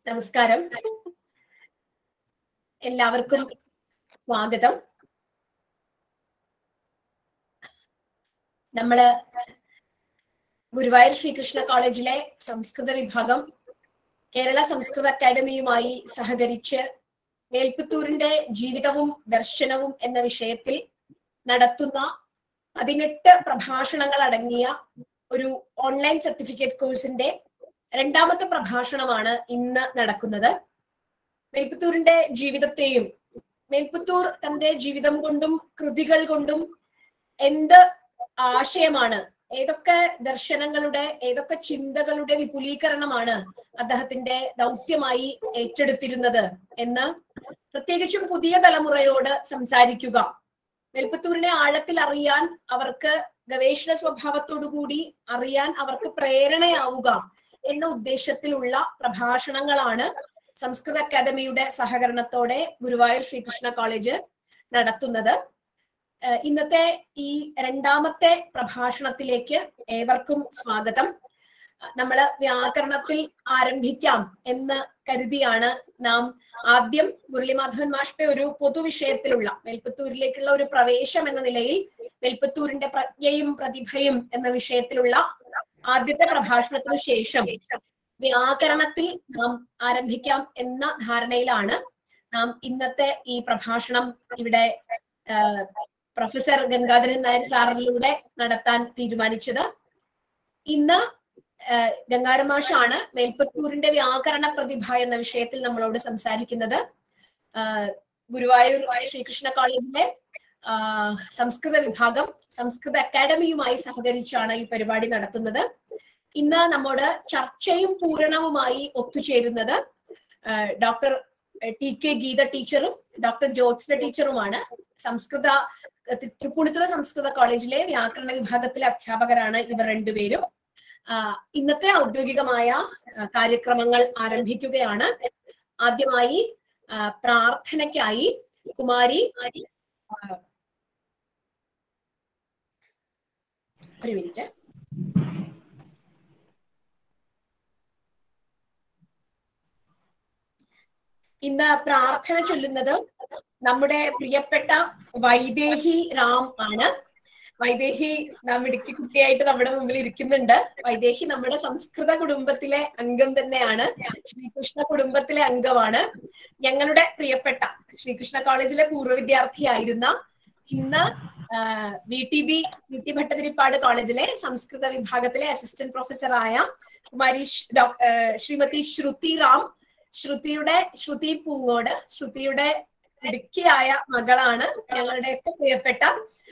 നമസ്കാരം എല്ലാവർക്കും സ്വാഗതം നമ്മള് ഗുരുവായൂർ ശ്രീകൃഷ്ണ കോളേജിലെ സംസ്കൃത വിഭാഗം കേരള സംസ്കൃത അക്കാദമിയുമായി സഹകരിച്ച് മേൽപ്പത്തൂരിന്റെ ജീവിതവും ദർശനവും എന്ന വിഷയത്തിൽ നടത്തുന്ന പതിനെട്ട് പ്രഭാഷണങ്ങൾ അടങ്ങിയ ഒരു ഓൺലൈൻ സർട്ടിഫിക്കറ്റ് കോഴ്സിന്റെ രണ്ടാമത്തെ പ്രഭാഷണമാണ് ഇന്ന് നടക്കുന്നത് മേൽപ്പത്തൂരിന്റെ ജീവിതത്തെയും മേൽപ്പത്തൂർ തന്റെ ജീവിതം കൊണ്ടും കൃതികൾ കൊണ്ടും എന്ത് ആശയമാണ് ഏതൊക്കെ ദർശനങ്ങളുടെ ഏതൊക്കെ ചിന്തകളുടെ വിപുലീകരണമാണ് അദ്ദേഹത്തിന്റെ ദൗത്യമായി ഏറ്റെടുത്തിരുന്നത് എന്ന് പ്രത്യേകിച്ചും പുതിയ തലമുറയോട് സംസാരിക്കുക മേൽപ്പത്തൂരിനെ ആഴത്തിൽ അറിയാൻ അവർക്ക് ഗവേഷണ സ്വഭാവത്തോടുകൂടി അറിയാൻ അവർക്ക് പ്രേരണയാവുക എന്ന ഉദ്ദേശത്തിലുള്ള പ്രഭാഷണങ്ങളാണ് സംസ്കൃത അക്കാദമിയുടെ സഹകരണത്തോടെ ഗുരുവായൂർ ശ്രീകൃഷ്ണ കോളേജ് നടത്തുന്നത് ഇന്നത്തെ ഈ രണ്ടാമത്തെ പ്രഭാഷണത്തിലേക്ക് ഏവർക്കും സ്വാഗതം നമ്മള് വ്യാകരണത്തിൽ ആരംഭിക്കാം എന്ന് കരുതിയാണ് നാം ആദ്യം മുരളിമാധവൻ മാഷ്ടെ ഒരു പൊതുവിഷയത്തിലുള്ള മേൽപ്പത്തൂരിലേക്കുള്ള ഒരു പ്രവേശം എന്ന നിലയിൽ മേൽപ്പത്തൂരിന്റെ പ്രജ്ഞയും പ്രതിഭയും എന്ന വിഷയത്തിലുള്ള ആദ്യത്തെ പ്രഭാഷണത്തിനു ശേഷം വ്യാകരണത്തിൽ നാം ആരംഭിക്കാം എന്ന ധാരണയിലാണ് നാം ഇന്നത്തെ ഈ പ്രഭാഷണം ഇവിടെ പ്രൊഫസർ ഗംഗാധരൻ നായർ സാറിലൂടെ നടത്താൻ തീരുമാനിച്ചത് ഇന്ന് ഗംഗാരമാഷാണ് മേൽപ്പത്തൂരിന്റെ വ്യാകരണ പ്രതിഭ എന്ന വിഷയത്തിൽ നമ്മളോട് സംസാരിക്കുന്നത് ഗുരുവായൂർ ശ്രീകൃഷ്ണ കോളേജിലെ സംസ്കൃത വിഭാഗം സംസ്കൃത അക്കാദമിയുമായി സഹകരിച്ചാണ് ഈ പരിപാടി നടത്തുന്നത് ഇന്ന് നമ്മോട് ചർച്ചയും പൂരണവുമായി ഒത്തുചേരുന്നത് ഡോക്ടർ ടി കെ ഗീത ടീച്ചറും ഡോക്ടർ ജ്യോത്സ്ന ടീച്ചറുമാണ് സംസ്കൃത തൃപ്പൂണിത്തുറ സംസ്കൃത കോളേജിലെ വ്യാകരണ വിഭാഗത്തിലെ അധ്യാപകരാണ് ഇവർ രണ്ടുപേരും ഇന്നത്തെ ഔദ്യോഗികമായ കാര്യക്രമങ്ങൾ ആരംഭിക്കുകയാണ് ആദ്യമായി പ്രാർത്ഥനയ്ക്കായി കുമാരി ഒരു മിനിറ്റ് ഇന്ന് പ്രാർത്ഥന ചൊല്ലുന്നത് നമ്മുടെ പ്രിയപ്പെട്ട വൈദേഹി റാം ആണ് വൈദേഹി നാം ഇടുക്കി കുട്ടിയായിട്ട് നമ്മുടെ മുമ്പിൽ ഇരിക്കുന്നുണ്ട് വൈദേഹി നമ്മുടെ സംസ്കൃത കുടുംബത്തിലെ അംഗം തന്നെയാണ് ശ്രീകൃഷ്ണ കുടുംബത്തിലെ അംഗമാണ് ഞങ്ങളുടെ പ്രിയപ്പെട്ട ശ്രീകൃഷ്ണ കോളേജിലെ പൂർവ്വ വിദ്യാർത്ഥിയായിരുന്ന ഇന്ന് V T B V T Bhattathiripad കോളേജിലെ സംസ്കൃത വിഭാഗത്തിലെ അസിസ്റ്റന്റ് പ്രൊഫസറായ കുമാരി ശ്രീമതി ശ്രുതി റാം ശ്രുതിയുടെ ശ്രുതി പൂങ്ങോട് ശ്രുതിയുടെ ഇടുക്കിയായ മകളാണ് ഞങ്ങളുടെയൊക്കെ പ്രിയപ്പെട്ട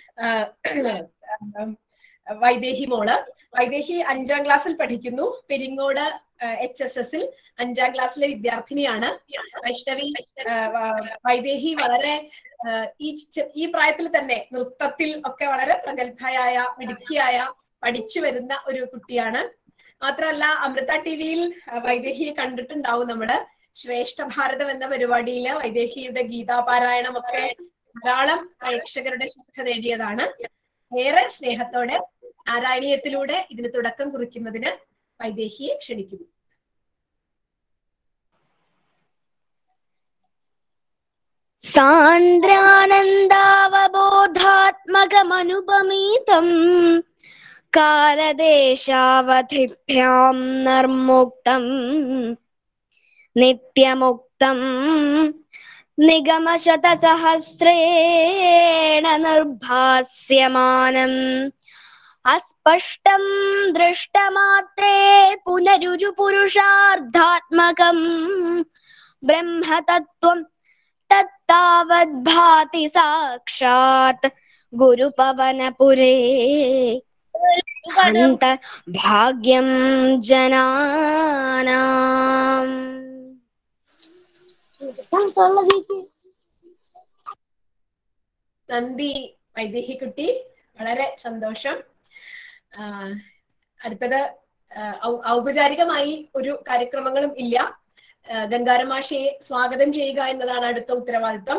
വൈദേഹി മോള് വൈദേഹി അഞ്ചാം ക്ലാസ്സിൽ പഠിക്കുന്നു പെരിങ്ങോട് എച്ച് എസ് എസിൽ അഞ്ചാം ക്ലാസ്സിലെ വിദ്യാർത്ഥിനിയാണ് വൈഷ്ണവി വൈദേഹി വളരെ ഈ ഈ പ്രായത്തിൽ തന്നെ നൃത്തത്തിൽ ഒക്കെ വളരെ പ്രഗത്ഭയായ മിടുക്കിയായ പഠിച്ചു വരുന്ന ഒരു കുട്ടിയാണ് മാത്രമല്ല അമൃത ടി വിയിൽ വൈദേഹിയെ കണ്ടിട്ടുണ്ടാവും നമ്മള് ശ്രേഷ്ഠ ഭാരതം എന്ന പരിപാടിയില് വൈദേഹിയുടെ ഗീതാപാരായണം ഒക്കെ ധാരാളം പ്രേക്ഷകരുടെ ശ്രദ്ധ നേടിയതാണ് ഏറെ സ്നേഹത്തോടെ നാരായണീയത്തിലൂടെ ഇതിന് തുടക്കം കുറിക്കുന്നതിന് വൈദേഹിയെ ക്ഷണിക്കുന്നു സാന്ദ്രാനന്ദാവബോധാത്മകമനുപമീതം കാലദേശാവധിഭ്യാം നിർമുക്തം നിത്യമുക്തം നിഗമശതസഹസ്രേണ നിർഭാസ്യമാനം അസ്പഷ്ടം ദൃഷ്ടമാത്രേ പുനരുരു പുരുഷാർത്ഥാത്മകം ബ്രഹ്മതത്വം തത്താവദ്ഭാതി സാക്ഷാത് ഗുരുപവനപുരേ ഹന്ത ഭാഗ്യം ജനാനാം നന്ദി വൈദേഹി കുട്ടി വളരെ സന്തോഷം അടുത്തത് ഔപചാരികമായി ഒരു കാര്യക്രമങ്ങളും ഇല്ല ഗംഗാരമാഷയെ സ്വാഗതം ചെയ്യുക എന്നതാണ് അടുത്ത ഉത്തരവാദിത്തം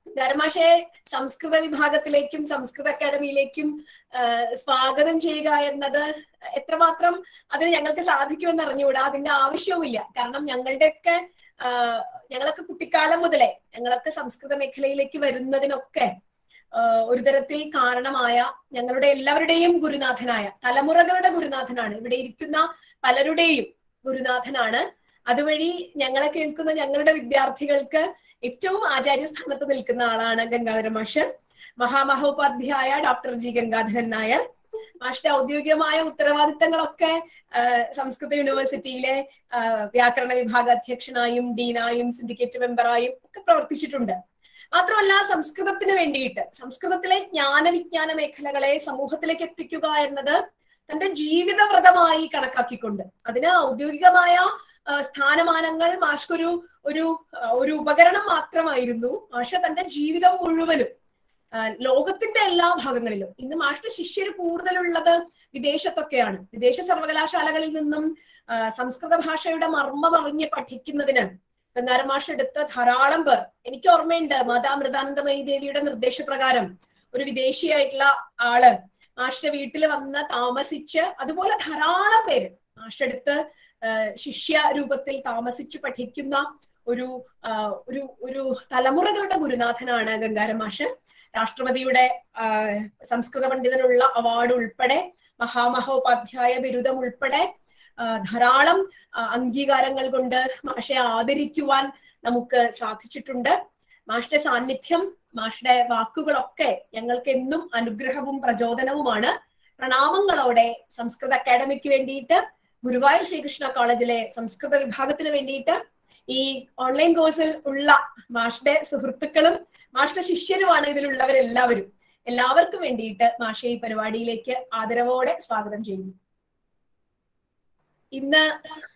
ധർമാഷെ സംസ്കൃത വിഭാഗത്തിലേക്കും സംസ്കൃത അക്കാദമിയിലേക്കും ആ, സ്വാഗതം ചെയ്യുക എന്നത് എത്രമാത്രം അതിന് ഞങ്ങൾക്ക് സാധിക്കുമെന്ന് അറിഞ്ഞുകൂടാ അതിന്റെ ആവശ്യവുമില്ല കാരണം ഞങ്ങളുടെയൊക്കെ ആ, ഞങ്ങളൊക്കെ കുട്ടിക്കാലം മുതലേ ഞങ്ങളൊക്കെ സംസ്കൃത മേഖലയിലേക്ക് വരുന്നതിനൊക്കെ ആ, ഒരു തരത്തിൽ കാരണമായ ഞങ്ങളുടെ എല്ലാവരുടെയും ഗുരുനാഥനായ തലമുറകളുടെ ഗുരുനാഥനാണ് ഇവിടെ ഇരിക്കുന്ന പലരുടെയും ഗുരുനാഥനാണ് അതുവഴി ഞങ്ങളെ കേൾക്കുന്ന ഞങ്ങളുടെ വിദ്യാർത്ഥികൾക്ക് ഏറ്റവും ആചാര്യസ്ഥാനത്ത് നിൽക്കുന്ന ആളാണ് ഗംഗാധര മാഷ് മഹാമഹോപാധ്യായ ഡോക്ടർ ജി ഗംഗാധരൻ നായർ മാഷിന്റെ ഔദ്യോഗികമായ ഉത്തരവാദിത്തങ്ങളൊക്കെ ആ, സംസ്കൃത യൂണിവേഴ്സിറ്റിയിലെ ആ, വ്യാകരണ വിഭാഗ അധ്യക്ഷനായും ഡീനായും സിൻഡിക്കേറ്റ് മെമ്പറായും ഒക്കെ പ്രവർത്തിച്ചിട്ടുണ്ട് മാത്രമല്ല സംസ്കൃതത്തിന് വേണ്ടിയിട്ട് സംസ്കൃതത്തിലെ ജ്ഞാനവിജ്ഞാന മേഖലകളെ സമൂഹത്തിലേക്ക് എത്തിക്കുക എന്നത് തന്റെ ജീവിതവ്രതമായി കണക്കാക്കിക്കൊണ്ട് അതിന് ഔദ്യോഗികമായ ആ, സ്ഥാനമാനങ്ങൾ മാഷ്ക്കൊരു ഒരു ആ, ഒരു ഉപകരണം മാത്രമായിരുന്നു മാഷ തന്റെ ജീവിതം മുഴുവനും ആ, ലോകത്തിന്റെ എല്ലാ ഭാഗങ്ങളിലും ഇന്ന് മാഷ്ട ശിഷ്യർ കൂടുതലുള്ളത് വിദേശത്തൊക്കെയാണ് വിദേശ സർവകലാശാലകളിൽ നിന്നും ആ, സംസ്കൃത ഭാഷയുടെ മർമ്മം അറിഞ്ഞ് പഠിക്കുന്നതിന് ഗംഗാരം മാഷ് എടുത്ത ധാരാളം പേർ എനിക്ക് ഓർമ്മയുണ്ട് മാതാ അമൃതാനന്ദമയി ദേവിയുടെ നിർദ്ദേശപ്രകാരം ഒരു വിദേശിയായിട്ടുള്ള ആള് മാഷിന്റെ വീട്ടിൽ വന്ന് താമസിച്ച് അതുപോലെ ധാരാളം പേര് മാഷെടുത്ത് ശിഷ്യ രൂപത്തിൽ താമസിച്ച് പഠിക്കുന്ന ഒരു ആ, ഒരു ഒരു തലമുറകളുടെ ഗുരുനാഥനാണ് ഗംഗാരം മാഷ് രാഷ്ട്രപതിയുടെ ആ, സംസ്കൃത പണ്ഡിതനുള്ള അവാർഡ് ഉൾപ്പെടെ മഹാമഹോപാധ്യായ ബിരുദം ഉൾപ്പെടെ ആ, ധാരാളം ആ, അംഗീകാരങ്ങൾ കൊണ്ട് മാഷെ ആദരിക്കുവാൻ നമുക്ക് സാധിച്ചിട്ടുണ്ട് മാഷിന്റെ സാന്നിധ്യം മാഷിന്റെ വാക്കുകളൊക്കെ ഞങ്ങൾക്ക് എന്നും അനുഗ്രഹവും പ്രചോദനവുമാണ് പ്രണാമങ്ങളോടെ സംസ്കൃത അക്കാദമിക്ക് വേണ്ടിയിട്ട് ഗുരുവായൂർ ശ്രീകൃഷ്ണ കോളേജിലെ സംസ്കൃത വിഭാഗത്തിന് വേണ്ടിയിട്ട് ഈ ഓൺലൈൻ കോഴ്സിൽ ഉള്ള മാഷിന്റെ സുഹൃത്തുക്കളും മാഷിന്റെ ശിഷ്യരുമാണ് ഇതിലുള്ളവരെല്ലാവരും എല്ലാവർക്കും വേണ്ടിയിട്ട് മാഷെ ഈ പരിപാടിയിലേക്ക് ആദരവോടെ സ്വാഗതം ചെയ്യുന്നു ഇന്ന്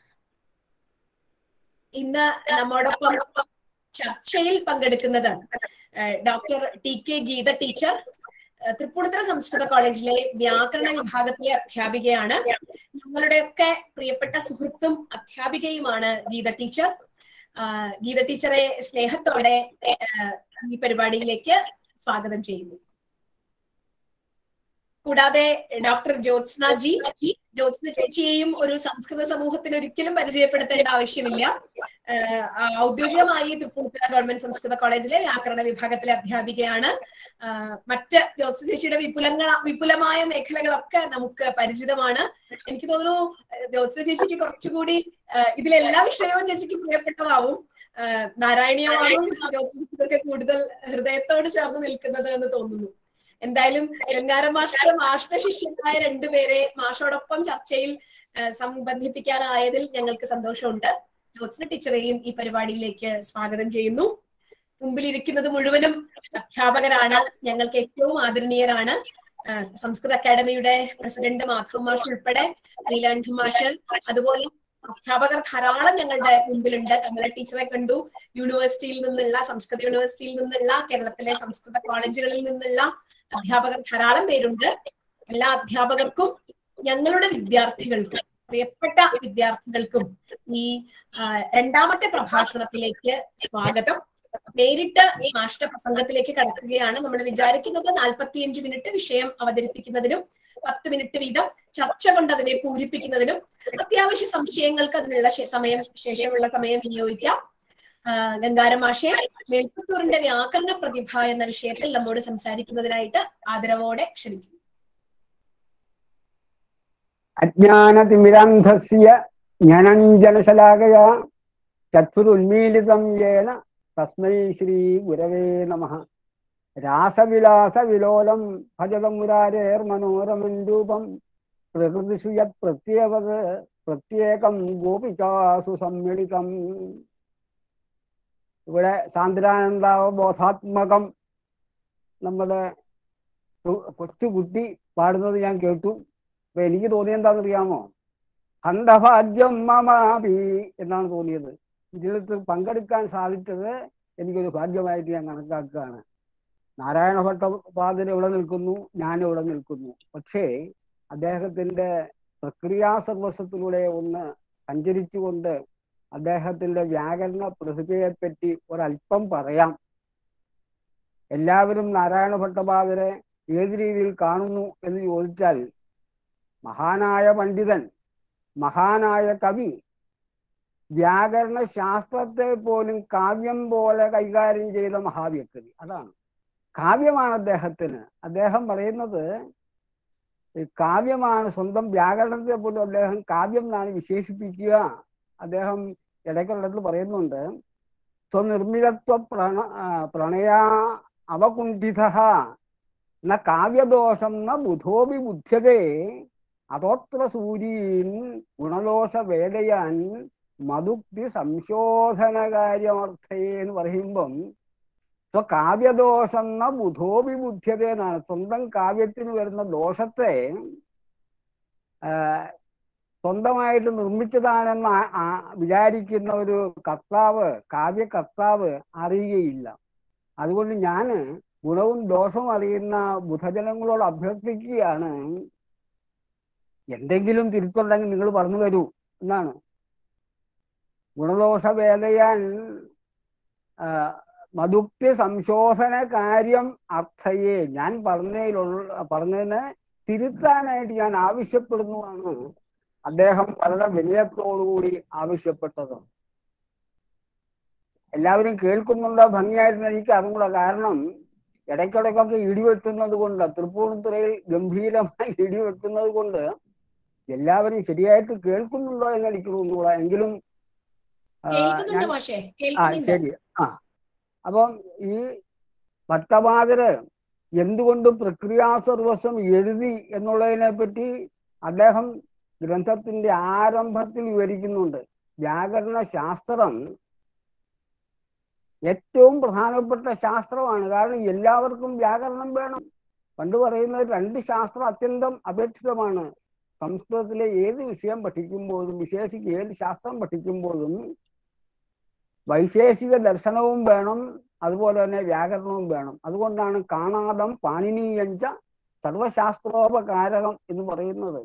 ഇന്ന് നമ്മോടൊപ്പം ചർച്ചയിൽ പങ്കെടുക്കുന്നത് doctor T K Geetha teacher ഏഹ് തൃപ്പൂണിത്തുറ സംസ്കൃത കോളേജിലെ വ്യാകരണ വിഭാഗത്തിലെ അധ്യാപികയാണ് ഞങ്ങളുടെയൊക്കെ പ്രിയപ്പെട്ട സുഹൃത്തും അധ്യാപികയുമാണ് ഗീത ടീച്ചർ ആഹ് ഗീത ടീച്ചറെ സ്നേഹത്തോടെ ഏഹ് ഈ പരിപാടിയിലേക്ക് സ്വാഗതം ചെയ്യുന്നു കൂടാതെ ഡോക്ടർ ജ്യോത്സ്ന ജി ജ്യോത്സ്ന ചേച്ചിയെയും ഒരു സംസ്കൃത സമൂഹത്തിന് ഒരിക്കലും പരിചയപ്പെടുത്തേണ്ട ആവശ്യമില്ല ഏഹ് ഔദ്യോഗികമായി തൃപ്പൂണിത്തുറ ഗവൺമെന്റ് സംസ്കൃത കോളേജിലെ വ്യാകരണ വിഭാഗത്തിലെ അധ്യാപികയാണ് ആഹ് മറ്റ് ജ്യോത്സ്ന ചേച്ചിയുടെ വിപുലങ്ങൾ വിപുലമായ മേഖലകളൊക്കെ നമുക്ക് പരിചിതമാണ് എനിക്ക് തോന്നുന്നു ഏഹ് ജ്യോത്സ്ന ചേച്ചിക്ക് കുറച്ചുകൂടി ഏഹ് ഇതിലെല്ലാ വിഷയവും ചേച്ചിക്ക് പ്രിയപ്പെട്ടതാവും ഏഹ് നാരായണീയമാവും ജ്യോത്സ്ന ചേച്ചിക്കൊക്കെ കൂടുതൽ ഹൃദയത്തോട് ചേർന്ന് നിൽക്കുന്നത് എന്ന് തോന്നുന്നു എന്തായാലും ഗംഗാരം മാഷ്ടർ മാഷ്ട ശിഷ്യനായ രണ്ടുപേരെ മാഷോടൊപ്പം ചർച്ചയിൽ ഏഹ് സംബന്ധിപ്പിക്കാനായതിൽ ഞങ്ങൾക്ക് സന്തോഷമുണ്ട് ജ്യോത്സ്ന ടീച്ചറെയും ഈ പരിപാടിയിലേക്ക് സ്വാഗതം ചെയ്യുന്നു മുമ്പിൽ ഇരിക്കുന്നത് മുഴുവനും അധ്യാപകരാണ് ഞങ്ങൾക്ക് ഏറ്റവും ആദരണീയരാണ് ഏഹ് സംസ്കൃത അക്കാദമിയുടെ പ്രസിഡന്റ് മാധവ് മാഷ് ഉൾപ്പെടെ നീലാണ്ഠ മാഷ് അതുപോലെ അധ്യാപകർ ധാരാളം ഞങ്ങളുടെ മുമ്പിലുണ്ട് കമല ടീച്ചറെ കണ്ടു യൂണിവേഴ്സിറ്റിയിൽ നിന്നുള്ള സംസ്കൃത യൂണിവേഴ്സിറ്റിയിൽ നിന്നുള്ള കേരളത്തിലെ സംസ്കൃത കോളേജുകളിൽ നിന്നുള്ള അധ്യാപകർ ധാരാളം പേരുണ്ട് എല്ലാ അധ്യാപകർക്കും ഞങ്ങളുടെ വിദ്യാർത്ഥികൾക്കും പ്രിയപ്പെട്ട വിദ്യാർത്ഥികൾക്കും ഈ ആ, രണ്ടാമത്തെ പ്രഭാഷണത്തിലേക്ക് സ്വാഗതം നേരിട്ട് മാഷ്ട പ്രസംഗത്തിലേക്ക് കടക്കുകയാണ് നമ്മൾ വിചാരിക്കുന്നത് നാൽപ്പത്തിയഞ്ച് മിനിറ്റ് വിഷയം അവതരിപ്പിക്കുന്നതിനും പത്ത് മിനിറ്റ് വീതം ചർച്ച കൊണ്ട് അതിനെ പൂരിപ്പിക്കുന്നതിനും അത്യാവശ്യ സംശയങ്ങൾക്ക് അതിനുള്ള ശേ- സമയം ശേഷമുള്ള സമയം വിനിയോഗിക്കാം ആ, ഗംഗാരം മാഷെ മേൽപ്പത്തൂരിന്റെ വ്യാകരണ പ്രതിഭ എന്ന വിഷയത്തിൽ നമ്മോട് സംസാരിക്കുന്നതിനായിട്ട് ആദരവോടെ ക്ഷണിക്കുന്നു അജ്ഞാനതിമിരാന്ധസ്യ ജ്ഞാനഞ്ജനശലാകയാ ചക്ഷുരുന്മീലിതം യേന തസ്മൈ ശ്രീ ഗുരവേ നമ രാസവിലാസ വിലോലം ഭജതം മുരാരേർമനോരമം രൂപം പ്രകൃതിഷു യത് പ്രത്യേകത് പ്രത്യേകം ഗോപികാസു സമ്മിളിതം ഇവിടെ സാന്ദ്രാനന്ദാവബോധാത്മകം നമ്മുടെ കൊ- കൊച്ചുകുട്ടി പാടുന്നത് ഞാൻ കേട്ടു അപ്പൊ എനിക്ക് തോന്നിയത് എന്താണെന്നറിയാമോ ഹന്തഭാഗ്യം മമാപി എന്നാണ് തോന്നിയത് ഇതിലത്ത് പങ്കെടുക്കാൻ സാധിച്ചത് എനിക്കൊരു ഭാഗ്യമായിട്ട് ഞാൻ കണക്കാക്കുകയാണ് നാരായണ ഭട്ടപാദർ ഇവിടെ നിൽക്കുന്നു ഞാൻ ഇവിടെ നിൽക്കുന്നു പക്ഷേ അദ്ദേഹത്തിന്റെ പ്രക്രിയാ സർവസ്വത്തിലൂടെ ഒന്ന് സഞ്ചരിച്ചുകൊണ്ട് അദ്ദേഹത്തിന്റെ വ്യാകരണ പ്രതിഭയെപ്പറ്റി ഒരല്പം പറയാം എല്ലാവരും നാരായണ ഭട്ടപാദരെ ഏത് രീതിയിൽ കാണുന്നു എന്ന് ചോദിച്ചാൽ മഹാനായ പണ്ഡിതൻ മഹാനായ കവി വ്യാകരണ ശാസ്ത്രത്തെ പോലും കാവ്യം പോലെ കൈകാര്യം ചെയ്ത മഹാവ്യക്തി അതാണ് കാവ്യമാണ് അദ്ദേഹത്തിന് അദ്ദേഹം പറയുന്നത് ഈ കാവ്യമാണ് സ്വന്തം വ്യാകരണത്തെ പോലും അദ്ദേഹം കാവ്യം എന്നാണ് വിശേഷിപ്പിക്കുക അദ്ദേഹം ഇടയ്ക്കുള്ളിടത്ത് പറയുന്നുണ്ട് സ്വനിർമ്മിതത്വ പ്രണ ആ, പ്രണയ അവകുണ്ഠിത ന കാവ്യദോഷം ന ബുധോപി ബുദ്ധ്യതേ അതോത്ര സൂര്യൻ ഗുണദോഷ വേദയാൻ മധുക്തി സംശോധനകാര്യമർത്ഥയെ എന്ന് പറയുമ്പം ഇപ്പൊ കാവ്യദോഷം എന്ന ബുധോപി ബുദ്ധ്യത എന്നാണ് സ്വന്തം കാവ്യത്തിന് വരുന്ന ദോഷത്തെ ആ, സ്വന്തമായിട്ട് നിർമ്മിച്ചതാണെന്ന് ആ- ആ- വിചാരിക്കുന്ന ഒരു കർത്താവ് കാവ്യകർത്താവ് അറിയുകയില്ല അതുകൊണ്ട് ഞാൻ ഗുണവും ദോഷവും അറിയുന്ന ബുധജനങ്ങളോട് അഭ്യർത്ഥിക്കുകയാണ് എന്തെങ്കിലും തിരുത്തുണ്ടെങ്കിൽ നിങ്ങൾ പറഞ്ഞു തരൂ എന്നാണ് ഗുണദോഷ വേദയാൻ ആ, മധുക്തി സംശോധന കാര്യം അർത്ഥയെ ഞാൻ പറഞ്ഞതിലുള്ള പറഞ്ഞതിനെ തിരുത്താനായിട്ട് ഞാൻ ആവശ്യപ്പെടുന്നതാണ് അദ്ദേഹം വളരെ വിനയത്തോടുകൂടി ആവശ്യപ്പെട്ടത് എല്ലാവരും കേൾക്കുന്നുണ്ടോ ഭംഗിയായിട്ട് എനിക്ക് അറിഞ്ഞൂടാ കാരണം ഇടയ്ക്കിടയ്ക്കൊക്കെ ഇടിവെട്ടുന്നത് കൊണ്ട് തൃപ്പൂണിത്തുറയിൽ ഗംഭീരമായി ഇടിവെട്ടുന്നത് കൊണ്ട് എല്ലാവരും ശരിയായിട്ട് കേൾക്കുന്നുണ്ടോ എന്ന് എനിക്ക് തോന്നുകൂടാ എങ്കിലും ആ, കേൾക്കുന്നുണ്ട് ഞാൻ മാഷേ ആ കേൾക്കുന്നുണ്ട് ശരി ആ അപ്പം ഈ ഭട്ടപാദര് എന്തുകൊണ്ട് പ്രക്രിയാസർവസ്വം എഴുതി എന്നുള്ളതിനെ പറ്റി അദ്ദേഹം ഗ്രന്ഥത്തിന്റെ ആരംഭത്തിൽ വിവരിക്കുന്നുണ്ട് വ്യാകരണ ശാസ്ത്രം ഏറ്റവും പ്രധാനപ്പെട്ട ശാസ്ത്രമാണ് കാരണം എല്ലാവർക്കും വ്യാകരണം വേണം പണ്ട് പറയുന്നത് രണ്ട് ശാസ്ത്രം അത്യന്തം അപേക്ഷിതമാണ് സംസ്കൃതത്തിലെ ഏത് വിഷയം പഠിക്കുമ്പോഴും വിശേഷിച്ച് ഏത് ശാസ്ത്രം പഠിക്കുമ്പോഴും വൈശേഷിക ദർശനവും വേണം അതുപോലെ തന്നെ വ്യാകരണവും വേണം അതുകൊണ്ടാണ് കാണാതം പാണിനീയഞ്ച സർവശാസ്ത്രോപകാരകം എന്ന് പറയുന്നത്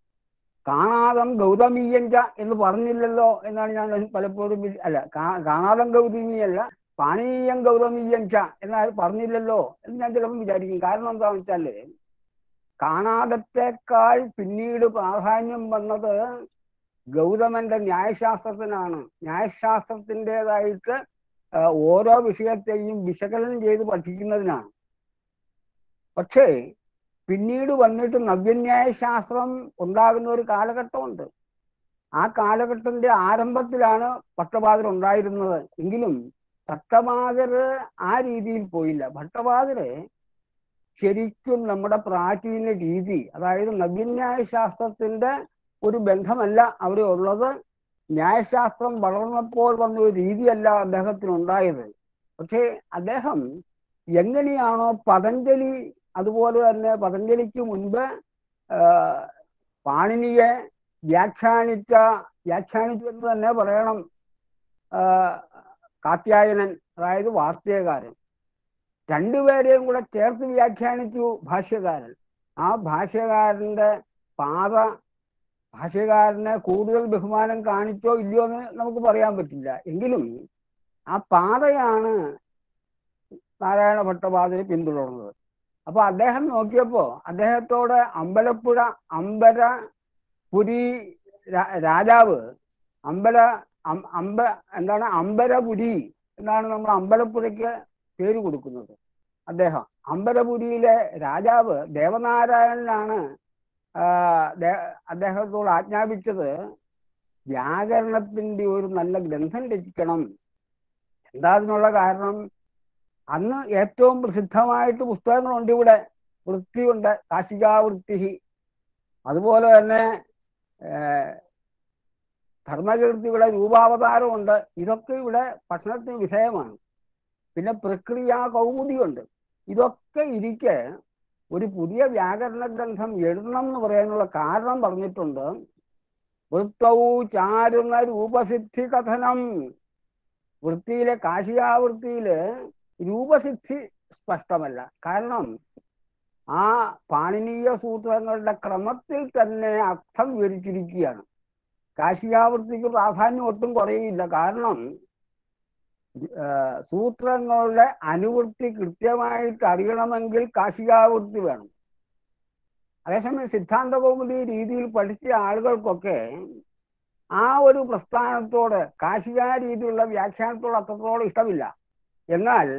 കാണാതം ഗൗതമീയഞ്ച എന്ന് പറഞ്ഞില്ലല്ലോ എന്നാണ് ഞാൻ പലപ്പോഴും വി- അല്ല കാ- കാണാതം ഗൗതമീയല്ല പാണിനീയം ഗൗതമീയഞ്ച എന്നാൽ പറഞ്ഞില്ലല്ലോ എന്ന് ഞാൻ ചിലപ്പോൾ വിചാരിക്കും കാരണം എന്താണെന്ന് വെച്ചാല് കാണാതത്തേക്കാൾ പിന്നീട് പ്രാധാന്യം വന്നത് ഗൗതമന്റെ ന്യായശാസ്ത്രത്തിനാണ് ന്യായശാസ്ത്രത്തിൻ്റെതായിട്ട് ആ, ഓരോ വിഷയത്തെയും വിശകലനം ചെയ്ത് പഠിക്കുന്നതിനാണ് പക്ഷേ പിന്നീട് വന്നിട്ട് നവ്യന്യായ ശാസ്ത്രം ഉണ്ടാകുന്ന ഒരു കാലഘട്ടമുണ്ട് ആ കാലഘട്ടത്തിന്റെ ആരംഭത്തിലാണ് ഭട്ടപാദർ ഉണ്ടായിരുന്നത് എങ്കിലും ഭട്ടപാദര് ആ രീതിയിൽ പോയില്ല ഭട്ടപാദര് ശരിക്കും നമ്മുടെ പ്രാചീന രീതി അതായത് നവ്യന്യായ ശാസ്ത്രത്തിന്റെ ഒരു ബന്ധമല്ല അവിടെ ഉള്ളത് ന്യായശാസ്ത്രം വളർന്നപ്പോൾ വന്ന ഒരു രീതിയല്ല അദ്ദേഹത്തിന് ഉണ്ടായത് പക്ഷേ അദ്ദേഹം എങ്ങനെയാണോ പതഞ്ജലി അതുപോലെ തന്നെ പതഞ്ജലിക്ക് മുൻപ് ആ, പാണിനിയെ വ്യാഖ്യാനിച്ച വ്യാഖ്യാനിച്ചു എന്ന് തന്നെ പറയണം ആ, കാത്യായനൻ അതായത് വാർത്തകാരൻ രണ്ടുപേരെയും കൂടെ ചേർത്ത് വ്യാഖ്യാനിച്ചു ഭാഷ്യകാരൻ ആ ഭാഷ്യകാരന്റെ പാത ഭാഷ്യകാരനെ കൂടുതൽ ബഹുമാനം കാണിച്ചോ ഇല്ലയോ എന്ന് നമുക്ക് പറയാൻ പറ്റില്ല എങ്കിലും ആ പാതയാണ് നാരായണ ഭട്ടപാദരെ പിന്തുടർന്നത് അപ്പൊ അദ്ദേഹം നോക്കിയപ്പോ അദ്ദേഹത്തോട് അമ്പലപ്പുഴ അമ്പല പുരി രാ- രാജാവ് അമ്പല അം- അമ്പ എന്താണ് അമ്പലപുരി എന്നാണ് നമ്മൾ അമ്പലപ്പുഴയ്ക്ക് പേര് കൊടുക്കുന്നത് അദ്ദേഹം അമ്പലപുരിയിലെ രാജാവ് ദേവനാരായണനാണ് ആ, ദേ- അദ്ദേഹത്തോട് ആജ്ഞാപിച്ചത് വ്യാകരണത്തിന്റെ ഒരു നല്ല ഗ്രന്ഥം രചിക്കണം എന്താ അതിനുള്ള കാരണം അന്ന് ഏറ്റവും പ്രസിദ്ധമായിട്ട് പുസ്തകങ്ങളുണ്ട് ഇവിടെ വൃത്തിയുണ്ട് കാശികാവൃത്തി അതുപോലെ തന്നെ ഏർ, ധർമ്മകീർത്തിയുടെ രൂപാവതാരമുണ്ട് ഇതൊക്കെ ഇവിടെ പഠനത്തിന് വിധേയമാണ് പിന്നെ പ്രക്രിയ കൗമുദിയുണ്ട് ഇതൊക്കെ ഇരിക്കെ ഒരു പുതിയ വ്യാകരണ ഗ്രന്ഥം എഴുതണം എന്ന് പറയാനുള്ള കാരണം പറഞ്ഞിട്ടുണ്ട് വൃത്തവും ചാരുന്ന രൂപസിദ്ധി കഥനം വൃത്തിയിലെ കാശികാവൃത്തിയില് രൂപസിദ്ധി സ്പഷ്ടമല്ല കാരണം ആ പാണിനീയ സൂത്രങ്ങളുടെ ക്രമത്തിൽ തന്നെ അർത്ഥം വിവരിച്ചിരിക്കുകയാണ് കാശികാവൃത്തിക്ക് പ്രാധാന്യം ഒട്ടും കുറയില്ല കാരണം ആ, സൂത്രങ്ങളുടെ അനുവൃത്തി കൃത്യമായിട്ട് അറിയണമെങ്കിൽ കാശികാവൃത്തി വേണം അതേസമയം സിദ്ധാന്ത കൗമുദി രീതിയിൽ പഠിച്ച ആളുകൾക്കൊക്കെ ആ ഒരു പ്രസ്ഥാനത്തോട് കാശിക രീതിയിലുള്ള വ്യാഖ്യാനത്തോട് അത്രത്തോളം ഇഷ്ടമില്ല എന്നാൽ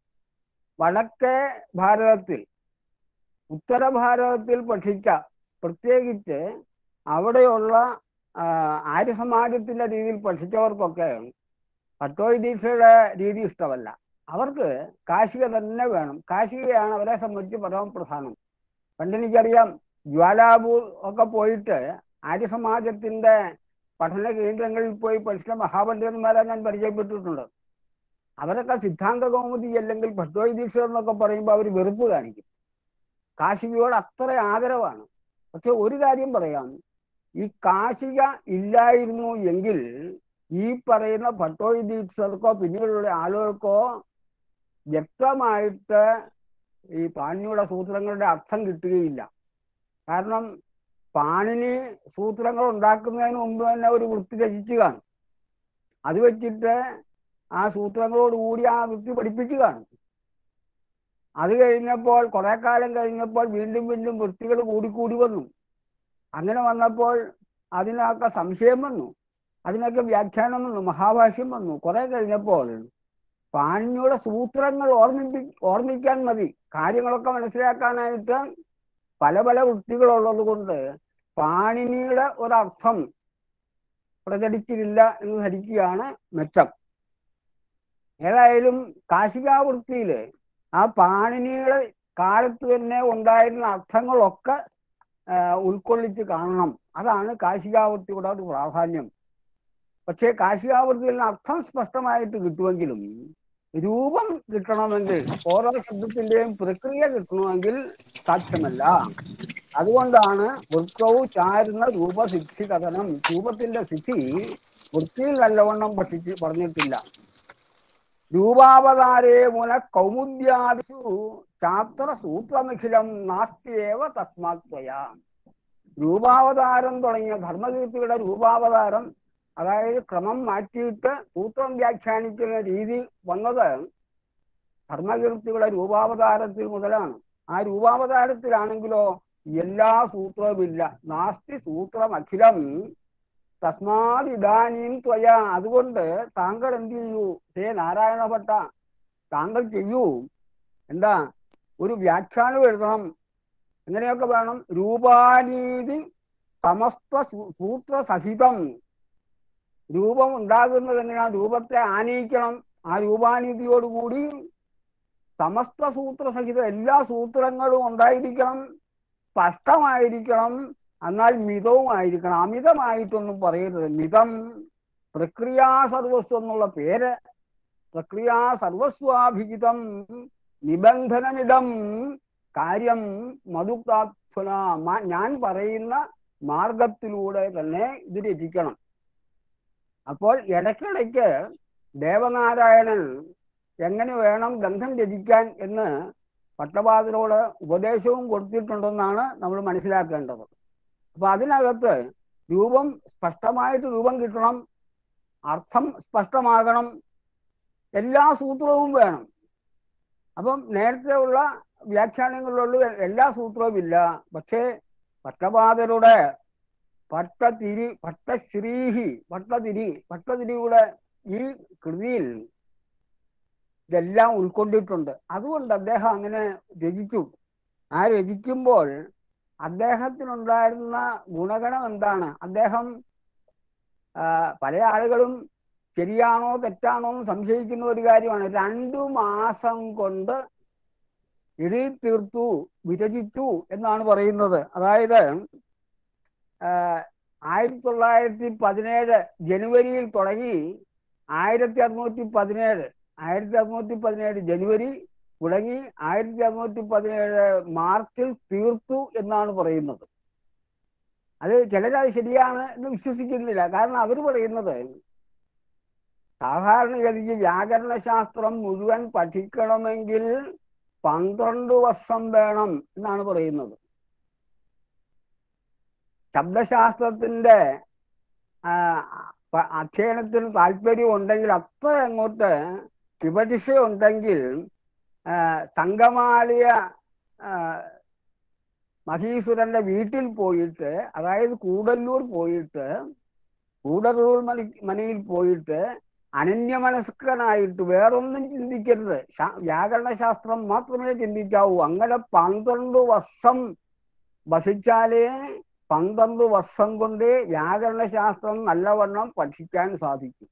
വടക്കേ ഭാരതത്തിൽ ഉത്തര ഭാരതത്തിൽ പഠിച്ച പ്രത്യേകിച്ച് അവിടെയുള്ള ആ, ആര്യസമാജത്തിന്റെ രീതിയിൽ പഠിച്ചവർക്കൊക്കെ പട്ടോയ് ദീക്ഷയുടെ രീതി ഇഷ്ടമല്ല അവർക്ക് കാശിക തന്നെ വേണം കാശികയാണ് അവരെ സംബന്ധിച്ച് പരമപ്രധാനം പണ്ടെനിക്കറിയാം ജ്വാലാപൂർ ഒക്കെ പോയിട്ട് ആര്യസമാജത്തിന്റെ പഠന കേന്ദ്രങ്ങളിൽ പോയി പഠിച്ച മഹാപണ്ഡിതന്മാരെ ഞാൻ പരിചയപ്പെട്ടിട്ടുണ്ട് അവരൊക്കെ സിദ്ധാന്ത കൗമുദി അല്ലെങ്കിൽ ഭട്ടോയ് ദീക്ഷ എന്നൊക്കെ പറയുമ്പോൾ അവർ വെറുപ്പ് കാണിക്കും കാശികയോട് അത്ര ആദരവാണ് പക്ഷെ ഒരു കാര്യം പറയാം ഈ കാശിക ഇല്ലായിരുന്നു എങ്കിൽ ഈ പറയുന്ന ഭട്ടോയ് ദീക്ഷർക്കോ പിന്നീടുള്ള ആളുകൾക്കോ വ്യക്തമായിട്ട് ഈ പാണിനിയുടെ സൂത്രങ്ങളുടെ അർത്ഥം കിട്ടുകയില്ല കാരണം പാണിനി സൂത്രങ്ങൾ ഉണ്ടാക്കുന്നതിന് മുമ്പ് തന്നെ ഒരു വൃത്തി രചിച്ചു കാണും അത് വെച്ചിട്ട് ആ സൂത്രങ്ങളോട് കൂടി ആ വൃത്തി പഠിപ്പിച്ചു കാണും അത് കഴിഞ്ഞപ്പോൾ കുറെ കാലം കഴിഞ്ഞപ്പോൾ വീണ്ടും വീണ്ടും വൃത്തികൾ കൂടിക്കൂടി വന്നു അങ്ങനെ വന്നപ്പോൾ അതിനൊക്കെ സംശയം വന്നു അതിനൊക്കെ വ്യാഖ്യാനം വന്നു മഹാഭാഷ്യം വന്നു കുറെ കഴിഞ്ഞപ്പോൾ പാണിനിയുടെ സൂത്രങ്ങൾ ഓർമ്മിപ്പി ഓർമ്മിക്കാൻ മതി കാര്യങ്ങളൊക്കെ മനസ്സിലാക്കാനായിട്ട് പല പല വൃത്തികളുള്ളത് കൊണ്ട് പാണിനിയുടെ ഒരർത്ഥം പ്രചരിച്ചിട്ടില്ല എന്ന് ധരിക്കുകയാണ് മെച്ചം ഏതായാലും കാശികാവൃത്തിയില് ആ പാണിനിയുടെ കാലത്ത് തന്നെ ഉണ്ടായിരുന്ന അർത്ഥങ്ങളൊക്കെ ആ, ഉൾക്കൊള്ളിച്ച് കാണണം അതാണ് കാശികാവൃത്തിയുടെ ഒരു പ്രാധാന്യം പക്ഷേ കാശികാവൃത്തിയിൽ നിന്ന് അർത്ഥം സ്പഷ്ടമായിട്ട് കിട്ടുമെങ്കിലും രൂപം കിട്ടണമെങ്കിൽ ഓരോ ശബ്ദത്തിന്റെയും പ്രക്രിയ കിട്ടണമെങ്കിൽ സാധ്യമല്ല അതുകൊണ്ടാണ് വൃത്തവും ചാരുന്ന രൂപസിദ്ധി കഥനം രൂപത്തിന്റെ സിദ്ധി വൃത്തിയിൽ നല്ലവണ്ണം പഠിച്ച് പറഞ്ഞിട്ടില്ല രൂപാവതാരേ മുന കൗമുദ്യാദിഷു ചാത്ര സൂത്രമഖിലം നാസ്തിയേവ തസ്മാത്വയ രൂപാവതാരം തുടങ്ങിയ ധർമ്മകീർത്തിയുടെ രൂപാവതാരം അതായത് ക്രമം മാറ്റിയിട്ട് സൂത്രം വ്യാഖ്യാനിക്കുന്ന രീതി വന്നത് ധർമ്മകീർത്തിയുടെ രൂപാവതാരത്തിൽ മുതലാണ് ആ രൂപാവതാരത്തിലാണെങ്കിലോ എല്ലാ സൂത്രവുമില്ല നാസ്തി സൂത്രം അഖിലം തസ്മാത് ഇതാനീം ത്വയ അതുകൊണ്ട് താങ്കൾ എന്ത് ചെയ്യൂ ഹേ നാരായണ ഭട്ട താങ്കൾ ചെയ്യൂ എന്താ ഒരു വ്യാഖ്യാനം എഴുതണം എങ്ങനെയൊക്കെ വേണം രൂപാനീതി സമസ്ത സൂ- സൂത്രസഹിതം രൂപം ഉണ്ടാകുന്നത് എങ്ങനെയാണ് രൂപത്തെ ആനയിക്കണം ആ രൂപാനീതിയോടുകൂടി സമസ്ത സൂത്രസഹിതം എല്ലാ സൂത്രങ്ങളും ഉണ്ടായിരിക്കണം സ്പഷ്ടമായിരിക്കണം എന്നാൽ മിതവുമായിരിക്കണം അമിതമായിട്ടൊന്നും പറയരുത് മിതം പ്രക്രിയാ സർവസ്വം എന്നുള്ള പേര് പ്രക്രിയാ സർവസ്വാഭിഹിതം നിബന്ധനമിതം കാര്യം മധുപ്രാർത്ഥന മ- ഞാൻ പറയുന്ന മാർഗത്തിലൂടെ തന്നെ ഇത് രചിക്കണം അപ്പോൾ ഇടയ്ക്കിടയ്ക്ക് ദേവനാരായണൻ എങ്ങനെ വേണം ഗ്രന്ഥം രചിക്കാൻ എന്ന് പട്ടപാതിരോട് ഉപദേശവും കൊടുത്തിട്ടുണ്ടെന്നാണ് നമ്മൾ മനസ്സിലാക്കേണ്ടത് അപ്പൊ അതിനകത്ത് രൂപം സ്പഷ്ടമായിട്ട് രൂപം കിട്ടണം അർത്ഥം സ്പഷ്ടമാകണം എല്ലാ സൂത്രവും വേണം അപ്പം നേരത്തെ ഉള്ള വ്യാഖ്യാനങ്ങളിലുള്ള എല്ലാ സൂത്രവും ഇല്ല പക്ഷേ പട്ടപാതരുടെ പട്ടതിരി പട്ടശ്രീഹി പട്ടതിരി പട്ടതിരിയുടെ ഈ കൃതിയിൽ ഇതെല്ലാം ഉൾക്കൊണ്ടിട്ടുണ്ട് അതുകൊണ്ട് അദ്ദേഹം അങ്ങനെ രചിച്ചു ആ രചിക്കുമ്പോൾ അദ്ദേഹത്തിനുണ്ടായിരുന്ന ഗുണഗണം എന്താണ് അദ്ദേഹം ആ, പല ആളുകളും ശരിയാണോ തെറ്റാണോ എന്ന് സംശയിക്കുന്ന ഒരു കാര്യമാണ് രണ്ടു മാസം കൊണ്ട് എഴുതി തീർത്തു വിരചിച്ചു എന്നാണ് പറയുന്നത് അതായത് ആ, ആയിരത്തി തൊള്ളായിരത്തി പതിനേഴ് ജനുവരിയിൽ തുടങ്ങി ആയിരത്തി അറുന്നൂറ്റി പതിനേഴ് ആയിരത്തി അറുന്നൂറ്റി പതിനേഴ് ജനുവരി തുടങ്ങി ആയിരത്തി അറുന്നൂറ്റി പതിനേഴ് മാർച്ചിൽ തീർത്തു എന്നാണ് പറയുന്നത് അത് ചിലരത് ശരിയാണ് എന്ന് വിശ്വസിക്കുന്നില്ല കാരണം അവർ പറയുന്നത് സാധാരണഗതിക്ക് വ്യാകരണ ശാസ്ത്രം മുഴുവൻ പഠിക്കണമെങ്കിൽ പന്ത്രണ്ട് വർഷം വേണം എന്നാണ് പറയുന്നത് ശബ്ദശാസ്ത്രത്തിന്റെ ആ, പ- അധ്യയനത്തിന് താല്പര്യം ഉണ്ടെങ്കിൽ അത്ര അങ്ങോട്ട് വിപരീക്ഷ ഉണ്ടെങ്കിൽ ആ, സംഗമാലിയ ആ, മഹീസുരന്റെ വീട്ടിൽ പോയിട്ട് അതായത് കൂടല്ലൂർ പോയിട്ട് കൂടല്ലൂർ മണി മനയിൽ പോയിട്ട് അനന്യമനസ്കനായിട്ട് വേറൊന്നും ചിന്തിക്കരുത് ശാ- വ്യാകരണശാസ്ത്രം മാത്രമേ ചിന്തിക്കാവൂ അങ്ങനെ പന്ത്രണ്ട് വർഷം വസിച്ചാലേ പന്ത്രണ്ട് വർഷം കൊണ്ട് വ്യാകരണശാസ്ത്രം നല്ലവണ്ണം പഠിക്കാൻ സാധിക്കും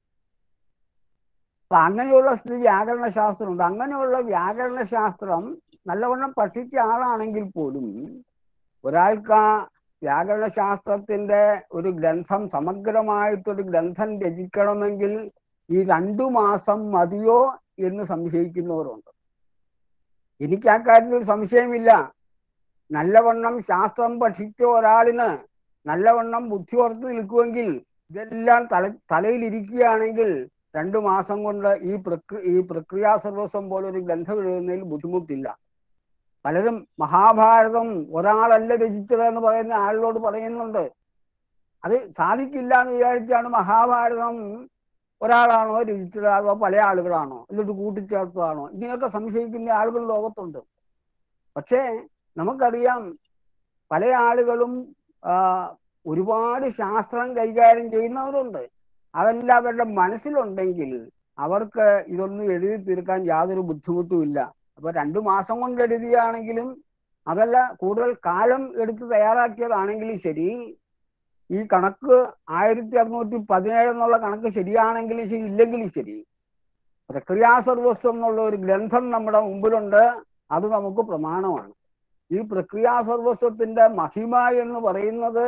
അപ്പൊ അങ്ങനെയുള്ള സ്ഥിതി വ്യാകരണ ശാസ്ത്രമുണ്ട് അങ്ങനെയുള്ള വ്യാകരണ ശാസ്ത്രം നല്ലവണ്ണം പഠിച്ച ആളാണെങ്കിൽ പോലും ഒരാൾക്ക് ആ വ്യാകരണ ശാസ്ത്രത്തിന്റെ ഒരു ഗ്രന്ഥം സമഗ്രമായിട്ടൊരു ഗ്രന്ഥം രചിക്കണമെങ്കിൽ ഈ രണ്ടു മാസം മതിയോ എന്ന് സംശയിക്കുന്നവരുണ്ട് എനിക്ക് ആ കാര്യത്തിൽ സംശയമില്ല നല്ലവണ്ണം ശാസ്ത്രം പഠിച്ച ഒരാളിന് നല്ലവണ്ണം ബുദ്ധി ഓർത്ത് നിൽക്കുമെങ്കിൽ ഇതെല്ലാം തല തലയിലിരിക്കുകയാണെങ്കിൽ രണ്ടു മാസം കൊണ്ട് ഈ പ്രക്രി ഈ പ്രക്രിയാ സർവസ്വം പോലെ ഒരു ഗ്രന്ഥം എഴുതുന്നതിൽ ബുദ്ധിമുട്ടില്ല പലരും മഹാഭാരതം ഒരാളല്ല രചിച്ചത് എന്ന് പറയുന്ന ആളിനോട് പറയുന്നുണ്ട് അത് സാധിക്കില്ല എന്ന് വിചാരിച്ചാണ് മഹാഭാരതം ഒരാളാണോ രചിച്ചത് അതോ പല ആളുകളാണോ എന്നിട്ട് കൂട്ടിച്ചേർത്തതാണോ ഇങ്ങനെയൊക്കെ സംശയിക്കുന്ന ആളുകൾ ലോകത്തുണ്ട് പക്ഷേ നമുക്കറിയാം പല ആളുകളും ആ, ഒരുപാട് ശാസ്ത്രം കൈകാര്യം ചെയ്യുന്നവരുണ്ട് അതെല്ലാം അവരുടെ മനസ്സിലുണ്ടെങ്കിൽ അവർക്ക് ഇതൊന്നും എഴുതി തീർക്കാൻ യാതൊരു ബുദ്ധിമുട്ടുമില്ല അപ്പൊ രണ്ടു മാസം കൊണ്ട് എഴുതിയാണെങ്കിലും അതല്ല കൂടുതൽ കാലം എടുത്ത് തയ്യാറാക്കിയതാണെങ്കിലും ശരി ഈ കണക്ക് ആയിരത്തി അറുന്നൂറ്റി പതിനേഴ് എന്നുള്ള കണക്ക് ശരിയാണെങ്കിലും ശരി ഇല്ലെങ്കിലും ശരി പ്രക്രിയാ സർവസ്വം എന്നുള്ള ഒരു ഗ്രന്ഥം നമ്മുടെ മുമ്പിലുണ്ട് അത് നമുക്ക് പ്രമാണമാണ് ഈ പ്രക്രിയാ സർവസ്വത്തിന്റെ മഹിമ എന്ന് പറയുന്നത്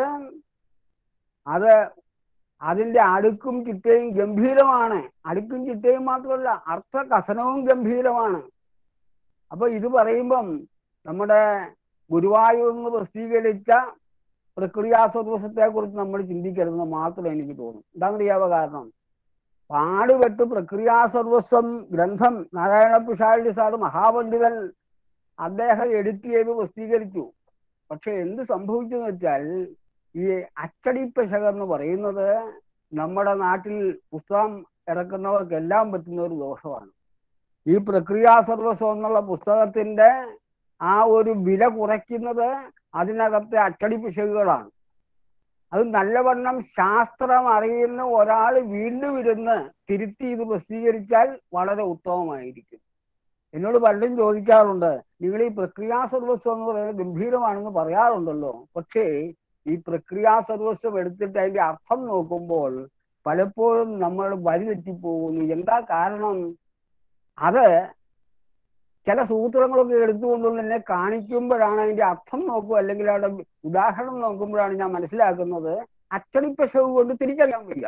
അത് അതിന്റെ അടുക്കും ചിട്ടയും ഗംഭീരമാണ് അടുക്കും ചിട്ടയും മാത്രമല്ല അർത്ഥ കഥനവും ഗംഭീരമാണ് അപ്പൊ ഇത് പറയുമ്പം നമ്മുടെ ഗുരുവായൂർ നിന്ന് പ്രസിദ്ധീകരിച്ച പ്രക്രിയാ സർവസ്വത്തെ കുറിച്ച് നമ്മൾ ചിന്തിക്കരുതെന്ന് മാത്രമേ എനിക്ക് തോന്നുന്നു എന്താണെന്നറിയാവോ കാരണം പാടുപെട്ട് പ്രക്രിയാ സർവസ്വം ഗ്രന്ഥം നാരായണ പിഷാരടി സാറ് മഹാപണ്ഡിതൻ അദ്ദേഹം എഡിറ്റ് ചെയ്ത് പ്രസിദ്ധീകരിച്ചു പക്ഷെ എന്ത് സംഭവിച്ചു എന്ന് വെച്ചാൽ ഈ അച്ചടി പിശക് എന്ന് പറയുന്നത് നമ്മുടെ നാട്ടിൽ പുസ്തകം ഇറക്കുന്നവർക്കെല്ലാം പറ്റുന്ന ഒരു ദോഷമാണ് ഈ പ്രക്രിയാ സർവസ്വം എന്നുള്ള പുസ്തകത്തിന്റെ ആ ഒരു വില കുറയ്ക്കുന്നത് അതിനകത്തെ അച്ചടി പിശകുകളാണ് അത് നല്ലവണ്ണം ശാസ്ത്രം അറിയുന്ന ഒരാൾ വീണ്ടും ഇരുന്ന് തിരുത്തി ഇത് പ്രസിദ്ധീകരിച്ചാൽ വളരെ ഉത്തമമായിരിക്കും എന്നോട് പലരും ചോദിക്കാറുണ്ട് നിങ്ങൾ ഈ പ്രക്രിയാ സർവസ്വം എന്ന് പറയുന്നത് ഗംഭീരമാണെന്ന് പറയാറുണ്ടല്ലോ പക്ഷേ ഈ പ്രക്രിയാ സർവസ്വം എടുത്തിട്ട് അതിന്റെ അർത്ഥം നോക്കുമ്പോൾ പലപ്പോഴും നമ്മൾ വഴി തെറ്റിപ്പോകുന്നു എന്താ കാരണം അത് ചില സൂത്രങ്ങളൊക്കെ എടുത്തുകൊണ്ട് തന്നെ കാണിക്കുമ്പോഴാണ് അതിന്റെ അർത്ഥം നോക്കുക അല്ലെങ്കിൽ അവിടെ ഉദാഹരണം നോക്കുമ്പോഴാണ് ഞാൻ മനസ്സിലാക്കുന്നത് അച്ചടിപ്പശവ് കൊണ്ട് തിരിച്ചറിയാൻ വയ്യ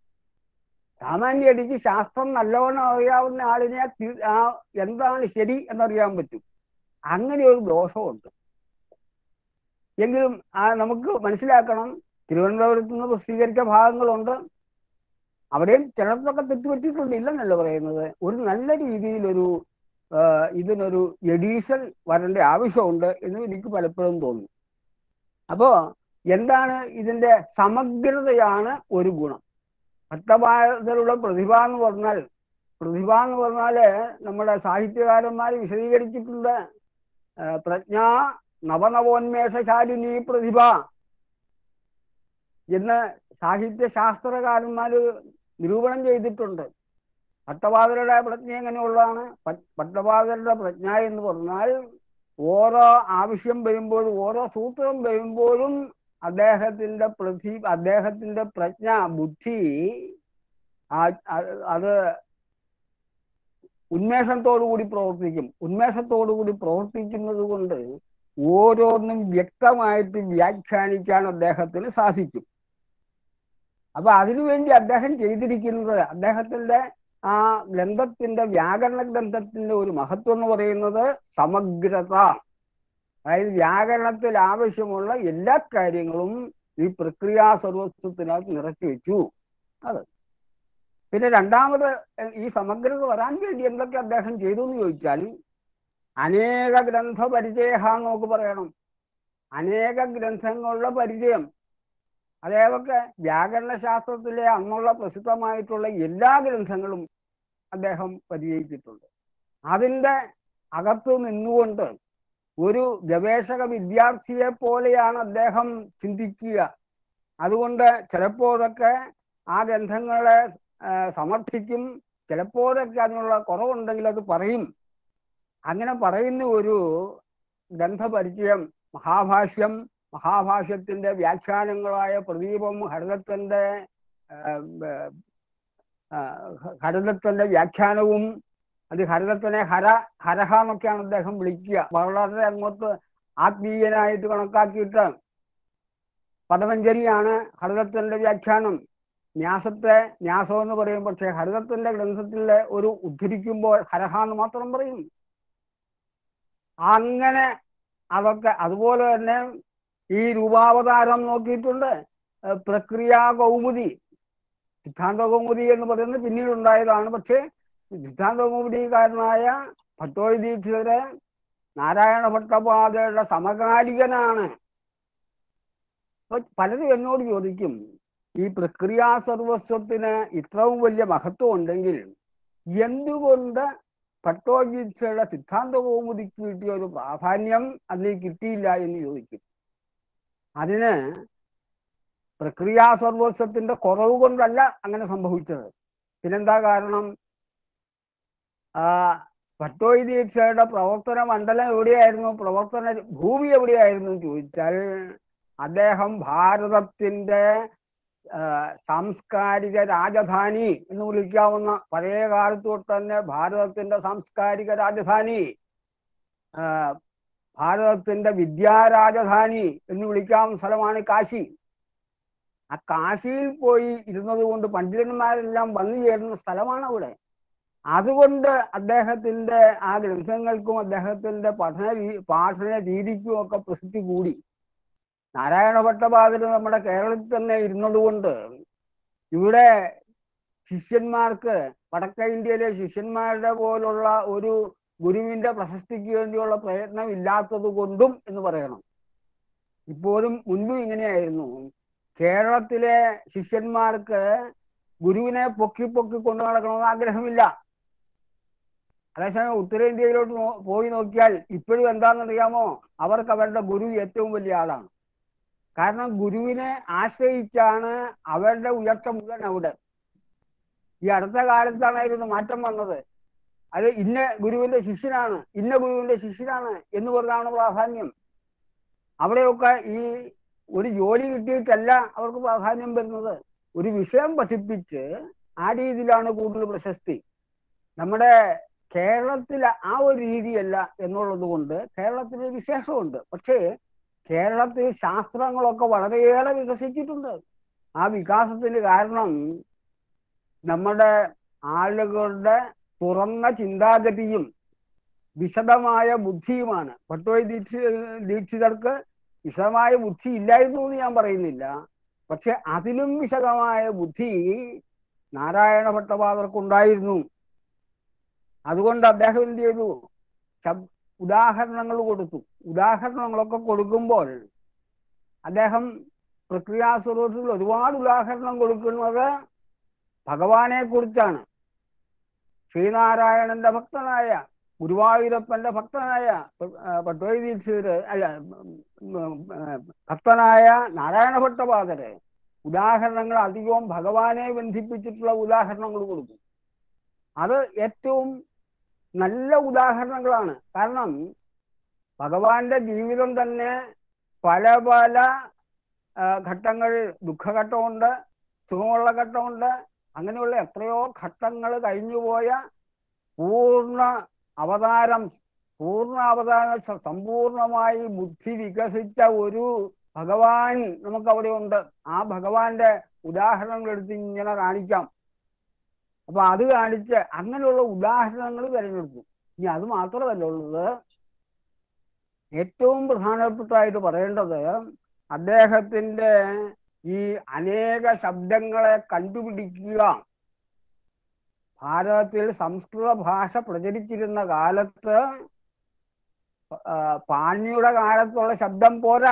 സാമാന്യ അടിക്ക് ശാസ്ത്രം നല്ലവണ്ണം അറിയാവുന്ന ആളിനെ ആ തി- ആ എന്താണ് ശരി എന്നറിയാൻ പറ്റും അങ്ങനെ ഒരു ദോഷമുണ്ട് എങ്കിലും ആ നമുക്ക് മനസ്സിലാക്കണം തിരുവനന്തപുരത്ത് നിന്ന് പ്രസിദ്ധീകരിച്ച ഭാഗങ്ങളുണ്ട് അവിടെയും ചിലർക്കൊക്കെ തെറ്റുപറ്റിയിട്ടുണ്ട് ഇല്ലെന്നല്ല പറയുന്നത് ഒരു നല്ല രീതിയിലൊരു ആ, ഇതിനൊരു എഡീഷൻ വരേണ്ട ആവശ്യമുണ്ട് എന്ന് എനിക്ക് പലപ്പോഴും തോന്നുന്നു അപ്പോ എന്താണ് ഇതിന്റെ സമഗ്രതയാണ് ഒരു ഗുണം ഭട്ടഭാരതത്തിലുള്ള പ്രതിഭ എന്ന് പറഞ്ഞാൽ പ്രതിഭ എന്ന് പറഞ്ഞാല് നമ്മുടെ സാഹിത്യകാരന്മാർ വിശദീകരിച്ചിട്ടുണ്ട് ആ, പ്രജ്ഞ നവനവോന്മേഷശാലിനി പ്രതിഭ എന്ന് സാഹിത്യ ശാസ്ത്രകാരന്മാര് നിരൂപണം ചെയ്തിട്ടുണ്ട് ഭട്ടപാതരുടെ പ്രജ്ഞ എങ്ങനെയുള്ളതാണ് പ- ഭട്ടപാതരുടെ പ്രജ്ഞ എന്ന് പറഞ്ഞാൽ ഓരോ ആവശ്യം വരുമ്പോഴും ഓരോ സൂത്രം വരുമ്പോഴും അദ്ദേഹത്തിന്റെ പ്രതി അദ്ദേഹത്തിന്റെ പ്രജ്ഞ ബുദ്ധി ആ- ആ- അത് ഉന്മേഷത്തോടു കൂടി പ്രവർത്തിക്കും ഉന്മേഷത്തോടു കൂടി പ്രവർത്തിക്കുന്നത് കൊണ്ട് ഓരോന്നും വ്യക്തമായിട്ട് വ്യാഖ്യാനിക്കാൻ അദ്ദേഹത്തിന് സാധിക്കും അപ്പൊ അതിനുവേണ്ടി അദ്ദേഹം ചെയ്തിരിക്കുന്നത് അദ്ദേഹത്തിന്റെ ആ ഗ്രന്ഥത്തിന്റെ വ്യാകരണ ഗ്രന്ഥത്തിന്റെ ഒരു മഹത്വം എന്ന് പറയുന്നത് സമഗ്രത അതായത് വ്യാകരണത്തിൽ ആവശ്യമുള്ള എല്ലാ കാര്യങ്ങളും ഈ പ്രക്രിയാ സർവസ്വത്തിനകത്ത് നിറച്ചു വെച്ചു അത് പിന്നെ രണ്ടാമത് എ- ഈ സമഗ്രത വരാൻ വേണ്ടി എന്തൊക്കെ അദ്ദേഹം ചെയ്തു എന്ന് ചോദിച്ചാൽ അനേക ഗ്രന്ഥ പരിചയ നമുക്ക് പറയണം അനേക ഗ്രന്ഥങ്ങളുടെ പരിചയം അതേതൊക്കെ വ്യാകരണ ശാസ്ത്രത്തിലെ അന്നുള്ള പ്രസിദ്ധമായിട്ടുള്ള എല്ലാ ഗ്രന്ഥങ്ങളും അദ്ദേഹം പരിചയിച്ചിട്ടുണ്ട് അതിൻ്റെ അകത്ത് നിന്നുകൊണ്ട് ഒരു ഗവേഷക വിദ്യാർത്ഥിയെ പോലെയാണ് അദ്ദേഹം ചിന്തിക്കുക അതുകൊണ്ട് ചിലപ്പോഴൊക്കെ ആ ഗ്രന്ഥങ്ങളെ ആ, സമർത്ഥിക്കും ചിലപ്പോഴൊക്കെ അതിനുള്ള കുറവുണ്ടെങ്കിൽ അത് പറയും അങ്ങനെ പറയുന്ന ഒരു ഗ്രന്ഥപരിചയം മഹാഭാഷ്യം മഹാഭാഷ്യത്തിന്റെ വ്യാഖ്യാനങ്ങളായ പ്രദീപം ഹരിതത്തിന്റെ ഹരിതത്തിന്റെ വ്യാഖ്യാനവും അത് ഹരിതത്തിനെ ഹര ഹരഹ എന്നൊക്കെയാണ് അദ്ദേഹം വിളിക്കുക വളരെ അങ്ങോട്ട് ആത്മീയനായിട്ട് കണക്കാക്കിയിട്ട് പദമഞ്ജരിയാണ് ഹരിതത്തിന്റെ വ്യാഖ്യാനം ന്യാസത്തെ ന്യാസം എന്ന് പറയും പക്ഷേ ഹരിതത്തിന്റെ ഗ്രന്ഥത്തിലെ ഒരു ഉദ്ധരിക്കുമ്പോൾ ഹരഹ എന്ന് മാത്രം പറയും അങ്ങനെ അതൊക്കെ അതുപോലെ തന്നെ ഈ രൂപാവതാരം നോക്കിയിട്ടുണ്ട് ഏഹ് പ്രക്രിയാ കൗമുദി സിദ്ധാന്ത കൗമുദി എന്ന് പറയുന്നത് പിന്നീട് ഉണ്ടായതാണ് പക്ഷേ സിദ്ധാന്ത കൗമുദിക്കാരനായ ഭട്ടോയ് ദീക്ഷിതര് നാരായണ ഭട്ടപാദയുടെ സമകാലികനാണ് അപ്പൊ പലരും എന്നോട് ചോദിക്കും ഈ പ്രക്രിയാ സർവസ്വത്തിന് ഇത്രയും വലിയ മഹത്വം ഉണ്ടെങ്കിൽ എന്തുകൊണ്ട് ഭട്ടോജീക്ഷയുടെ സിദ്ധാന്ത കൗമുദിക്ക് കിട്ടിയ ഒരു പ്രാധാന്യം അതിൽ കിട്ടിയില്ല എന്ന് ചോദിക്കും അതിന് പ്രക്രിയാ സർവസ്വത്തിന്റെ കുറവ് കൊണ്ടല്ല അങ്ങനെ സംഭവിച്ചത് പിന്നെന്താ കാരണം ആ ഭട്ടോയി ദീക്ഷയുടെ പ്രവർത്തന മണ്ഡലം എവിടെയായിരുന്നു പ്രവർത്തന ഭൂമി എവിടെയായിരുന്നു എന്ന് ചോദിച്ചാൽ അദ്ദേഹം ഭാരതത്തിന്റെ ആ, സാംസ്കാരിക രാജധാനി എന്ന് വിളിക്കാവുന്ന പഴയ കാലത്ത് തൊട്ട് തന്നെ ഭാരതത്തിന്റെ സാംസ്കാരിക രാജധാനി ആ, ഭാരതത്തിന്റെ വിദ്യാരാജധാനി എന്ന് വിളിക്കാവുന്ന സ്ഥലമാണ് കാശി ആ കാശിയിൽ പോയി ഇരുന്നത് കൊണ്ട് പണ്ഡിതന്മാരെല്ലാം വന്നു ചേരുന്ന സ്ഥലമാണ് അവിടെ അതുകൊണ്ട് അദ്ദേഹത്തിന്റെ ആ ഗ്രന്ഥങ്ങൾക്കും അദ്ദേഹത്തിന്റെ പഠന രീ- പാഠന രീതിക്കും ഒക്കെ പ്രസിദ്ധി കൂടി നാരായണ ഭട്ടപാദര് നമ്മുടെ കേരളത്തിൽ തന്നെ ഇരുന്നത് കൊണ്ട് ഇവിടെ ശിഷ്യന്മാർക്ക് വടക്ക ഇന്ത്യയിലെ ശിഷ്യന്മാരുടെ പോലുള്ള ഒരു ഗുരുവിന്റെ പ്രശസ്തിക്ക് വേണ്ടിയുള്ള പ്രയത്നം ഇല്ലാത്തത് കൊണ്ടും എന്ന് പറയണം ഇപ്പോഴും മുൻപും ഇങ്ങനെയായിരുന്നു കേരളത്തിലെ ശിഷ്യന്മാർക്ക് ഗുരുവിനെ പൊക്കി പൊക്കി കൊണ്ടു നടക്കണമെന്ന് ആഗ്രഹമില്ല അതേസമയം ഉത്തരേന്ത്യയിലോട്ട് നോ- പോയി നോക്കിയാൽ ഇപ്പോഴും എന്താണെന്നറിയാമോ അവർക്ക് അവരുടെ ഗുരു ഏറ്റവും വലിയ ആളാണ് കാരണം ഗുരുവിനെ ആശ്രയിച്ചാണ് അവരുടെ ഉയർച്ച മുഴുവൻ അവിടെ ഈ അടുത്ത കാലത്താണായിരുന്നു മാറ്റം വന്നത് അത് ഇന്ന ഗുരുവിന്റെ ശിഷ്യനാണ് ഇന്ന ഗുരുവിന്റെ ശിഷ്യനാണ് എന്ന് പറഞ്ഞാണ് പ്രാധാന്യം അവിടെയൊക്കെ ഈ ഒരു ജോലി കിട്ടിയിട്ടല്ല അവർക്ക് പ്രാധാന്യം വരുന്നത് ഒരു വിഷയം പഠിപ്പിച്ച് ആ രീതിയിലാണ് കൂടുതൽ പ്രശസ്തി നമ്മുടെ കേരളത്തിൽ ആ ഒരു രീതിയല്ല എന്നുള്ളത് കൊണ്ട് കേരളത്തിൽ ഒരു വിശേഷമുണ്ട് പക്ഷേ കേരളത്തിൽ ശാസ്ത്രങ്ങളൊക്കെ വളരെയേറെ വികസിച്ചിട്ടുണ്ട് ആ വികാസത്തിന് കാരണം നമ്മുടെ ആളുകളുടെ തുറന്ന ചിന്താഗതിയും വിശദമായ ബുദ്ധിയുമാണ് ഭട്ടോയ് ദീക്ഷി ദീക്ഷിതർക്ക് വിശദമായ ബുദ്ധി ഇല്ലായിരുന്നു എന്ന് ഞാൻ പറയുന്നില്ല പക്ഷെ അതിലും വിശദമായ ബുദ്ധി നാരായണ ഭട്ടപാദർക്കുണ്ടായിരുന്നു അതുകൊണ്ട് അദ്ദേഹം എന്ത് ചെയ്തു ശബ്- ഉദാഹരണങ്ങൾ കൊടുത്തു ഉദാഹരണങ്ങളൊക്കെ കൊടുക്കുമ്പോൾ അദ്ദേഹം പ്രക്രിയാസ്വരൂപത്തിൽ ഒരുപാട് ഉദാഹരണം കൊടുക്കുന്നത് ഭഗവാനെ കുറിച്ചാണ് ശ്രീനാരായണന്റെ ഭക്തനായ ഗുരുവായൂരപ്പന്റെ ഭക്തനായ ആ, പട്ടോയി ദീക്ഷിതര് അല്ല ഉം, ഉം, ഉം, ഭക്തനായ നാരായണ ഭട്ടപാദര് ഉദാഹരണങ്ങൾ അധികവും ഭഗവാനെ ബന്ധിപ്പിച്ചിട്ടുള്ള ഉദാഹരണങ്ങൾ കൊടുക്കും അത് ഏറ്റവും നല്ല ഉദാഹരണങ്ങളാണ് കാരണം ഭഗവാന്റെ ജീവിതം തന്നെ പല പല ആ, ഘട്ടങ്ങൾ ദുഃഖഘട്ടമുണ്ട് സുഖമുള്ള ഘട്ടമുണ്ട് അങ്ങനെയുള്ള എത്രയോ ഘട്ടങ്ങൾ കഴിഞ്ഞുപോയ പൂർണ്ണ അവതാരം പൂർണ്ണ അവതാരം സ- സമ്പൂർണമായി ബുദ്ധി വികസിച്ച ഒരു ഭഗവാൻ നമുക്ക് അവിടെ ഉണ്ട് ആ ഭഗവാന്റെ ഉദാഹരണങ്ങൾ എടുത്ത് ഇങ്ങനെ കാണിക്കാം അപ്പൊ അത് കാണിച്ച് അങ്ങനെയുള്ള ഉദാഹരണങ്ങൾ തിരഞ്ഞെടുത്തു ഇനി അത് മാത്രമല്ല ഉള്ളത് ഏറ്റവും പ്രധാനപ്പെട്ടായിട്ട് പറയേണ്ടത് അദ്ദേഹത്തിന്റെ ഈ അനേക ശബ്ദങ്ങളെ കണ്ടുപിടിക്കുക ഭാരതത്തിൽ സംസ്കൃത ഭാഷ പ്രചരിച്ചിരുന്ന കാലത്ത് ആ, പാണിയുടെ കാലത്തുള്ള ശബ്ദം പോരാ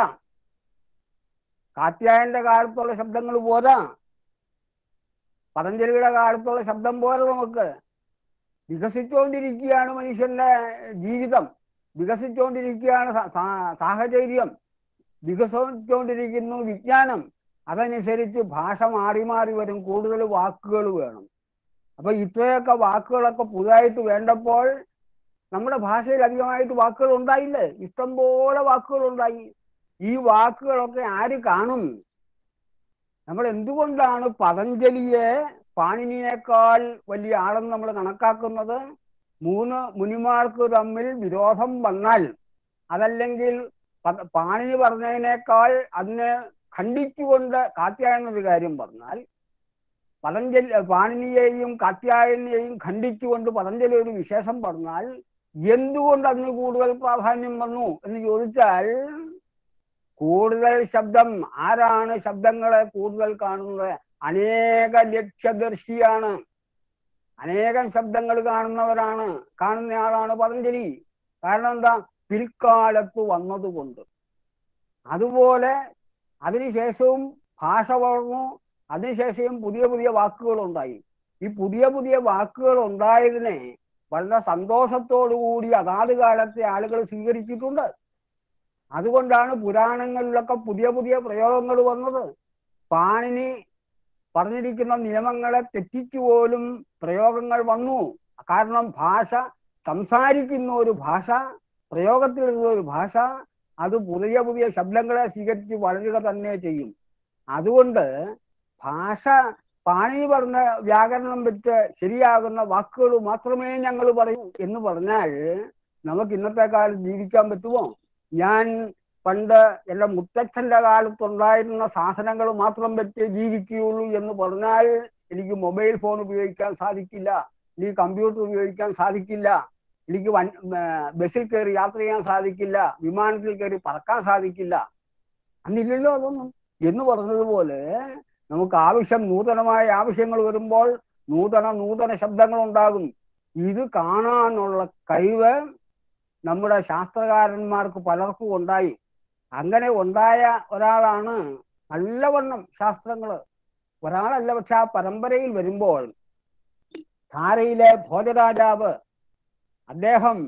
കാത്യായന്റെ കാലത്തുള്ള ശബ്ദങ്ങൾ പോരാ പതഞ്ജലിയുടെ കാലത്തുള്ള ശബ്ദം പോരാ നമുക്ക് വികസിച്ചുകൊണ്ടിരിക്കുകയാണ് മനുഷ്യന്റെ ജീവിതം വികസിച്ചുകൊണ്ടിരിക്കുകയാണ് സാ- സാ- സാഹചര്യം വികസിച്ചുകൊണ്ടിരിക്കുന്നു വിജ്ഞാനം അതനുസരിച്ച് ഭാഷ മാറി മാറി വരും കൂടുതൽ വാക്കുകൾ വേണം അപ്പൊ ഇത്രയൊക്കെ വാക്കുകളൊക്കെ പുതുതായിട്ട് വേണ്ടപ്പോൾ നമ്മുടെ ഭാഷയിൽ അധികമായിട്ട് വാക്കുകൾ ഉണ്ടായില്ലേ ഇഷ്ടംപോലെ വാക്കുകൾ ഉണ്ടായി ഈ വാക്കുകളൊക്കെ ആര് കാണും നമ്മൾ എന്തുകൊണ്ടാണ് പതഞ്ജലിയെ പാണിനിയേക്കാൾ വലിയ ആളെന്ന് നമ്മൾ കണക്കാക്കുന്നത് മൂന്ന് മുനിമാർക്ക് തമ്മിൽ വിരോധം വന്നാൽ അതല്ലെങ്കിൽ പ- പാണിനി പറഞ്ഞതിനേക്കാൾ അതിനെ ഖണ്ഡിച്ചുകൊണ്ട് കാത്യായന ഒരു കാര്യം പറഞ്ഞാൽ പതഞ്ജലി പാണിനിയെയും കാത്യായനെയും ഖണ്ഡിച്ചുകൊണ്ട് പതഞ്ജലി ഒരു വിശേഷം പറഞ്ഞാൽ എന്തുകൊണ്ട് അതിന് കൂടുതൽ പ്രാധാന്യം വന്നു എന്ന് ചോദിച്ചാൽ കൂടുതൽ ശബ്ദം ആരാണ് ശബ്ദങ്ങളെ കൂടുതൽ കാണുന്നത് അനേക ലക്ഷ്യദർശിയാണ് അനേകം ശബ്ദങ്ങൾ കാണുന്നവരാണ് കാണുന്നയാളാണ് പതഞ്ജലി കാരണം എന്താ പിൽക്കാലത്ത് വന്നതുകൊണ്ട് അതുപോലെ അതിനുശേഷവും ഭാഷ വളർന്നു അതിനുശേഷം പുതിയ പുതിയ വാക്കുകൾ ഉണ്ടായി ഈ പുതിയ പുതിയ വാക്കുകൾ ഉണ്ടായതിനെ വളരെ സന്തോഷത്തോടു കൂടി അതാത് കാലത്തെ ആളുകൾ സ്വീകരിച്ചിട്ടുണ്ട് അതുകൊണ്ടാണ് പുരാണങ്ങളിലൊക്കെ പുതിയ പുതിയ പ്രയോഗങ്ങൾ വന്നത് പാണിനി പറഞ്ഞിരിക്കുന്ന നിയമങ്ങളെ തെറ്റിച്ചു പോലും പ്രയോഗങ്ങൾ വന്നു കാരണം ഭാഷ സംസാരിക്കുന്ന ഒരു ഭാഷ പ്രയോഗത്തിലുള്ള ഒരു ഭാഷ അത് പുതിയ പുതിയ ശബ്ദങ്ങളെ സ്വീകരിച്ച് വളരുക തന്നെ ചെയ്യും അതുകൊണ്ട് ഭാഷ പാണിനി പറഞ്ഞ വ്യാകരണം വെച്ച് ശരിയാകുന്ന വാക്കുകൾ മാത്രമേ ഞങ്ങൾ പറയൂ എന്ന് പറഞ്ഞാൽ നമുക്ക് ഇന്നത്തെ കാലത്ത് ജീവിക്കാൻ പറ്റുമോ ഞാൻ പണ്ട് എൻ്റെ മുത്തച്ഛൻ്റെ കാലത്തുണ്ടായിരുന്ന സാധനങ്ങൾ മാത്രം വെച്ച് ജീവിക്കുകയുള്ളൂ എന്ന് പറഞ്ഞാൽ എനിക്ക് മൊബൈൽ ഫോൺ ഉപയോഗിക്കാൻ സാധിക്കില്ല എനിക്ക് കമ്പ്യൂട്ടർ ഉപയോഗിക്കാൻ സാധിക്കില്ല എനിക്ക് വൻ ആ, ബസ്സിൽ കയറി യാത്ര ചെയ്യാൻ സാധിക്കില്ല വിമാനത്തിൽ കയറി പറക്കാൻ സാധിക്കില്ല അന്നില്ലല്ലോ അതൊന്നും എന്ന് പറഞ്ഞതുപോലെ നമുക്ക് ആവശ്യം നൂതനമായ ആവശ്യങ്ങൾ വരുമ്പോൾ നൂതന നൂതന ശബ്ദങ്ങൾ ഉണ്ടാകും ഇത് കാണാനുള്ള കഴിവ് നമ്മുടെ ശാസ്ത്രകാരന്മാർക്ക് പലർക്കും ഉണ്ടായി അങ്ങനെ ഉണ്ടായ ഒരാളാണ് നല്ലവണ്ണം ശാസ്ത്രങ്ങള് ഒരാളല്ല പക്ഷെ ആ പരമ്പരയിൽ വരുമ്പോൾ ധാരയിലെ ഭോജരാജാവ് അദ്ദേഹം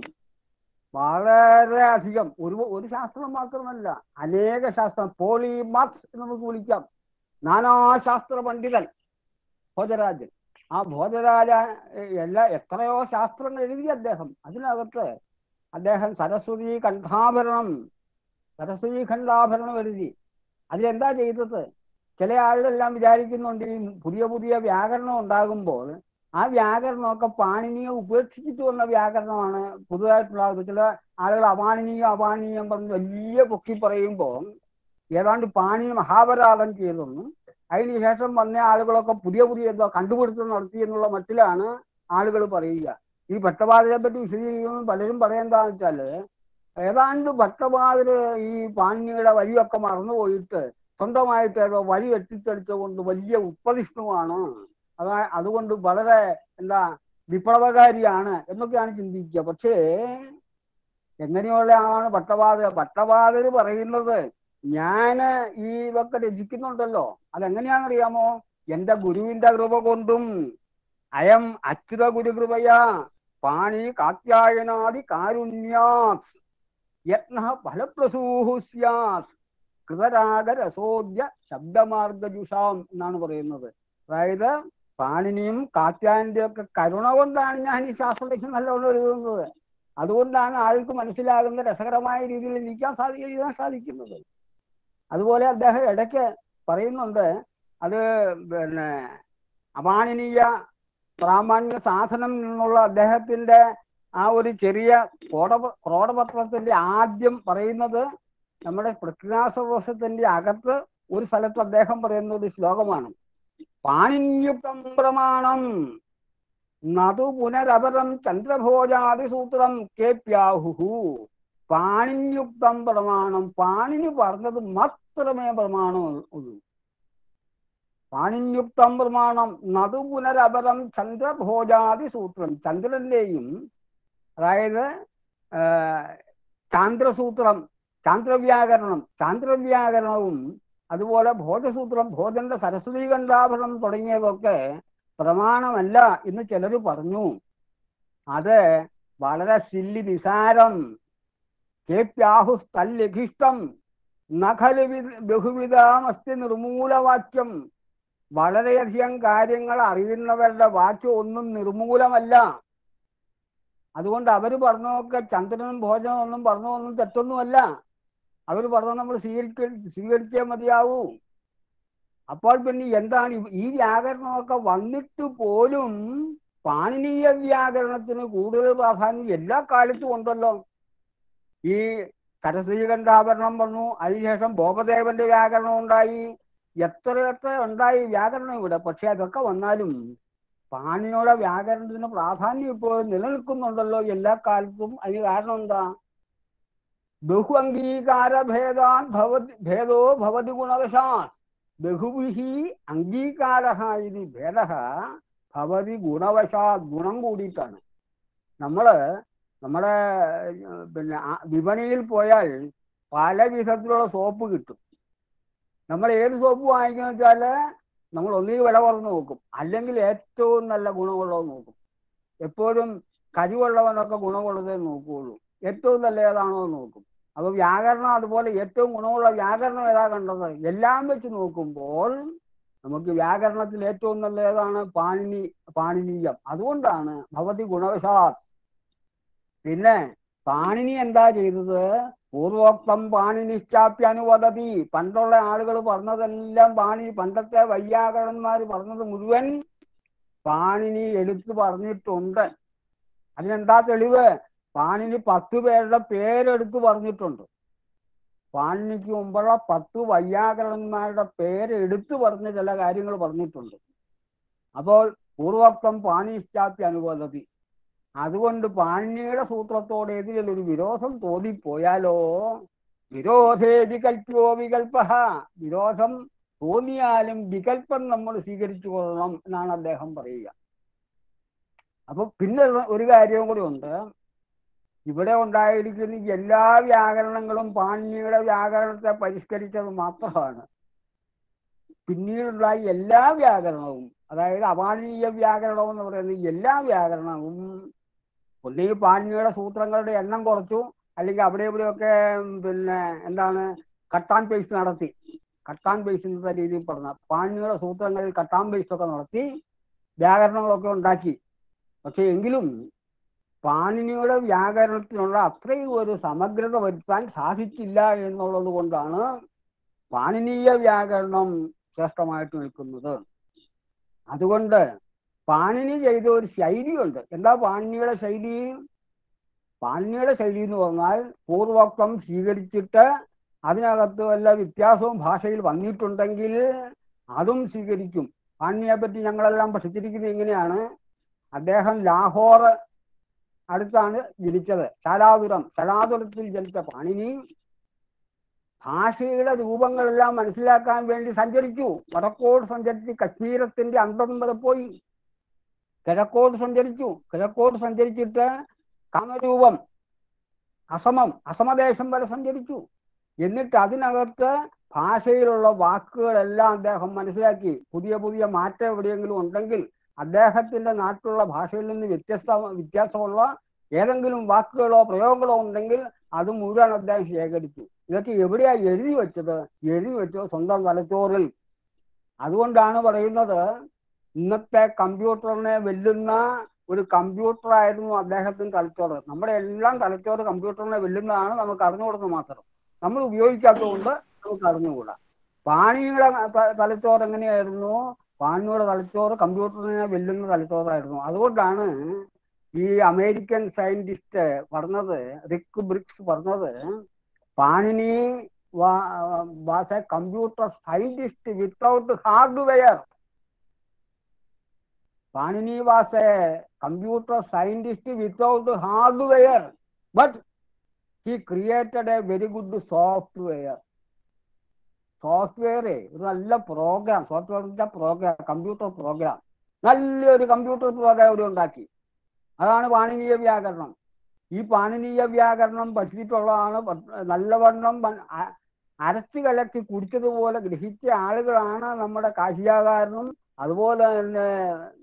വളരെ അധികം ഒരു ഒരു ശാസ്ത്രം മാത്രമല്ല അനേക ശാസ്ത്രം പോളിമാത്സ് എന്ന് നമുക്ക് വിളിക്കാം നാനാശാസ്ത്ര പണ്ഡിതൻ ഭോജരാജൻ ആ ഭോജരാജ എ- എല്ലാ എത്രയോ ശാസ്ത്രങ്ങൾ എഴുതി അദ്ദേഹം അതിനകത്ത് അദ്ദേഹം സരസ്വതി കണ്ഠാഭരണം സരസ്വതി ഖണ്ഡാഭരണം എഴുതി അതിലെന്താ ചെയ്തത് ചില ആളുകളെല്ലാം വിചാരിക്കുന്നുണ്ട് ഈ പുതിയ പുതിയ വ്യാകരണം ഉണ്ടാകുമ്പോൾ ആ വ്യാകരണമൊക്കെ പാണിനിയെ ഉപേക്ഷിച്ചിട്ട് വന്ന വ്യാകരണമാണ് പുതുതായിട്ടുള്ള ചില ആളുകൾ അപാണിനീയം അപാണീയം പറഞ്ഞ് വലിയ പൊക്കി പറയുമ്പോൾ ഏതാണ്ട് പാണിനി മഹാപരാധം ചെയ്തെന്നും അതിനുശേഷം വന്ന ആളുകളൊക്കെ പുതിയ പുതിയ എന്തോ കണ്ടുപിടുത്തം നടത്തി എന്നുള്ള മട്ടിലാണ് ആളുകൾ പറയുക ഈ ഭട്ടപാതിരെ പറ്റി വിശദീകരിക്കുമ്പോൾ പലരും പറയുന്നതാന്ന് വെച്ചാല് ഏതാണ്ട് ഭട്ടപാതിര് ഈ പാണിനിയുടെ വഴിയൊക്കെ മറന്നുപോയിട്ട് സ്വന്തമായിട്ട് ഏതോ വഴി വെട്ടിത്തെളിച്ചുകൊണ്ട് വലിയ ഉത്പതിഷ്ണുവാണ് അതാ അതുകൊണ്ട് വളരെ എന്താ വിപ്ലവകാരിയാണ് എന്നൊക്കെയാണ് ചിന്തിക്കുക പക്ഷേ എങ്ങനെയുള്ള ആളാണ് ഭട്ടപാതിര ഭട്ടപാതിര് പറയുന്നത് ഞാന് ഈ ഇതൊക്കെ രചിക്കുന്നുണ്ടല്ലോ അതെങ്ങനെയാണെന്നറിയാമോ എന്റെ ഗുരുവിന്റെ കൃപ കൊണ്ടും അയം അച്യുത ഗുരുകൃപയാ പാണി കാത്യായനാദി കാരുണ്യാത് യത്ന ഫലപ്രസൂഹു സ്യാത് കൃതരാഗരസോദ്യ ശബ്ദമാർഗജുഷാം എന്നാണ് പറയുന്നത് അതായത് പാണിനിയും കാത്യായന്റെ ഒക്കെ കരുണ കൊണ്ടാണ് ഞാൻ ഈ ശാസ്ത്രലേഖനം നല്ലോണം എഴുതുന്നത് അതുകൊണ്ടാണ് ആൾക്ക് മനസ്സിലാകുന്ന രസകരമായ രീതിയിൽ എഴുതിക്കാൻ സാധി എഴുതാൻ സാധിക്കുന്നത് അതുപോലെ അദ്ദേഹം ഇടയ്ക്ക് പറയുന്നുണ്ട് അത് പിന്നെ അപാണിനീയ പ്രാമാണ്യ സാധനം എന്നുള്ള അദ്ദേഹത്തിന്റെ ആ ഒരു ചെറിയ ക്രോഡ ക്രോഡപത്രത്തിന്റെ ആദ്യം പറയുന്നത് നമ്മുടെ പ്രജ്ഞാസദോഷത്തിന്റെ അകത്ത് ഒരു സ്ഥലത്ത് അദ്ദേഹം പറയുന്ന ഒരു ശ്ലോകമാണ് പാണിന്യുക്തം പ്രമാണം നതു പുനരപരം ചന്ദ്രഭോജാതി സൂത്രം കേപ്യാഹുഹു പാണിന്യുക്തം പ്രമാണം പാണിനി പറഞ്ഞത് മാത്രമേ പ്രമാണം ഉള്ളൂ പാണിന്യുക്തം പ്രമാണം നതു പുനരപരം ചന്ദ്രഭോജാതി സൂത്രം ചന്ദ്രന്റെയും അതായത് ആ, ചാന്ദ്രസൂത്രം ചാന്ദ്രവ്യാകരണം ചാന്ദ്രവ്യാകരണവും അതുപോലെ ഭോജസൂത്രം ഭോജന്റെ സരസ്വതി കണ്ഠാഭരണം തുടങ്ങിയതൊക്കെ പ്രമാണമല്ല എന്ന് ചിലർ പറഞ്ഞു അത് വളരെ സില്ലി നിസാരം കേപ്യാഹു തല്ലഖിഷ്ടം നഖലു ബഹുവിധാമസ്തി നിർമൂലവാക്യം വളരെയധികം കാര്യങ്ങൾ അറിയുന്നവരുടെ വാക്യം ഒന്നും നിർമൂലമല്ല അതുകൊണ്ട് അവർ പറഞ്ഞൊക്കെ ചന്ദ്രനും ഭോജനം ഒന്നും പറഞ്ഞൊന്നും തെറ്റൊന്നുമല്ല അവർ പറഞ്ഞ നമ്മൾ സ്വീകരിക്ക സ്വീകരിച്ചേ മതിയാവൂ അപ്പോൾ പിന്നെ എന്താണ് ഈ- ഈ വ്യാകരണമൊക്കെ വന്നിട്ട് പോലും പാണിനീയ വ്യാകരണത്തിന് കൂടുതൽ പ്രാധാന്യം എല്ലാ കാലത്തും ഉണ്ടല്ലോ ഈ കരശ്രീകണ്ഠാഭരണം വന്നു അതിനുശേഷം ബോധദേവന്റെ വ്യാകരണം ഉണ്ടായി എത്ര എത്ര ഉണ്ടായി വ്യാകരണം ഇവിടെ പക്ഷെ അതൊക്കെ വന്നാലും പാണിനിയുടെ വ്യാകരണത്തിന് പ്രാധാന്യം ഇപ്പോഴും നിലനിൽക്കുന്നുണ്ടല്ലോ എല്ലാ കാലത്തും അതിന് കാരണം എന്താ ബഹു അംഗീകാര ഭേദാൻ ഭവതി ഭേദോ ഭവതി ഗുണവശാത് ബഹുവിഹി അംഗീകാര ഇത് ഭേദ ഭവതി ഗുണവശാത് ഗുണം കൂടിയിട്ടാണ് നമ്മള് നമ്മുടെ ഏർ, പിന്നെ ആ- വിപണിയിൽ പോയാൽ പല വിധത്തിലുള്ള സോപ്പ് കിട്ടും നമ്മൾ ഏത് സോപ്പ് വാങ്ങിക്കുന്ന വെച്ചാല് നമ്മൾ ഒന്നുകിൽ വില കുറഞ്ഞ് നോക്കും അല്ലെങ്കിൽ ഏറ്റവും നല്ല ഗുണമുള്ളത് നോക്കും എപ്പോഴും കരിവുള്ളവനൊക്കെ ഗുണമുള്ളതേ നോക്കുകയുള്ളൂ ഏറ്റവും നല്ല ഏതാണോ എന്ന് നോക്കും അപ്പൊ വ്യാകരണം അതുപോലെ ഏറ്റവും ഗുണമുള്ള വ്യാകരണം ഏതാ കണ്ടത് എല്ലാം വെച്ച് നോക്കുമ്പോൾ നമുക്ക് വ്യാകരണത്തിൽ ഏറ്റവും നല്ല ഏതാണ് പാണിനി പാണിനീയം അതുകൊണ്ടാണ് ഭവതി ഗുണവശാത് പിന്നെ പാണിനി എന്താ ചെയ്തത് പൂർവോക്തം പാണിനിശ്ചാപ്യനുവദതി പണ്ടുള്ള ആളുകൾ പറഞ്ഞതെല്ലാം പാണി പണ്ടത്തെ വൈയാകരണന്മാർ പറഞ്ഞത് മുഴുവൻ പാണിനി എടുത്തു പറഞ്ഞിട്ടുണ്ട് അതിനെന്താ തെളിവ് പാണിനി പത്ത് പേരുടെ പേരെടുത്ത് പറഞ്ഞിട്ടുണ്ട് പാണിനിക്ക് മുമ്പുള്ള പത്ത് വൈയാകരണന്മാരുടെ പേര് എടുത്തു പറഞ്ഞ ചില കാര്യങ്ങൾ പറഞ്ഞിട്ടുണ്ട് അപ്പോൾ പൂർവോക്തം പാണിശ്ചാപ്യ അനുബന്ധതി അതുകൊണ്ട് പാണിനിയുടെ സൂത്രത്തോട് ഏതെങ്കിലും ഒരു വിരോധം തോന്നിപ്പോയാലോ വിരോധേ വികൽപ്പോ വികൽപ്പ വിരോധം തോന്നിയാലും വികല്പം നമ്മൾ സ്വീകരിച്ചു കൊള്ളണം എന്നാണ് അദ്ദേഹം പറയുക അപ്പൊ പിന്നെ ഒരു- ഒരു കാര്യവും കൂടി ഉണ്ട് ഇവിടെ ഉണ്ടായിരിക്കുന്ന എല്ലാ വ്യാകരണങ്ങളും പാണിനിയുടെ വ്യാകരണത്തെ പരിഷ്കരിച്ചത് മാത്രമാണ് പിന്നീടുള്ള എല്ലാ വ്യാകരണവും അതായത് അപാണീയ വ്യാകരണം എന്ന് പറയുന്ന എല്ലാ വ്യാകരണവും ഒന്നുകിൽ പാണിനിയുടെ സൂത്രങ്ങളുടെ എണ്ണം കുറച്ചു അല്ലെങ്കിൽ അവിടെ ഇവിടെയൊക്കെ ഉം, പിന്നെ എന്താണ് കട്ടാൻ പേസ്റ്റ് നടത്തി കട്ടാൻ പേസ്റ്റ് എന്ന രീതിയിൽ പറഞ്ഞ പാണിനിയുടെ സൂത്രങ്ങളിൽ കട്ടാൻ പേസ്റ്റ് ഒക്കെ നടത്തി വ്യാകരണങ്ങളൊക്കെ ഉണ്ടാക്കി പക്ഷെ എങ്കിലും പാണിനിയുടെ വ്യാകരണത്തിനുള്ള അത്രയും ഒരു സമഗ്രത വരുത്താൻ സാധിച്ചില്ല എന്നുള്ളത് കൊണ്ടാണ് പാണിനീയ വ്യാകരണം ശ്രേഷ്ഠമായിട്ട് നിൽക്കുന്നത് അതുകൊണ്ട് പാണിനി ചെയ്ത ഒരു ശൈലിയുണ്ട് എന്താ പാണിനിയുടെ ശൈലി പാണിനിയുടെ ശൈലി എന്ന് പറഞ്ഞാൽ പൂർവോക്തം സ്വീകരിച്ചിട്ട് അതിനകത്ത് വല്ല വ്യത്യാസവും ഭാഷയിൽ വന്നിട്ടുണ്ടെങ്കിൽ അതും സ്വീകരിക്കും പാണിനിയെ പറ്റി ഞങ്ങളെല്ലാം പഠിച്ചിരിക്കുന്നത് ഇങ്ങനെയാണ് അദ്ദേഹം ലാഹോർ അടുത്താണ് ജനിച്ചത് ശാലാതുരം ശലാതുരത്തിൽ ജനിച്ച പാണിനി ഭാഷയുടെ രൂപങ്ങളെല്ലാം മനസ്സിലാക്കാൻ വേണ്ടി സഞ്ചരിച്ചു വടക്കോട് സഞ്ചരിച്ച് കശ്മീരത്തിന്റെ അന്തം വരെ പോയി കിഴക്കോട്ട് സഞ്ചരിച്ചു കിഴക്കോട്ട് സഞ്ചരിച്ചിട്ട് കാമരൂപം അസമം അസമദേശം വരെ സഞ്ചരിച്ചു എന്നിട്ട് അതിനകത്ത് ഭാഷയിലുള്ള വാക്കുകളെല്ലാം അദ്ദേഹം മനസ്സിലാക്കി പുതിയ പുതിയ മാറ്റം എവിടെയെങ്കിലും ഉണ്ടെങ്കിൽ അദ്ദേഹത്തിന്റെ നാട്ടിലുള്ള ഭാഷയിൽ നിന്ന് വ്യത്യസ്ത വ്യത്യാസമുള്ള ഏതെങ്കിലും വാക്കുകളോ പ്രയോഗങ്ങളോ ഉണ്ടെങ്കിൽ അത് മുഴുവൻ അദ്ദേഹം ശേഖരിച്ചു ഇതൊക്കെ എവിടെയാ എഴുതി വെച്ചത് എഴുതി വെച്ചത് സ്വന്തം തലച്ചോറിൽ അതുകൊണ്ടാണ് പറയുന്നത് ഇന്നത്തെ കമ്പ്യൂട്ടറിനെ വെല്ലുന്ന ഒരു കമ്പ്യൂട്ടർ ആയിരുന്നു അദ്ദേഹത്തിന് തലച്ചോറ് നമ്മുടെ എല്ലാം തലച്ചോറ് കമ്പ്യൂട്ടറിനെ വെല്ലുന്നതാണ് നമുക്ക് അറിഞ്ഞുകൂടുന്നത് മാത്രം നമ്മൾ ഉപയോഗിക്കാത്തതുകൊണ്ട് നമുക്ക് അറിഞ്ഞുകൂടാ പാണിയുടെ ത- തലച്ചോറ് എങ്ങനെയായിരുന്നു പാണിയുടെ തലച്ചോറ് കമ്പ്യൂട്ടറിനെ വെല്ലുന്ന തലച്ചോറായിരുന്നു അതുകൊണ്ടാണ് ഈ അമേരിക്കൻ സയന്റിസ്റ്റ് പറഞ്ഞത് റിക് ബ്രിക്സ് പറഞ്ഞത് Panini was a computer scientist without hardware Panini was a computer scientist without hardware but he created a very good software software ഒരു നല്ല program software program computer program നല്ലൊരു കമ്പ്യൂട്ടർ പ്രോഗ്രാം ഇവിടെ ഉണ്ടാക്കി അതാണ് പാണിനീയ വ്യാകരണം ഈ പാണിനീയ വ്യാകരണം പഠിച്ചിട്ടുള്ളതാണ് പ- നല്ലവണ്ണം പ- അ- അരച്ചു കലക്കി കുടിച്ചതുപോലെ ഗ്രഹിച്ച ആളുകളാണ് നമ്മുടെ കാശിയാകാരനും അതുപോലെ തന്നെ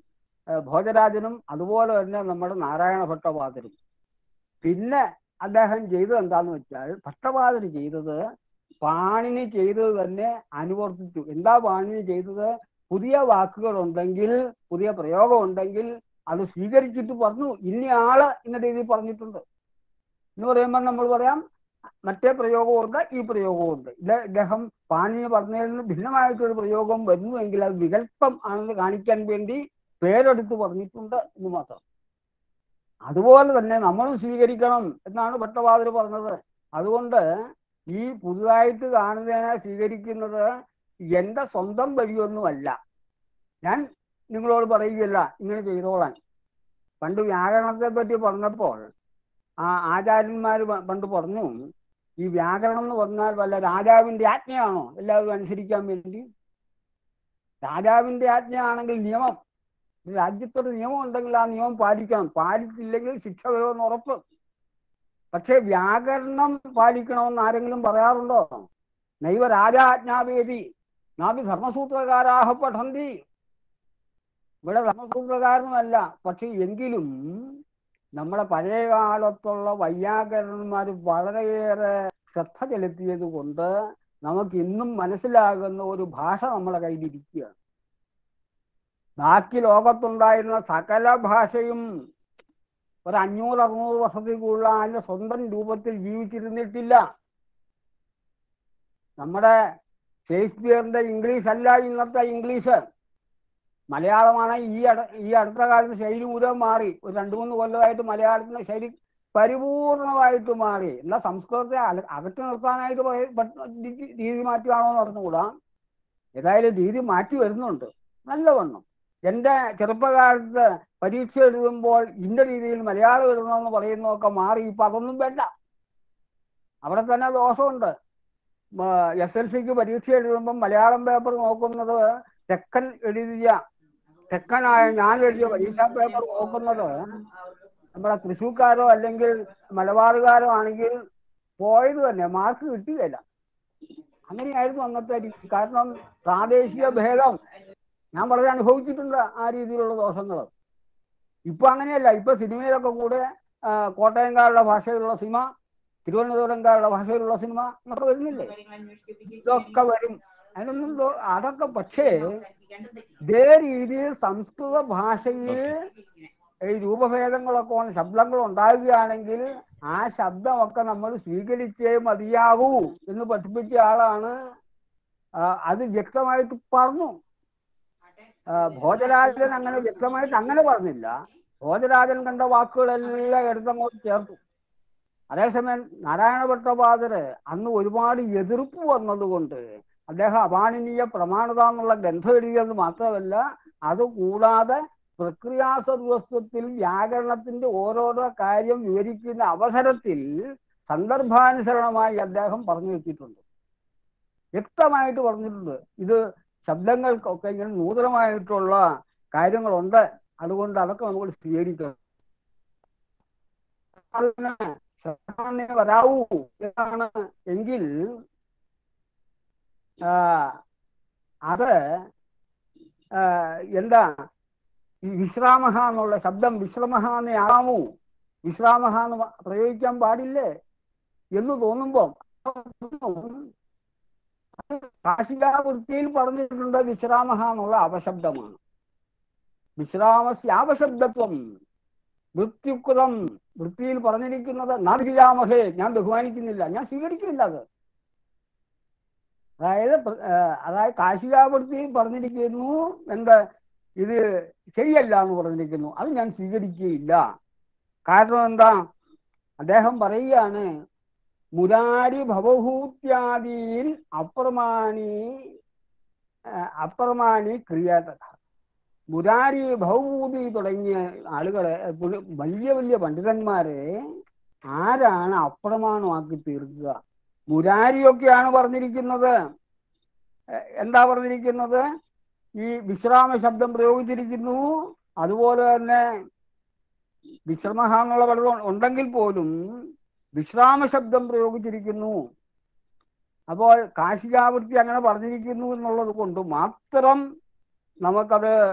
ഏഹ് ഭോജരാജനും അതുപോലെ തന്നെ നമ്മുടെ നാരായണ ഭട്ടപാദരും പിന്നെ അദ്ദേഹം ചെയ്തത് എന്താന്ന് വെച്ചാൽ ഭട്ടപാദര് ചെയ്തത് പാണിനി ചെയ്തത് തന്നെ അനുവർത്തിച്ചു എന്താ പാണിനി ചെയ്തത് പുതിയ വാക്കുകൾ ഉണ്ടെങ്കിൽ പുതിയ പ്രയോഗം ഉണ്ടെങ്കിൽ അത് സ്വീകരിച്ചിട്ട് പറഞ്ഞു ഇന്ന ആള് ഇന്ന രീതിയിൽ പറഞ്ഞിട്ടുണ്ട് എന്ന് പറയുമ്പോൾ നമ്മൾ പറയാം മറ്റേ പ്രയോഗമുണ്ട് ഈ പ്രയോഗമുണ്ട് ഇത് ഇദ്ദേഹം പാണിനി പറഞ്ഞതിൽ നിന്ന് ഭിന്നമായിട്ടൊരു പ്രയോഗം വരുന്നുവെങ്കിൽ അത് വികല്പം ആണെന്ന് കാണിക്കാൻ വേണ്ടി പേരെടുത്ത് പറഞ്ഞിട്ടുണ്ട് എന്ന് മാത്രം അതുപോലെ തന്നെ നമ്മൾ സ്വീകരിക്കണം എന്നാണ് ഭട്ടവാദർ പറഞ്ഞത് അതുകൊണ്ട് ഈ പുതുതായിട്ട് കാണുന്നതിനെ സ്വീകരിക്കുന്നത് എന്റെ സ്വന്തം വഴിയൊന്നുമല്ല ഞാൻ നിങ്ങളോട് പറയുകയല്ല ഇങ്ങനെ ചെയ്തോളാൻ പണ്ട് വ്യാകരണത്തെ പറ്റി പറഞ്ഞപ്പോൾ ആ ആചാര്യന്മാർ പണ്ട് പറഞ്ഞു ഈ വ്യാകരണം എന്ന് പറഞ്ഞാൽ വല്ല രാജാവിന്റെ ആജ്ഞയാണോ എല്ലാവരും അനുസരിക്കാൻ വേണ്ടി രാജാവിന്റെ ആജ്ഞയാണെങ്കിൽ നിയമം രാജ്യത്തൊരു നിയമം ഉണ്ടെങ്കിൽ ആ നിയമം പാലിക്കണം പാലിച്ചില്ലെങ്കിൽ ശിക്ഷ വരുമെന്ന് ഉറപ്പ് പക്ഷെ വ്യാകരണം പാലിക്കണമെന്ന് ആരെങ്കിലും പറയാറുണ്ടോ നൈവ രാജാജ്ഞാവേദി നാഭി ധർമ്മസൂത്രകാരാഹ പഠന്തി ഇവിടെ ധർമ്മസൂത്രകാരനുമല്ല പക്ഷെ എങ്കിലും നമ്മുടെ പഴയ കാലത്തുള്ള വൈയാകരണന്മാർ വളരെയേറെ ശ്രദ്ധ ചെലുത്തിയത് കൊണ്ട് നമുക്ക് ഇന്നും മനസ്സിലാകുന്ന ഒരു ഭാഷ നമ്മുടെ കയ്യിലിരിക്കുകയാണ് ബാക്കി ലോകത്തുണ്ടായിരുന്ന സകല ഭാഷയും ഒരു അഞ്ഞൂറ് അറുന്നൂറ് വർഷത്തിൽ കൂടുതൽ അതിന്റെ സ്വന്തം രൂപത്തിൽ ജീവിച്ചിരുന്നിട്ടില്ല നമ്മുടെ ഷേക്സ്പിയറിന്റെ ഇംഗ്ലീഷ് അല്ല ഇന്നത്തെ ഇംഗ്ലീഷ് മലയാളമാണ് ഈ അട ഈ അടുത്ത കാലത്ത് ശൈലി മുഴുവൻ മാറി ഒരു രണ്ടു മൂന്ന് കൊല്ലമായിട്ട് മലയാളത്തിന്റെ ശൈലി പരിപൂർണമായിട്ട് മാറി എന്നാൽ സംസ്കൃതത്തെ അല- അകറ്റി നിർത്താനായിട്ട് പറയ- പറ്റ- രീതി- രീതി മാറ്റുകയാണോ എന്ന് അറിഞ്ഞുകൂടാ ഏതായാലും രീതി മാറ്റി വരുന്നുണ്ട് നല്ലവണ്ണം എൻ്റെ ചെറുപ്പകാലത്ത് പരീക്ഷ എഴുതുമ്പോൾ ഇന്ന രീതിയിൽ മലയാളം എഴുതണമെന്ന് പറയുന്നതൊക്കെ മാറി ഇപ്പൊ അതൊന്നും വേണ്ട അവിടെ തന്നെ ദോഷമുണ്ട് എസ് എൽ സിക്ക് പരീക്ഷ എഴുതുമ്പോൾ മലയാളം പേപ്പർ നോക്കുന്നത് തെക്കൻ എഴുതിയ തെക്കനായ ഞാൻ എഴുതിയ പരീക്ഷാ പേപ്പർ നോക്കുന്നത് നമ്മുടെ തൃശ്ശൂർക്കാരോ അല്ലെങ്കിൽ മലബാറുകാരോ ആണെങ്കിൽ പോയത് തന്നെ മാർക്ക് കിട്ടുകയില്ല അങ്ങനെയായിരുന്നു അന്നത്തെ രീതി കാരണം പ്രാദേശിക ഭേദം ഞാൻ വളരെ അനുഭവിച്ചിട്ടുണ്ട് ആ രീതിയിലുള്ള ദോഷങ്ങൾ ഇപ്പൊ അങ്ങനെയല്ല ഇപ്പൊ സിനിമയിലൊക്കെ കൂടെ ആ, കോട്ടയംകാരുടെ ഭാഷയിലുള്ള സിനിമ തിരുവനന്തപുരംകാരുടെ ഭാഷയിലുള്ള സിനിമ എന്നൊക്കെ വരുന്നില്ലേ ഇതൊക്കെ വരും അതിനൊന്നും ദോ- അതൊക്കെ പക്ഷേ ഇതേ രീതിയിൽ സംസ്കൃത ഭാഷയിൽ ഈ രൂപഭേദങ്ങളൊക്കെ വന്ന് ശബ്ദങ്ങൾ ഉണ്ടാകുകയാണെങ്കിൽ ആ ശബ്ദമൊക്കെ നമ്മൾ സ്വീകരിച്ചേ മതിയാകൂ എന്ന് പഠിപ്പിച്ച ആളാണ് ആ, അത് വ്യക്തമായിട്ട് പറഞ്ഞു ആ, ഭോജരാജൻ അങ്ങനെ വ്യക്തമായിട്ട് അങ്ങനെ പറഞ്ഞില്ല ഭോജരാജൻ കണ്ട വാക്കുകളെല്ലാം എടുത്തങ്ങോട്ട് ചേർത്തു അതേസമയം നാരായണ ഭട്ടപാദര് അന്ന് ഒരുപാട് എതിർപ്പ് വന്നതുകൊണ്ട് അദ്ദേഹം അപാണനീയ പ്രമാണത എന്നുള്ള ഗ്രന്ഥം എഴുതിയെന്ന് മാത്രമല്ല അത് കൂടാതെ പ്രക്രിയാസർവസ്വത്തിൽ വ്യാകരണത്തിന്റെ ഓരോരോ കാര്യം വിവരിക്കുന്ന അവസരത്തിൽ സന്ദർഭാനുസരണമായി അദ്ദേഹം പറഞ്ഞു വെച്ചിട്ടുണ്ട് വ്യക്തമായിട്ട് പറഞ്ഞിട്ടുണ്ട് ഇത് ശബ്ദങ്ങൾക്കൊക്കെ ഇങ്ങനെ നൂതനമായിട്ടുള്ള കാര്യങ്ങളുണ്ട് അതുകൊണ്ട് അതൊക്കെ നമ്മൾ സ്വീകരിക്കണം അതിന് ശബ്ദമേ വരാവൂ എന്നാണ് എങ്കിൽ ആ, അത് ആ, എന്താ ഈ വിശ്രാമഹ എന്നുള്ള ശബ്ദം വിശ്രമഹ എന്നേ ആകാമൂ വിശ്രാമഹ എന്ന് പ- പ്രയോഗിക്കാൻ പാടില്ലേ എന്ന് തോന്നുമ്പോൾ കാശികാവൃത്തിയിൽ പറഞ്ഞിട്ടുണ്ട് വിശ്രാമഹ എന്നുള്ള അപശബ്ദമാണ് വിശ്രാമസ്യാപശബ്ദത്വം വൃത്യുക്തം വൃത്തിയിൽ പറഞ്ഞിരിക്കുന്നത് നാദിരാമഹേ ഞാൻ ബഹുമാനിക്കുന്നില്ല ഞാൻ സ്വീകരിക്കുന്നില്ല അത് അതായത് പ്ര- ആ, അതായത് കാശികാവൃത്തിയിൽ പറഞ്ഞിരിക്കുന്നു എന്ത് ഇത് ശരിയല്ല എന്ന് പറഞ്ഞിരിക്കുന്നു അത് ഞാൻ സ്വീകരിക്കുകയില്ല കാരണം എന്താ അദ്ദേഹം പറയുകയാണ് മുരാരി ഭവഭൂത്യാദിയിൽ അപ്രമാണി ആ, അപ്രമാണി ക്രിയാതഥ മുരാരി ഭവഭൂതി തുടങ്ങിയ ആളുകളെ പുള്ളി- വലിയ വലിയ പണ്ഡിതന്മാരെ ആരാണ് അപ്രമാണമാക്കി തീർക്കുക മുരാരിയൊക്കെയാണ് പറഞ്ഞിരിക്കുന്നത് എ- എന്താ പറഞ്ഞിരിക്കുന്നത് ഈ വിശ്രാമ ശബ്ദം പ്രയോഗിച്ചിരിക്കുന്നു അതുപോലെ തന്നെ വിശ്രമഹ എന്നുള്ള പലതും ഉണ്ടെങ്കിൽ പോലും വിശ്രാമ ശബ്ദം പ്രയോഗിച്ചിരിക്കുന്നു അപ്പോൾ കാശികാവൃത്തി അങ്ങനെ പറഞ്ഞിരിക്കുന്നു എന്നുള്ളത് കൊണ്ട് മാത്രം നമുക്കത്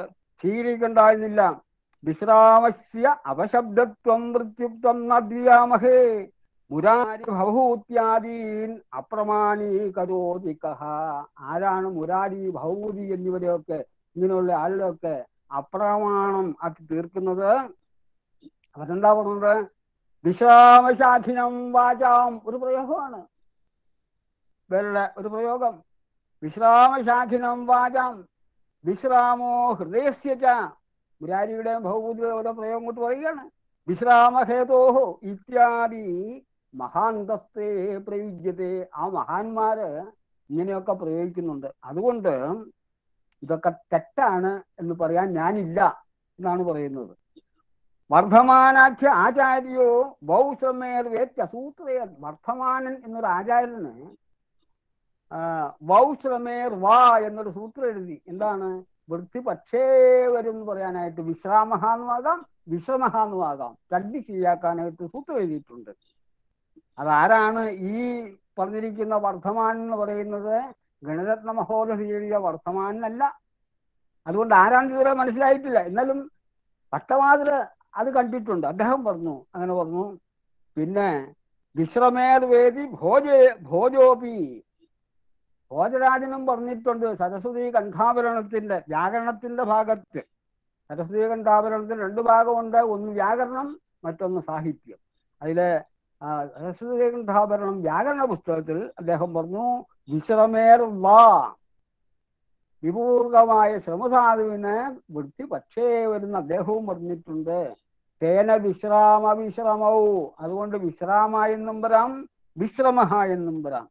സ്വീകരിക്കണ്ടായിരുന്നില്ല വിശ്രാമസ്യ അപശബ്ദത്വം മൃത്യുത്വം നദ്യാമഹേ മുരാരി ഭവഭൂത്യാദീൻ അപ്രമാണീകരോതി കഹ ആരാണ് മുരാരി ഭൗതി എന്നിവരെയൊക്കെ ഇങ്ങനെയുള്ള ആളുകളൊക്കെ അപ്രമാണം ആക്കി തീർക്കുന്നത് അതെന്താ പറഞ്ഞത് വിശ്രാമശാഖിനം വാചാം ഒരു പ്രയോഗമാണ് വേറെ ഒരു പ്രയോഗം വിശ്രാമശാഖിനം വാചാം വിശ്രാമോ ഹൃദയസ്യ ച മുരാരിയുടെ ഭൗതിക ഓരോ പ്രയോഗം കൊണ്ട് പറയുകയാണ് വിശ്രാമഹേതോഹോ ഇത്യാദി മഹാന്തസ്തേ പ്രയുജ്യത്തെ ആ മഹാന്മാര് ഇങ്ങനെയൊക്കെ പ്രയോഗിക്കുന്നുണ്ട് അതുകൊണ്ട് ഇതൊക്കെ തെറ്റാണ് എന്ന് പറയാൻ ഞാനില്ല എന്നാണ് പറയുന്നത് വർദ്ധമാനാഖ്യ ആചാര്യോ ബൗശ്രമേർ വേത്യസൂത്രയൻ വർദ്ധമാനൻ എന്നൊരു ആചാര്യന് ആ, വൗശ്രമേർ വാ എന്നൊരു സൂത്രം എഴുതി എന്താണ് വൃത്തി പക്ഷേ വരും എന്ന് പറയാനായിട്ട് വിശ്രാമഹ എന്നുമാകാം വിശ്രമഹ എന്നുമാകാം രണ്ടി ശരിയാക്കാനായിട്ട് സൂത്രം എഴുതിയിട്ടുണ്ട് അതാരാണ് ഈ പറഞ്ഞിരിക്കുന്ന വർദ്ധമാൻ എന്ന് പറയുന്നത് ഗണരത്ന മഹോദയ എഴുതിയ വർദ്ധമാനല്ല അതുകൊണ്ട് ആരാണ് ഇതുവരെ മനസ്സിലായിട്ടില്ല എന്നാലും പട്ടമാതില് അത് കണ്ടിട്ടുണ്ട് അദ്ദേഹം പറഞ്ഞു അങ്ങനെ പറഞ്ഞു പിന്നെ വിശ്രമേർ വേദി ഭോജേ ഭോജോപി ഭോജരാജനും പറഞ്ഞിട്ടുണ്ട് സരസ്വതി കണ്ഠാഭരണത്തിന്റെ വ്യാകരണത്തിന്റെ ഭാഗത്ത് സരസ്വതി കണ്ഠാഭരണത്തിന് രണ്ട് ഭാഗമുണ്ട് ഒന്ന് വ്യാകരണം മറ്റൊന്ന് സാഹിത്യം അതില് ആ, സരസ്വതി കണ്ഠാഭരണം വ്യാകരണ പുസ്തകത്തിൽ അദ്ദേഹം പറഞ്ഞു വിശ്രമേർ വാ വിപൂർണമായ ശ്രമധാതുവിന് വൃത്തി പക്ഷേ വരുന്ന അദ്ദേഹവും പറഞ്ഞിട്ടുണ്ട് തേന വിശ്രാമ വിശ്രമവും അതുകൊണ്ട് വിശ്രാമ എന്നും വരാം വിശ്രമ എന്നും വരാം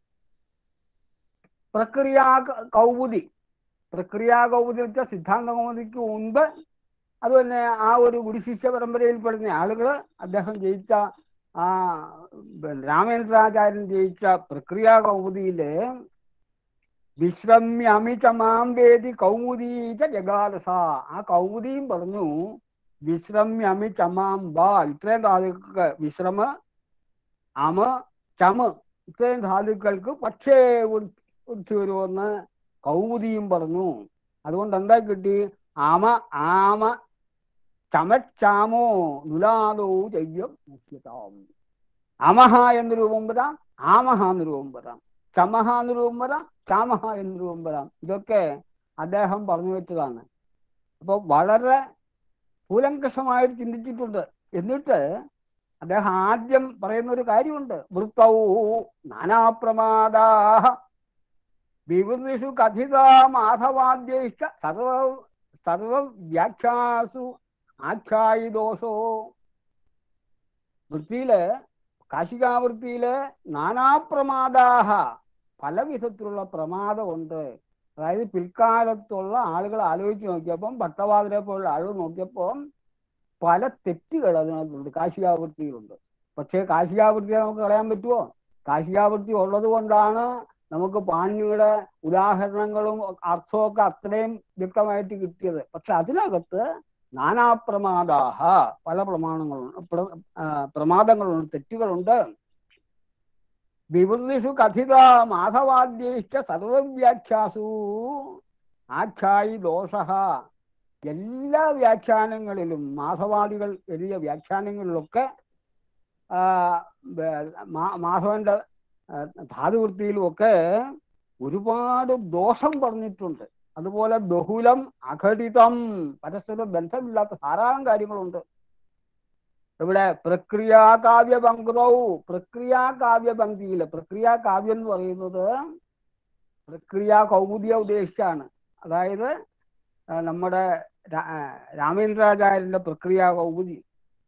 പ്രക്രിയ കൗമുദി പ്രക്രിയ കൗമുദി വെച്ച സിദ്ധാന്ത കൗമുദിക്ക് മുൻപ് അത് തന്നെ ആ ഒരു ഗുരുശിഷ്യ പരമ്പരയിൽ പെടുന്ന ആളുകൾ അദ്ദേഹം ജയിച്ച ആ പിന്നെ രാമേന്ദ്രാചാര്യൻ ജയിച്ച പ്രക്രിയ കൗമുദിയില് വിശ്രമ്യമിചമാം വേദി കൗമുദീച ജഗാലസ ആ കൗമുദിയും പറഞ്ഞു വിശ്രമ്യമി ചമാം ബാ ഇത്രയും ധാതുക്കൾക്ക് വിശ്രമ അമ ചമ ഇത്രയും ധാതുക്കൾക്ക് പക്ഷേ വൃത്തി വരുമെന്ന് കൗമുദിയും പറഞ്ഞു അതുകൊണ്ട് എന്താ കിട്ടി ആമ ആമ ചമച്ചാമോ നുലാദോ ചയ്യം മുഖ്യതാം അമഹ എന്ന് രൂപം വരാം ആമഹ എന്ന് രൂപം വരാം ചമഹ എന്ന് രൂപം വരാം ചാമഹ എന്ന് രൂപം വരാം ഇതൊക്കെ അദ്ദേഹം പറഞ്ഞു വെച്ചതാണ് അപ്പൊ വളരെ കൂലങ്കഷമായിട്ട് ചിന്തിച്ചിട്ടുണ്ട് എന്നിട്ട് അദ്ദേഹം ആദ്യം പറയുന്ന ഒരു കാര്യമുണ്ട് വൃത്തൗ നാനാപ്രമാദാ വിവൃതിഷു കഥിത മാധവാദ്യൈഷ്ട സർവ സർവ വ്യാഖ്യാസു ആഖ്യായി ദോഷോ വൃത്തിയില് കാശികാവൃത്തിയില് നാനാപ്രമാദാഹ പല വിധത്തിലുള്ള പ്രമാദമുണ്ട് അതായത് പിൽക്കാലത്തുള്ള ആളുകൾ ആലോചിച്ച് നോക്കിയപ്പം ഭട്ടവാതിരെ പോലുള്ള ആളുകൾ നോക്കിയപ്പം പല തെറ്റുകൾ അതിനകത്തുണ്ട് കാശികാവൃത്തിയിലുണ്ട് പക്ഷേ കാശികാവൃത്തിയെ നമുക്ക് കളയാൻ പറ്റുമോ കാശികാവൃത്തി ഉള്ളത് കൊണ്ടാണ് നമുക്ക് പാണിനിയുടെ ഉദാഹരണങ്ങളും അർത്ഥമൊക്കെ അത്രയും വ്യക്തമായിട്ട് കിട്ടിയത് പക്ഷെ അതിനകത്ത് നാനാപ്രമാദാഹ പല പ്രമാണങ്ങളുണ്ട് പ്ര- ആ, പ്രമാദങ്ങളുണ്ട് തെറ്റുകളുണ്ട് വിവൃതിഷു കഥിത മാധവാദ്യൈഷ്ട സർവവ്യാഖ്യാസു ആഖ്യായി ദോഷ എല്ലാ വ്യാഖ്യാനങ്ങളിലും മാധവാദികൾ എഴുതിയ വ്യാഖ്യാനങ്ങളിലൊക്കെ ആ, ബ- മാ- മാധവന്റെ ആ, ധാതുവൃത്തിയിലുമൊക്കെ ഒരുപാട് ദോഷം പറഞ്ഞിട്ടുണ്ട് അതുപോലെ ബഹുലം അഘടിതം പരസ്പരം ബന്ധമില്ലാത്ത ധാരാളം കാര്യങ്ങളുണ്ട് ഇവിടെ പ്രക്രിയാ കാവ്യ പങ്കുതവും പ്രക്രിയാ കാവ്യ പങ്ക്തിയില് പ്രക്രിയാ കാവ്യം എന്ന് പറയുന്നത് പ്രക്രിയ കൗമുദിയെ ഉദ്ദേശിച്ചാണ് അതായത് ആ, നമ്മുടെ രാ- ആ, രാമേന്ദ്രാചാര്യന്റെ പ്രക്രിയ കൗമുദി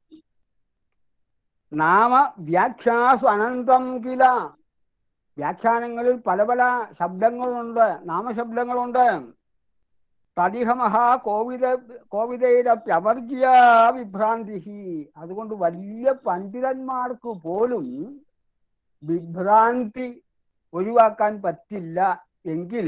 നാമ വ്യാഖ്യാസു അനന്തം കില വ്യാഖ്യാനങ്ങളിൽ പല പല ശബ്ദങ്ങളുണ്ട് നാമശബ്ദങ്ങളുണ്ട് തദിഹ മഹാ കോവിത കോവിതയുടെ പ്രവർജ്യ വിഭ്രാന്തി അതുകൊണ്ട് വലിയ പണ്ഡിതന്മാർക്ക് പോലും വിഭ്രാന്തി ഒഴിവാക്കാൻ പറ്റില്ല എങ്കിൽ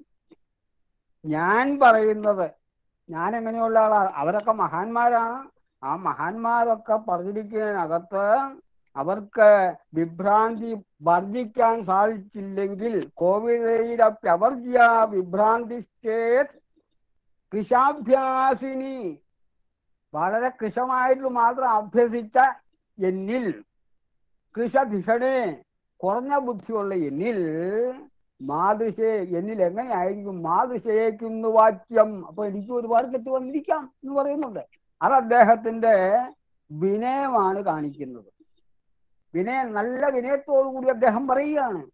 ഞാൻ പറയുന്നത് ഞാൻ എങ്ങനെയുള്ള ആളാ അവരൊക്കെ മഹാന്മാരാണ് ആ മഹാന്മാരൊക്കെ പറഞ്ഞിരിക്കുന്നതിനകത്ത് അവർക്ക് വിഭ്രാന്തി വർദ്ധിക്കാൻ സാധിച്ചില്ലെങ്കിൽ കോവിഡയുടെ പ്രവർജ്യ വിഭ്രാന്തി സ്റ്റേറ്റ് കൃഷാഭ്യാസിനി വളരെ കൃഷമായിട്ട് മാത്രം അഭ്യസിച്ച എന്നിൽ കൃഷധിഷണേ കുറഞ്ഞ ബുദ്ധിയുള്ള എന്നിൽ മാതൃശയെ എന്നിൽ എങ്ങനെയായിരിക്കും മാതൃശയേക്കുന്നു വാക്യം അപ്പൊ എനിക്ക് ഒരുപാട് തെറ്റ് വന്നിരിക്കാം എന്ന് പറയുന്നുണ്ട് അത് അദ്ദേഹത്തിന്റെ വിനയമാണ് കാണിക്കുന്നത് വിനയം നല്ല വിനയത്തോടു കൂടി അദ്ദേഹം പറയുകയാണ്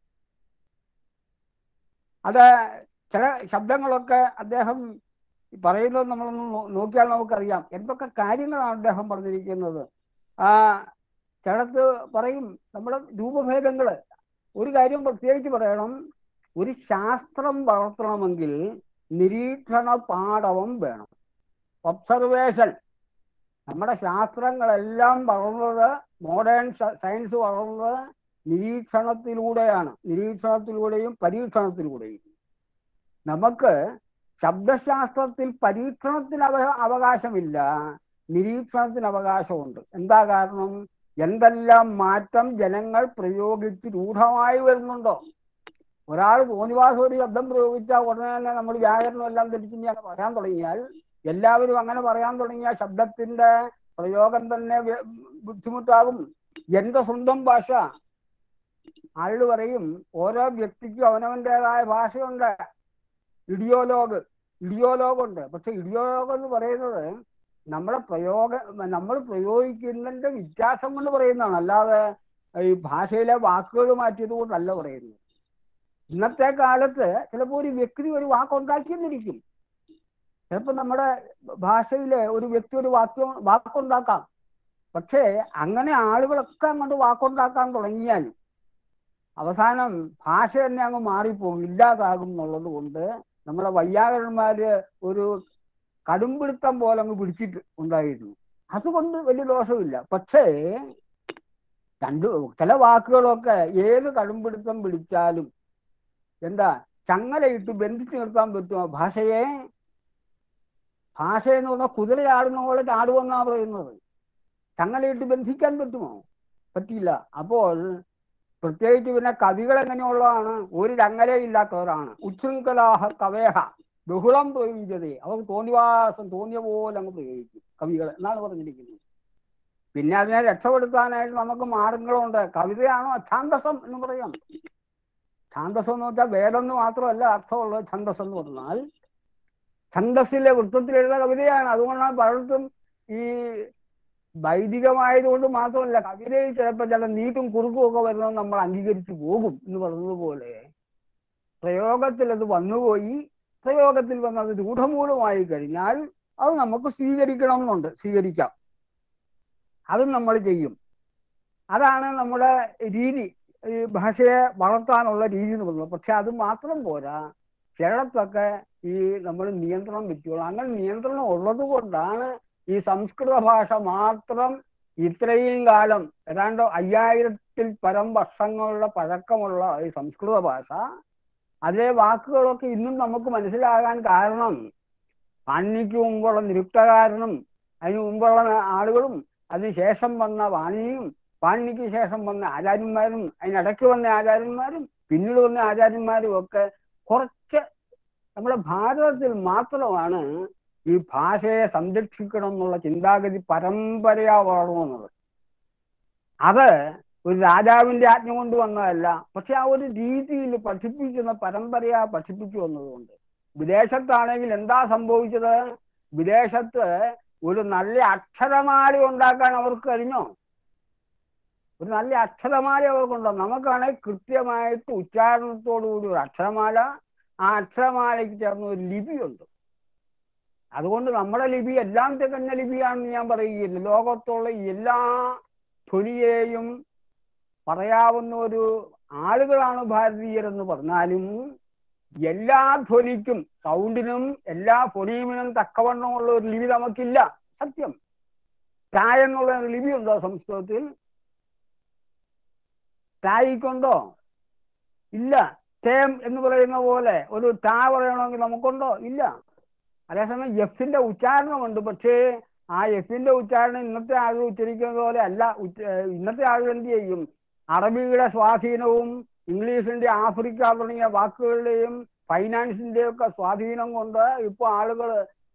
അത് ചില ശബ്ദങ്ങളൊക്കെ അദ്ദേഹം പറയുന്നത് നമ്മളൊന്ന് നോ- നോക്കിയാൽ നമുക്കറിയാം എന്തൊക്കെ കാര്യങ്ങളാണ് അദ്ദേഹം പറഞ്ഞിരിക്കുന്നത് ആ ചിലത്ത് പറയും നമ്മുടെ രൂപഭേദങ്ങള് ഒരു കാര്യം പ്രത്യേകിച്ച് പറയണം ഒരു ശാസ്ത്രം വളർത്തണമെങ്കിൽ നിരീക്ഷണ പാഠവം വേണം ഒബ്സർവേഷൻ നമ്മുടെ ശാസ്ത്രങ്ങളെല്ലാം വളർന്നത് മോഡേൺ സയൻസ് വളർന്നത് നിരീക്ഷണത്തിലൂടെയാണ് നിരീക്ഷണത്തിലൂടെയും പരീക്ഷണത്തിലൂടെയും നമുക്ക് ശബ്ദശാസ്ത്രത്തിൽ പരീക്ഷണത്തിന് അവ അവകാശമില്ല നിരീക്ഷണത്തിന് അവകാശമുണ്ട് എന്താ കാരണം എന്തെല്ലാം മാറ്റം ജനങ്ങൾ പ്രയോഗിച്ച് രൂഢമായി വരുന്നുണ്ടോ ഒരാൾ തോന്നിവാസം ഒരു ശബ്ദം പ്രയോഗിച്ചാൽ ഉടനെ തന്നെ നമ്മൾ വ്യാകരണം എല്ലാം തെറ്റിച്ച് അങ്ങനെ പറയാൻ തുടങ്ങിയാൽ എല്ലാവരും അങ്ങനെ പറയാൻ തുടങ്ങിയ ശബ്ദത്തിന്റെ പ്രയോഗം തന്നെ വ്യ- ബുദ്ധിമുട്ടാകും എന്റെ സ്വന്തം ഭാഷ ആള് പറയും ഓരോ വ്യക്തിക്കും അവനവൻ്റെതായ ഭാഷയുണ്ട് ഇഡിയോലോഗ് ഇഡിയോലോഗ് ഉണ്ട് പക്ഷെ ഇഡിയോലോഗ് എന്ന് പറയുന്നത് നമ്മുടെ പ്രയോഗ നമ്മൾ പ്രയോഗിക്കുന്നതിന്റെ വ്യത്യാസം കൊണ്ട് പറയുന്നതാണ് അല്ലാതെ ഈ ഭാഷയിലെ വാക്കുകൾ മാറ്റിയത് കൊണ്ടല്ല പറയുന്നത് ഇന്നത്തെ കാലത്ത് ചിലപ്പോൾ ഒരു വ്യക്തി ഒരു വാക്കുണ്ടാക്കിയെന്നിരിക്കും ചിലപ്പോൾ നമ്മുടെ ഭാഷയിലെ ഒരു വ്യക്തി ഒരു വാക്യം വാക്കുണ്ടാക്കാം പക്ഷേ അങ്ങനെ ആളുകളൊക്കെ അങ്ങോട്ട് വാക്കുണ്ടാക്കാൻ തുടങ്ങിയാൽ അവസാനം ഭാഷ തന്നെ അങ്ങ് മാറിപ്പോകും ഇല്ലാതാകും എന്നുള്ളത് കൊണ്ട് നമ്മളെ വൈയാകരന്മാര് ഒരു കടുംപിടുത്തം പോലെ അങ്ങ് പിടിച്ചിട്ട് ഉണ്ടായിരുന്നു അതുകൊണ്ട് വലിയ ദോഷമില്ല പക്ഷേ രണ്ട് ചില വാക്കുകളൊക്കെ ഏത് കടുംപിടുത്തം പിടിച്ചാലും എന്താ ചങ്ങലയിട്ട് ബന്ധിച്ചു നിർത്താൻ പറ്റുമോ ഭാഷയെ ഭാഷ എന്ന് പറഞ്ഞാൽ കുതിര ചാടുന്ന പോലെ ചാടുമെന്നാ പറയുന്നത് ചങ്ങലയിട്ട് ബന്ധിക്കാൻ പറ്റുമോ പറ്റില്ല അപ്പോൾ പ്രത്യേകിച്ച് പിന്നെ കവികൾ എങ്ങനെയുള്ളതാണ് ഒരു ചങ്ങലയില്ലാത്തവരാണ് ഉച്ഛൃംഖലാഹ കവേഹ ബഹുളം പ്രയോഗിച്ചതേ അവർ തോന്നിവാസം തോന്നിയ പോലെ അങ്ങ് പ്രയോഗിക്കും കവികൾ എന്നാണ് പറഞ്ഞിരിക്കുന്നത് പിന്നെ അതിനെ രക്ഷപ്പെടുത്താനായിട്ട് നമുക്ക് മാർഗങ്ങളുണ്ട് കവിതയാണോ ഛാന്തസം എന്ന് പറയാം ഛാന്തസം എന്ന് വെച്ചാൽ വേദം എന്ന് മാത്രമല്ല അർത്ഥമുള്ളത് ഛന്തസ് എന്ന് പറഞ്ഞാൽ ഛന്തസ്സിലെ വൃത്തത്തിൽ എഴുതുന്ന കവിതയാണ് അതുകൊണ്ടാണ് പലയിടത്തും ഈ വൈദികമായതുകൊണ്ട് മാത്രമല്ല കവിതയിൽ ചിലപ്പോൾ ചില നീട്ടും കുറുക്കും ഒക്കെ വരുന്നത് നമ്മൾ അംഗീകരിച്ചു പോകും എന്ന് പറഞ്ഞതുപോലെ പ്രയോഗത്തിൽ അത് വന്നുപോയി പ്രയോഗത്തിൽ വന്ന് അത് രൂഢമൂലമായി കഴിഞ്ഞാൽ അത് നമുക്ക് സ്വീകരിക്കണം എന്നുണ്ട് സ്വീകരിക്കാം അതും നമ്മൾ ചെയ്യും അതാണ് നമ്മുടെ രീതി ഈ ഭാഷയെ വളർത്താനുള്ള രീതി എന്ന് പറയുന്നത് പക്ഷെ അത് മാത്രം പോരാ ചിലടത്തൊക്കെ ഈ നമ്മൾ നിയന്ത്രണം വെച്ചോളൂ അങ്ങനെ നിയന്ത്രണം ഉള്ളത് കൊണ്ടാണ് ഈ സംസ്കൃത ഭാഷ മാത്രം ഇത്രയും കാലം ഏതാണ്ട് അയ്യായിരത്തിൽ പരം വർഷങ്ങളുടെ പഴക്കമുള്ള ഈ സംസ്കൃത ഭാഷ അതിലെ വാക്കുകളൊക്കെ ഇന്നും നമുക്ക് മനസ്സിലാകാൻ കാരണം പാണിനിക്ക് മുമ്പുള്ള നിരുക്തകാരനും അതിന് മുമ്പുള്ള ആളുകളും അതിനുശേഷം വന്ന വാണിനിയും പാണിനിക്ക് ശേഷം വന്ന ആചാര്യന്മാരും അതിനിടയ്ക്ക് വന്ന ആചാര്യന്മാരും പിന്നീട് വന്ന ആചാര്യന്മാരും ഒക്കെ കുറച്ച് നമ്മുടെ ഭാരതത്തിൽ മാത്രമാണ് ഈ ഭാഷയെ സംരക്ഷിക്കണം എന്നുള്ള ചിന്താഗതി പരമ്പരയാ വളർന്നുവന്നത് അത് ഒരു രാജാവിന്റെ ആജ്ഞ കൊണ്ട് വന്നതല്ല പക്ഷെ ആ ഒരു രീതിയിൽ പഠിപ്പിക്കുന്ന പരമ്പരയാ പഠിപ്പിച്ചു വന്നതുകൊണ്ട് വിദേശത്താണെങ്കിൽ എന്താ സംഭവിച്ചത് വിദേശത്ത് ഒരു നല്ല അക്ഷരമാല ഉണ്ടാക്കാൻ അവർക്ക് കഴിഞ്ഞോ ഒരു നല്ല അക്ഷരമാല അവർക്കുണ്ടോ നമുക്കാണെങ്കിൽ കൃത്യമായിട്ട് ഉച്ചാരണത്തോടു കൂടി ഒരു അക്ഷരമാല ആ അക്ഷരമാലയ്ക്ക് ചേർന്ന ഒരു ലിപിയുണ്ട് അതുകൊണ്ട് നമ്മുടെ ലിപി എല്ലാം തികഞ്ഞ ലിപിയാണെന്ന് ഞാൻ പറയുകയില്ല ലോകത്തുള്ള എല്ലാ ധ്വനിയെയും പറയാവുന്ന ഒരു ആളുകളാണ് ഭാരതീയരെന്ന് പറഞ്ഞാലും എല്ലാ ധ്വനിക്കും സൗണ്ടിനും എല്ലാ ഫൊണീമിനും തക്കവണ്ണമുള്ള ഒരു ലിപി നമുക്കില്ല സത്യം ചായ എന്നുള്ള ഒരു ലിപി ഉണ്ടോ സംസ്കൃതത്തിൽ ടായിക്കുണ്ടോ ഇല്ല തേം എന്ന് പറയുന്ന പോലെ ഒരു ടാ പറയണമെങ്കിൽ നമുക്കുണ്ടോ ഇല്ല അതേസമയം എഫിന്റെ ഉച്ചാരണമുണ്ട് പക്ഷേ ആ എഫിന്റെ ഉച്ചാരണം ഇന്നത്തെ ആളുകൾ ഉച്ചരിക്കുന്നത് പോലെ അല്ല ഉച്ച ഇന്നത്തെ ആളുകൾ എന്ത് ചെയ്യും അറബിയുടെ സ്വാധീനവും ഇംഗ്ലീഷിന്റെ ആഫ്രിക്ക തുടങ്ങിയ വാക്കുകളുടെയും ഫൈനാൻസിന്റെയും ഒക്കെ സ്വാധീനം കൊണ്ട് ഇപ്പൊ ആളുകൾ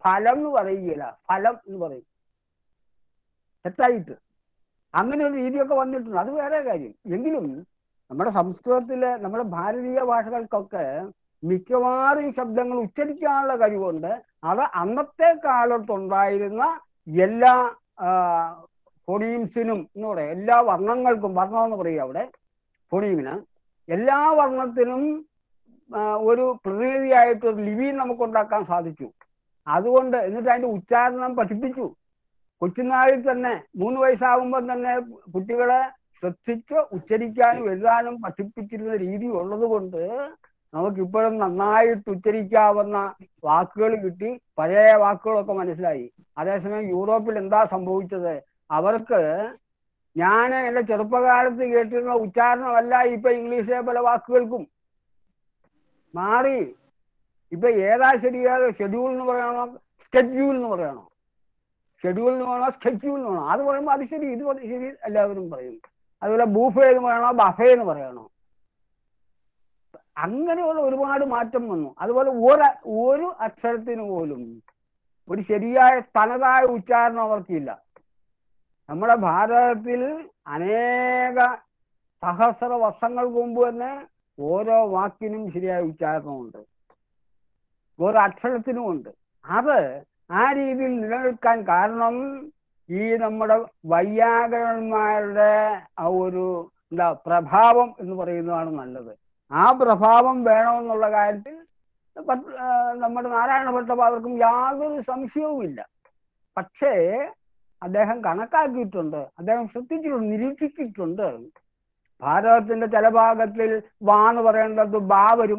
ഫലം എന്ന് പറയുകയില്ല ഫലം എന്ന് പറയും തെറ്റായിട്ട് അങ്ങനെ ഒരു രീതിയൊക്കെ വന്നിട്ടുണ്ട് അത് വേറെ കാര്യം എങ്കിലും നമ്മുടെ സംസ്കൃതത്തിലെ നമ്മുടെ ഭാരതീയ ഭാഷകൾക്കൊക്കെ മിക്കവാറും ശബ്ദങ്ങൾ ഉച്ചരിക്കാനുള്ള കഴിവുണ്ട് അത് അന്നത്തെ കാലത്തുണ്ടായിരുന്ന എല്ലാ ഫൊണീംസിനും എന്ന് പറയാം എല്ലാ വർണ്ണങ്ങൾക്കും വർണ്ണം എന്ന് പറയുക അവിടെ ഫൊണീമിന് എല്ലാ വർണ്ണത്തിനും ആ, ഒരു പ്രതിനിധിയായിട്ട് ഒരു ലിപി നമുക്ക് ഉണ്ടാക്കാൻ സാധിച്ചു അതുകൊണ്ട് എന്നിട്ട് അതിന്റെ ഉച്ചാരണം പഠിപ്പിച്ചു കൊച്ചുനാളിൽ തന്നെ മൂന്ന് വയസ്സാകുമ്പോൾ തന്നെ കുട്ടികളെ ശ്രദ്ധിച്ച് ഉച്ചരിക്കാനും എഴുതാനും പഠിപ്പിച്ചിരുന്ന രീതി ഉള്ളത് കൊണ്ട് നമുക്കിപ്പോഴും നന്നായിട്ട് ഉച്ചരിക്കാവുന്ന വാക്കുകൾ കിട്ടി പഴയ വാക്കുകളൊക്കെ മനസ്സിലായി അതേസമയം യൂറോപ്പിൽ എന്താ സംഭവിച്ചത് അവർക്ക് ഞാൻ എൻ്റെ ചെറുപ്പകാലത്ത് കേട്ടിരുന്ന ഉച്ചാരണമല്ല ഇപ്പൊ ഇംഗ്ലീഷിലെ പല വാക്കുകൾക്കും മാറി ഇപ്പൊ ഏതാ ശരിയാ ഷെഡ്യൂൾ എന്ന് പറയണോ സ്കെഡ്യൂൾ എന്ന് പറയണോ ഷെഡ്യൂൾ എന്ന് പറയണോ സ്കെഡ്യൂൾ എന്ന് പറയണോ അത് പറയുമ്പോൾ അത് ശരി ഇത് പറ- ശരി എല്ലാവരും പറയും അതുപോലെ ബൂഫേ എന്ന് പറയണോ ബഫേ എന്ന് പറയണോ അങ്ങനെയുള്ള ഒരുപാട് മാറ്റം വന്നു അതുപോലെ ഒരു ഒരു അക്ഷരത്തിന് പോലും ഒരു ശരിയായ തനതായ ഉച്ചാരണം അവർക്കില്ല നമ്മുടെ ഭാരതത്തിൽ അനേക സഹസ്ര വർഷങ്ങൾക്ക് മുമ്പ് തന്നെ ഓരോ വാക്കിനും ശരിയായ ഉച്ചാരണമുണ്ട് ഓരോ അക്ഷരത്തിനും ഉണ്ട് അത് ആ രീതിയിൽ നിലനിൽക്കാൻ കാരണം ഈ നമ്മുടെ വൈയാകരണന്മാരുടെ ആ ഒരു എന്താ പ്രഭാവം എന്ന് പറയുന്നതാണ് നല്ലത് ആ പ്രഭാവം വേണമെന്നുള്ള കാര്യത്തിൽ പട്ട്- ആ, നമ്മുടെ നാരായണ ഭട്ടപാദർക്കും യാതൊരു സംശയവുമില്ല പക്ഷേ അദ്ദേഹം കണക്കാക്കിയിട്ടുണ്ട് അദ്ദേഹം ശ്രദ്ധിച്ചിട്ടുണ്ട് നിരീക്ഷിച്ചിട്ടുണ്ട് ഭാരതത്തിന്റെ ചില ഭാഗത്തിൽ വാ എന്ന് പറയേണ്ടത് ബാ വരും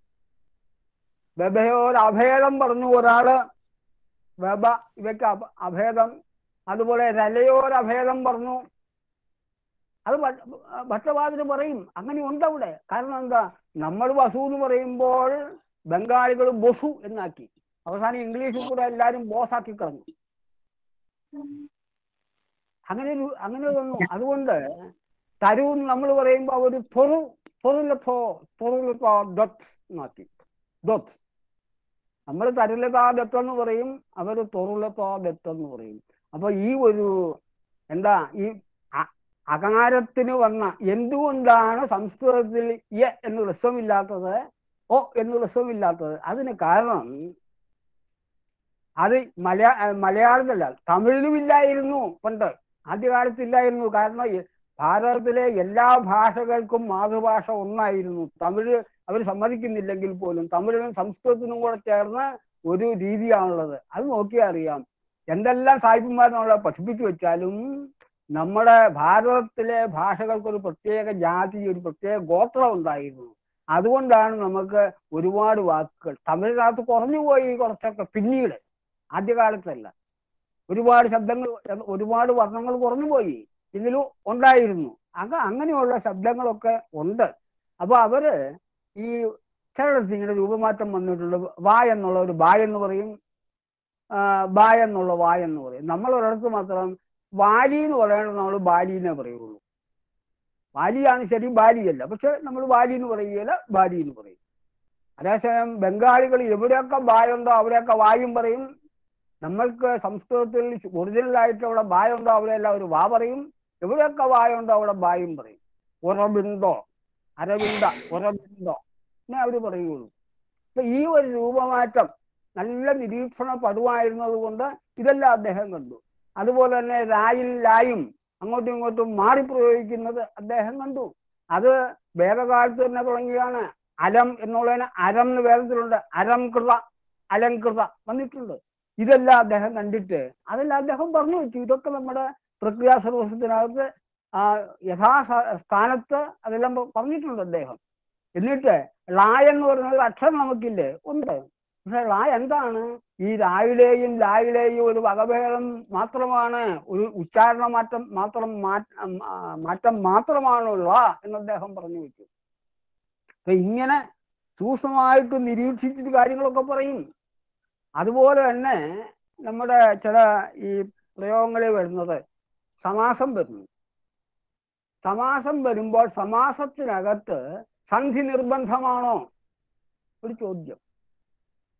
ബബയോർ അഭേദം പറഞ്ഞു ഒരാള് ബബ ഇവയ്ക്ക് അഭ- അഭേദം അതുപോലെ രലയോർ അഭേദം പറഞ്ഞു അത് ഭട്ട- ഭട്ടപാതിര് പറയും അങ്ങനെ ഉണ്ട് അവിടെ കാരണം എന്താ നമ്മൾ വസു എന്ന് പറയുമ്പോൾ ബംഗാളികൾ ബൊസു എന്നാക്കി അവസാനം ഇംഗ്ലീഷിൽ കൂടെ എല്ലാരും ബോസാക്കി കളഞ്ഞു അങ്ങനെ ഒരു അങ്ങനെ വന്നു അതുകൊണ്ട് തരൂ നമ്മൾ പറയുമ്പോൾ അവർ തൊറു തൊറുലത്തോ തൊറുലത്തോ ഡൊത്ത് എന്നാക്കി ഡൊത്ത് നമ്മൾ തരുലതാ ദത്ത് എന്ന് പറയും അവർ തൊറുലത്തോ ദത്ത് എന്ന് പറയും അപ്പൊ ഈ ഒരു എന്താ ഈ അ- അകാരത്തിന് വന്ന എന്തുകൊണ്ടാണ് സംസ്കൃതത്തിൽ യ എന്ന് ഹ്രസ്വമില്ലാത്തത് ഓ എന്ന് ഹ്രസ്വമില്ലാത്തത് അതിന് കാരണം അത് മലയാ മലയാളത്തിലല്ല തമിഴിലും ഇല്ലായിരുന്നു പണ്ട് ആദ്യകാലത്ത് ഇല്ലായിരുന്നു കാരണം ഈ ഭാരതത്തിലെ എല്ലാ ഭാഷകൾക്കും മാതൃഭാഷ ഒന്നായിരുന്നു തമിഴ് അവർ സമ്മതിക്കുന്നില്ലെങ്കിൽ പോലും തമിഴിനും സംസ്കൃതത്തിനും കൂടെ ചേർന്ന് ഒരു രീതിയാണുള്ളത് അത് നോക്കിയാൽ അറിയാം എന്തെല്ലാം സാഹിബന്മാർ നമ്മളെ പഠിപ്പിച്ചു വെച്ചാലും നമ്മുടെ ഭാരതത്തിലെ ഭാഷകൾക്ക് ഒരു പ്രത്യേക ജാതി ഒരു പ്രത്യേക ഗോത്രം ഉണ്ടായിരുന്നു അതുകൊണ്ടാണ് നമുക്ക് ഒരുപാട് വാക്കുകൾ തമിഴിനകത്ത് കുറഞ്ഞുപോയി കുറച്ചൊക്കെ പിന്നീട് ആദ്യകാലത്തല്ല ഒരുപാട് ശബ്ദങ്ങൾ ഒരുപാട് വർണ്ണങ്ങൾ കുറഞ്ഞുപോയി ഇതിലും ഉണ്ടായിരുന്നു അക അങ്ങനെയുള്ള ശബ്ദങ്ങളൊക്കെ ഉണ്ട് അപ്പൊ അവര് ഈ ചിലടത്ത് ഇങ്ങനെ രൂപമാറ്റം വന്നിട്ടുണ്ട് വാ എന്നുള്ള ഒരു ബാ എന്ന് പറയും ആ, ബാ എന്നുള്ള വാ എന്ന് പറയും നമ്മൾ ഒരിടത്ത് മാത്രം വാലി എന്ന് പറയുന്നത് നമ്മൾ ബാലിനെ പറയുള്ളൂ വാലിയാണ് ശരി ബാലിയല്ല പക്ഷെ നമ്മൾ വാലി എന്ന് പറയുകയില്ല ബാലി എന്ന് പറയും അതേസമയം ബംഗാളികൾ എവിടെയൊക്കെ ബായുണ്ടോ അവിടെയൊക്കെ വായും പറയും നമ്മൾക്ക് സംസ്കൃതത്തിൽ ഒറിജിനൽ ആയിട്ടുള്ള ബായുണ്ടോ അവിടെയെല്ലാം ഒരു വാ പറയും എവിടെയൊക്കെ വായുണ്ടോ അവിടെ ബായും പറയും ഉറബിണ്ടോ അരവിന്ദ ഉറബിണ്ടോ എന്നേ അവർ പറയുള്ളൂ അപ്പൊ ഈ ഒരു രൂപമാറ്റം നല്ല നിരീക്ഷണ പടുവായിരുന്നത് കൊണ്ട് ഇതെല്ലാം അദ്ദേഹം കണ്ടു അതുപോലെ തന്നെ രായിൽ ലായും അങ്ങോട്ടും ഇങ്ങോട്ടും മാറി പ്രയോഗിക്കുന്നത് അദ്ദേഹം കണ്ടു അത് വേദകാലത്ത് തന്നെ തുടങ്ങിയാണ് അലം എന്നുള്ളതിന് അരം എന്ന് വേദത്തിലുണ്ട് അരം കൃത അലംകൃത വന്നിട്ടുണ്ട് ഇതെല്ലാം അദ്ദേഹം കണ്ടിട്ട് അതെല്ലാം അദ്ദേഹം പറഞ്ഞു വെച്ചു ഇതൊക്കെ നമ്മുടെ പ്രക്രിയാ സർവസ്വത്തിനകത്ത് ആ യഥാ സ്ഥാനത്ത് അതെല്ലാം പ- പറഞ്ഞിട്ടുണ്ട് അദ്ദേഹം എന്നിട്ട് ലായ എന്ന് പറയുന്ന ഒരു അക്ഷരം നമുക്കില്ലേ ഉണ്ട് പക്ഷെ ലാ എന്താണ് ഈ രായിലെയും ലായിലെയും ഒരു വകഭേദം മാത്രമാണ് ഒരു ഉച്ചാരണ മാറ്റം മാത്രം മാറ്റം മാറ്റം മാത്രമാണുള്ള എന്ന് അദ്ദേഹം പറഞ്ഞു വെച്ചു അപ്പൊ ഇങ്ങനെ സൂക്ഷ്മമായിട്ട് നിരീക്ഷിച്ചിട്ട് കാര്യങ്ങളൊക്കെ പറയും അതുപോലെ തന്നെ നമ്മുടെ ചില ഈ പ്രയോഗങ്ങളിൽ വരുന്നത് സമാസം വരുന്നു സമാസം വരുമ്പോൾ സമാസത്തിനകത്ത് സന്ധി നിർബന്ധമാണോ ഒരു ചോദ്യം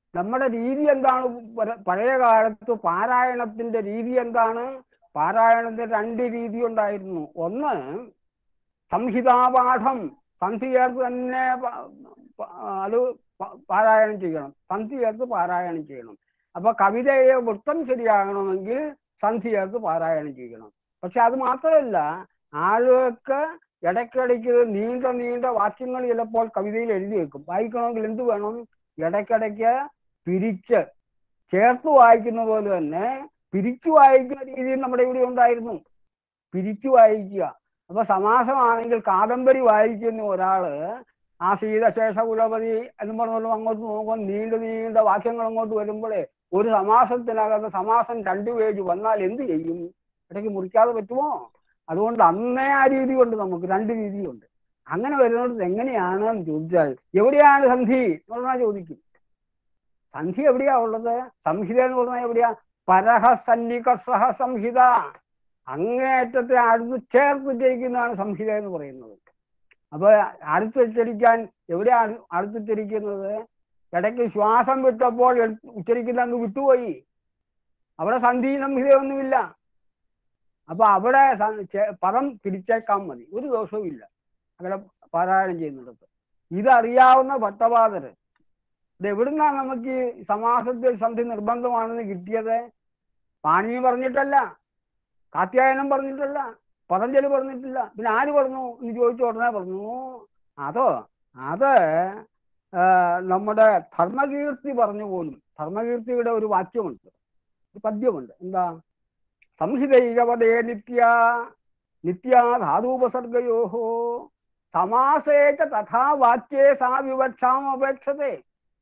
നമ്മുടെ രീതി എന്താണ് പര- പഴയ കാലത്ത് പാരായണത്തിന്റെ രീതി എന്താണ് പാരായണത്തിന് രണ്ട് രീതി ഉണ്ടായിരുന്നു ഒന്ന് സംഹിതാപാഠം സന്ധി ചേർത്ത് തന്നെ പ- പ- അത് പ- പാരായണം ചെയ്യണം സന്ധി ചേർത്ത് പാരായണം ചെയ്യണം അപ്പൊ കവിതയെ വൃത്തം ശരിയാകണമെങ്കിൽ സന്ധി ചേർത്ത് പാരായണം ചെയ്യണം പക്ഷെ അത് മാത്രമല്ല ആളുകൾക്ക് ഇടയ്ക്കിടയ്ക്ക് നീണ്ട നീണ്ട വാക്യങ്ങൾ ചിലപ്പോൾ കവിതയിൽ എഴുതി വെക്കും വായിക്കണമെങ്കിൽ എന്ത് വേണം ഇടയ്ക്കിടയ്ക്ക് പിരിച്ച് ചേർത്ത് വായിക്കുന്ന പോലെ തന്നെ പിരിച്ചു വായിക്കുന്ന രീതി നമ്മുടെ ഇവിടെ ഉണ്ടായിരുന്നു പിരിച്ചു വായിക്കുക അപ്പൊ സമാസമാണെങ്കിൽ കാദംബരി വായിക്കുന്ന ഒരാള് ആ സീതശേഷ കുലപതി എന്ന് പറഞ്ഞാലും അങ്ങോട്ട് നോക്കുമ്പോൾ നീണ്ട നീണ്ട വാക്യങ്ങൾ അങ്ങോട്ട് വരുമ്പോഴേ ഒരു സമാസത്തിനകത്ത് സമാസം രണ്ടു പേജ് വന്നാൽ എന്ത് ചെയ്യും ഇടയ്ക്ക് മുറിക്കാതെ പറ്റുമോ അതുകൊണ്ട് അന്നേ ആ രീതി കൊണ്ട് നമുക്ക് രണ്ട് രീതിയുണ്ട് അങ്ങനെ വരുന്നിടത്ത് എങ്ങനെയാണ് എന്ന് ചോദിച്ചാൽ എവിടെയാണ് സന്ധി എന്ന് പറഞ്ഞാൽ ചോദിക്കും സന്ധി എവിടെയാ ഉള്ളത് സംഹിത എന്ന് പറഞ്ഞാൽ എവിടെയാ പരഹ സന്നികർഷഹ സംഹിത അങ്ങേയറ്റത്തെ അടുത്ത് ചേർത്ത് ഉച്ചരിക്കുന്നതാണ് സംഹിത എന്ന് പറയുന്നത് അപ്പൊ അടുത്ത് ഉച്ചരിക്കാൻ എവിടെയാണ് അടുത്തുച്ചരിക്കുന്നത് ഇടയ്ക്ക് ശ്വാസം വിട്ടപ്പോൾ എടുത്ത് ഉച്ചരിക്കുന്ന അങ്ങ് വിട്ടുപോയി അവിടെ സന്ധി സംഹിതയൊന്നുമില്ല അപ്പൊ അവിടെ സ- ചെ- പദം തിരിച്ചേക്കാൻ മതി ഒരു ദോഷവും ഇല്ല അങ്ങനെ പാരായണം ചെയ്യുന്നിടത്ത് ഇതറിയാവുന്ന ഭട്ടപാതര് ഇത് എവിടുന്നാണ് നമുക്ക് ഈ സമാസത്തിൽ സന്ധി നിർബന്ധമാണെന്ന് കിട്ടിയത് പാണിനി പറഞ്ഞിട്ടല്ല കാത്യായനം പറഞ്ഞിട്ടല്ല പതഞ്ജലി പറഞ്ഞിട്ടില്ല പിന്നെ ആര് പറഞ്ഞു എന്ന് ചോദിച്ച ഉടനെ പറഞ്ഞു അതോ അത് ആ, നമ്മുടെ ധർമ്മകീർത്തി പറഞ്ഞു പോലും ധർമ്മകീർത്തിയുടെ ഒരു വാക്യമുണ്ട് ഒരു പദ്യമുണ്ട് എന്താ സംഹിതൈകവദേ നിത്യ നിത്യാ ധാതൂപസർഗയോഹോ സമാസേച തഥാ വാക്യേ സാ വിവക്ഷാം അപേക്ഷത്തെ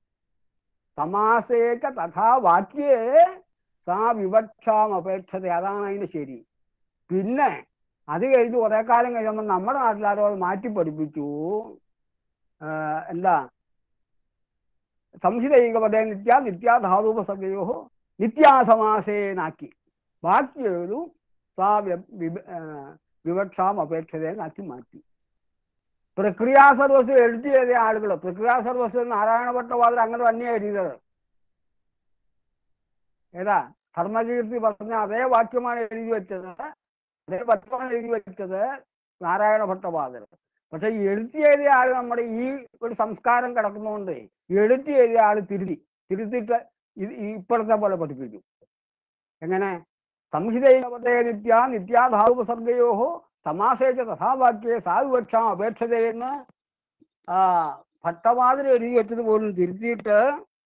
സമാസേച തഥാ വാക്യേ സാ വിവക്ഷാം അപേക്ഷത്തെ അതാണ് അതിന്റെ ശരി പിന്നെ അത് കഴിഞ്ഞ് കുറെ കാലം കഴിയുമ്പോൾ നമ്മുടെ നാട്ടിലാരോ അത് മാറ്റി പഠിപ്പിച്ചു ആ, എന്താ സംഹിതൈകപദേ നിത്യ നിത്യാധാതൂപസർഗയോ നിത്യാസമാസേനാക്കി ബാക്കിയൊരു സാ വ്യ- വിവ- ആ, വിവക്ഷാം അപേക്ഷതയെന്നാക്കി മാറ്റി പ്രക്രിയാ സർവസ് എഴുതി ചെയ്ത ആളുകൾ പ്രക്രിയാ സർവസ് നാരായണ ഭട്ടവാദർ അങ്ങനെ തന്നെയാണ് എഴുതിയത് ഏതാ ധർമ്മകീർത്തി പറഞ്ഞ അതേ വാക്യമാണ് എഴുതി വെച്ചത് അതേ പത്രമാണ് എഴുതി വെച്ചത് നാരായണ ഭട്ടവാദർ പക്ഷെ എഴുത്തി എഴുതിയ ആള് നമ്മുടെ ഈ ഒരു സംസ്കാരം കിടക്കുന്നതുകൊണ്ട് എഴുത്തി എഴുതിയ ആള് തിരുത്തി തിരുത്തിയിട്ട് ഇത് ഈ ഇപ്പോഴത്തെ പോലെ പഠിപ്പിച്ചു എങ്ങനെ സംഹിതൈകവതേ നിത്യ നിത്യാധാവുപസർഗയോഹോ സമാസേച്ച തഥാവാക്യെ സാവിവക്ഷാം അപേക്ഷതയെന്ന് ആ ഭട്ടവാതിൽ എഴുതി വെച്ചത് പോലും തിരുത്തിയിട്ട്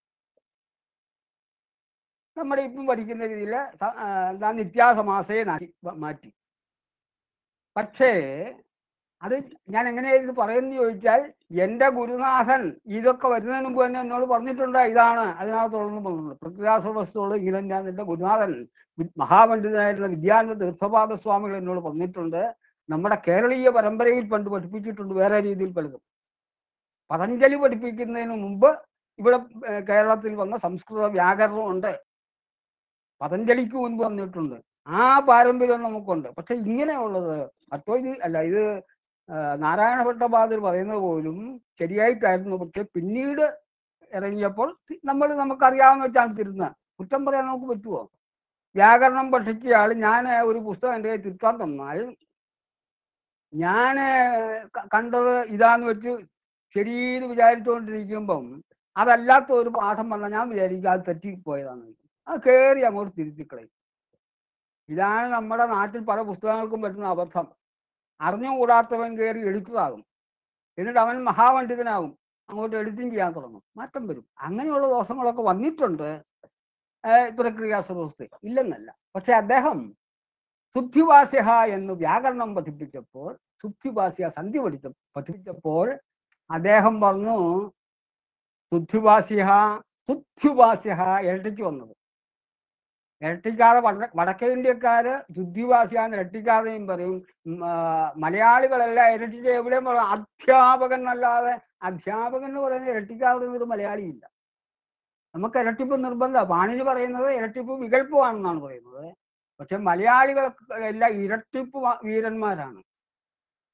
നമ്മുടെ ഇപ്പം പഠിക്കുന്ന രീതിയിൽ എന്താ നിത്യാസമാസയെ നാക്കി- മാറ്റി പക്ഷേ അത് ഞാൻ എങ്ങനെയാണ് ഇത് പറയുന്നത് ചോദിച്ചാൽ എൻ്റെ ഗുരുനാഥൻ ഇതൊക്കെ വരുന്നതിന് മുമ്പ് തന്നെ എന്നോട് പറഞ്ഞിട്ടുണ്ട് ഇതാണ് അതിനകത്തുള്ളതെന്ന് പറഞ്ഞിട്ടുണ്ട് പ്രകൃതിരാസവസ്തുകൾ ഇങ്ങനെ ഞാൻ എൻ്റെ ഗുരുനാഥൻ വി- മഹാപണ്ഡിതനായിട്ടുള്ള വിദ്യാനന്ദ തീർത്ഥപാദ സ്വാമികൾ എന്നോട് പറഞ്ഞിട്ടുണ്ട് നമ്മുടെ കേരളീയ പരമ്പരയിൽ പണ്ട് പഠിപ്പിച്ചിട്ടുണ്ട് വേറെ രീതിയിൽ പലതും പതഞ്ജലി പഠിപ്പിക്കുന്നതിന് മുമ്പ് ഇവിടെ ഏർ, കേരളത്തിൽ വന്ന സംസ്കൃത വ്യാകരണം ഉണ്ട് പതഞ്ജലിക്ക് മുൻപ് വന്നിട്ടുണ്ട് ആ പാരമ്പര്യം നമുക്കുണ്ട് പക്ഷെ ഇങ്ങനെയുള്ളത് അദ്വൈതി അല്ല ഇത് ആ, നാരായണ ഭട്ടപാദർ പറയുന്നത് പോലും ശരിയായിട്ടായിരുന്നു പക്ഷെ പിന്നീട് ഇറങ്ങിയപ്പോൾ നമ്മൾ നമുക്കറിയാവുന്ന വെച്ചാണ് തിരുന്നത് കുറ്റം പറയാൻ നമുക്ക് പറ്റുമോ വ്യാകരണം പഠിച്ച ആൾ ഞാൻ ഒരു പുസ്തകം എൻ്റെ കയ്യിൽ തിരുത്താൻ തന്നാൽ ഞാൻ കണ്ടത് ഇതാന്ന് വെച്ച് ശരിയെന്ന് വിചാരിച്ചുകൊണ്ടിരിക്കുമ്പം അതല്ലാത്ത ഒരു പാഠം വന്നാൽ ഞാൻ വിചാരിക്കും അത് തെറ്റിപ്പോയതാണ് അത് കയറി അങ്ങോട്ട് തിരുത്തിക്കളയും ഇതാണ് നമ്മുടെ നാട്ടിൽ പല പുസ്തകങ്ങൾക്കും പറ്റുന്ന അബദ്ധം അറിഞ്ഞുകൂടാത്തവൻ കയറി എഴുത്തതാകും എന്നിട്ട് അവൻ മഹാപണ്ഡിതനാകും അങ്ങോട്ട് എഡിറ്റിംഗ് ചെയ്യാൻ തുടങ്ങും മാറ്റം വരും അങ്ങനെയുള്ള ദോഷങ്ങളൊക്കെ വന്നിട്ടുണ്ട് പ്രക്രിയ സർവസ്ഥ ഇല്ലെന്നല്ല പക്ഷെ അദ്ദേഹം ശുദ്ധിവാസ്യ എന്ന് വ്യാകരണം പഠിപ്പിച്ചപ്പോൾ ശുദ്ധിവാസ്യ സന്ധി പഠിച്ച പഠിപ്പിച്ചപ്പോൾ അദ്ദേഹം പറഞ്ഞു ശുദ്ധിവാസ്യ ശുദ്ധിവാസ്യ ഇരട്ടിക്ക് വന്നത് ഇരട്ടിക്കാതെ വട വടക്കേ ഇന്ത്യക്കാര് ശുദ്ധിവാസിയാന്ന് ഇരട്ടിക്കാതെയും പറയും ഉം, ആ, മലയാളികളെല്ലാം ഇരട്ടിക്ക് എവിടെയും പറയും അധ്യാപകൻ എന്നല്ലാതെ അധ്യാപകൻ എന്ന് പറയുന്നത് ഇരട്ടിക്കാതെ ഒരു മലയാളിയില്ല നമുക്ക് ഇരട്ടിപ്പ് നിർബന്ധം പാണിനി പറയുന്നത് ഇരട്ടിപ്പ് വികല്പമാണെന്നാണ് പറയുന്നത് പക്ഷെ മലയാളികൾ എല്ലാം ഇരട്ടിപ്പ് വ- വീരന്മാരാണ്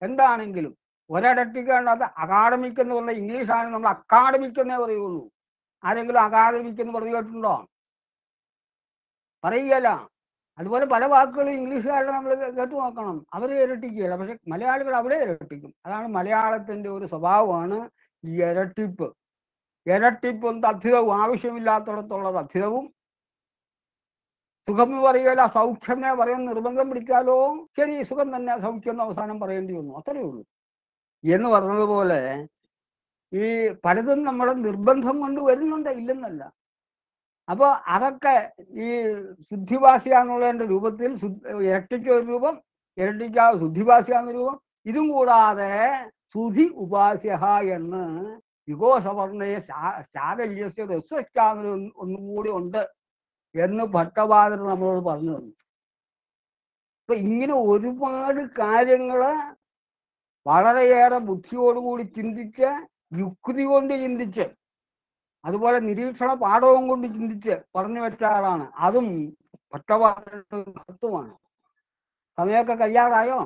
എന്താണെങ്കിലും ഒരിരട്ടിക്കാണ്ട് അത് അക്കാഡമിക് എന്ന് പറഞ്ഞ ഇംഗ്ലീഷാണ് നമ്മൾ അക്കാഡമിക് എന്നേ പറയുള്ളൂ ആരെങ്കിലും അകാദമിക് എന്ന് പറഞ്ഞു കേട്ടിട്ടുണ്ടോ പറയുകയല്ല അതുപോലെ പല വാക്കുകളും ഇംഗ്ലീഷുകാരുടെ നമ്മൾ കേട്ടു നോക്കണം അവർ ഇരട്ടിക്കുകയില്ല പക്ഷെ മലയാളികൾ അവിടെ ഇരട്ടിക്കും അതാണ് മലയാളത്തിന്റെ ഒരു സ്വഭാവമാണ് ഈ ഇരട്ടിപ്പ് ഇരട്ടിപ്പും തഥ്യവും ആവശ്യമില്ലാത്തിടത്തുള്ള തഥ്യവും സുഖം എന്ന് പറയുകയില്ല സൗഖ്യമേ പറയാൻ നിർബന്ധം പിടിക്കാലോ ശരി സുഖം തന്നെ സൗഖ്യം എന്ന് അവസാനം പറയേണ്ടി വന്നു അത്രയേ ഉള്ളൂ എന്ന് പറഞ്ഞതുപോലെ ഈ പലതും നമ്മുടെ നിർബന്ധം കൊണ്ട് വരുന്നുണ്ട് ഇല്ലെന്നല്ല അപ്പൊ അതൊക്കെ ഈ ശുദ്ധിഭാഷയാന്നുള്ളതിന്റെ രൂപത്തിൽ ഇരട്ടിക്ക് ഒരു രൂപം ഇരട്ടിക്കാവ് ശുദ്ധിഭാഷയാന്ന രൂപം ഇതും കൂടാതെ സുധി ഉപാസ്യ എന്ന് യുഗോസവർണയെ ശാകല്യസ്യ രസ്വസ്റ്റാന്നൊരു ഒന്നും കൂടി ഉണ്ട് എന്ന് ഭട്ടപാദർ നമ്മളോട് പറഞ്ഞു തന്നു അപ്പൊ ഇങ്ങനെ ഒരുപാട് കാര്യങ്ങള് വളരെയേറെ ബുദ്ധിയോടുകൂടി ചിന്തിച്ച് യുക്തി കൊണ്ട് ചിന്തിച്ച് അതുപോലെ നിരീക്ഷണ പാഠവും കൊണ്ട് ചിന്തിച്ച് പറഞ്ഞു വെച്ച ആളാണ് അതും ഭട്ടപാദരുടെ മഹത്വമാണ് സമയമൊക്കെ കഴിയാറായോ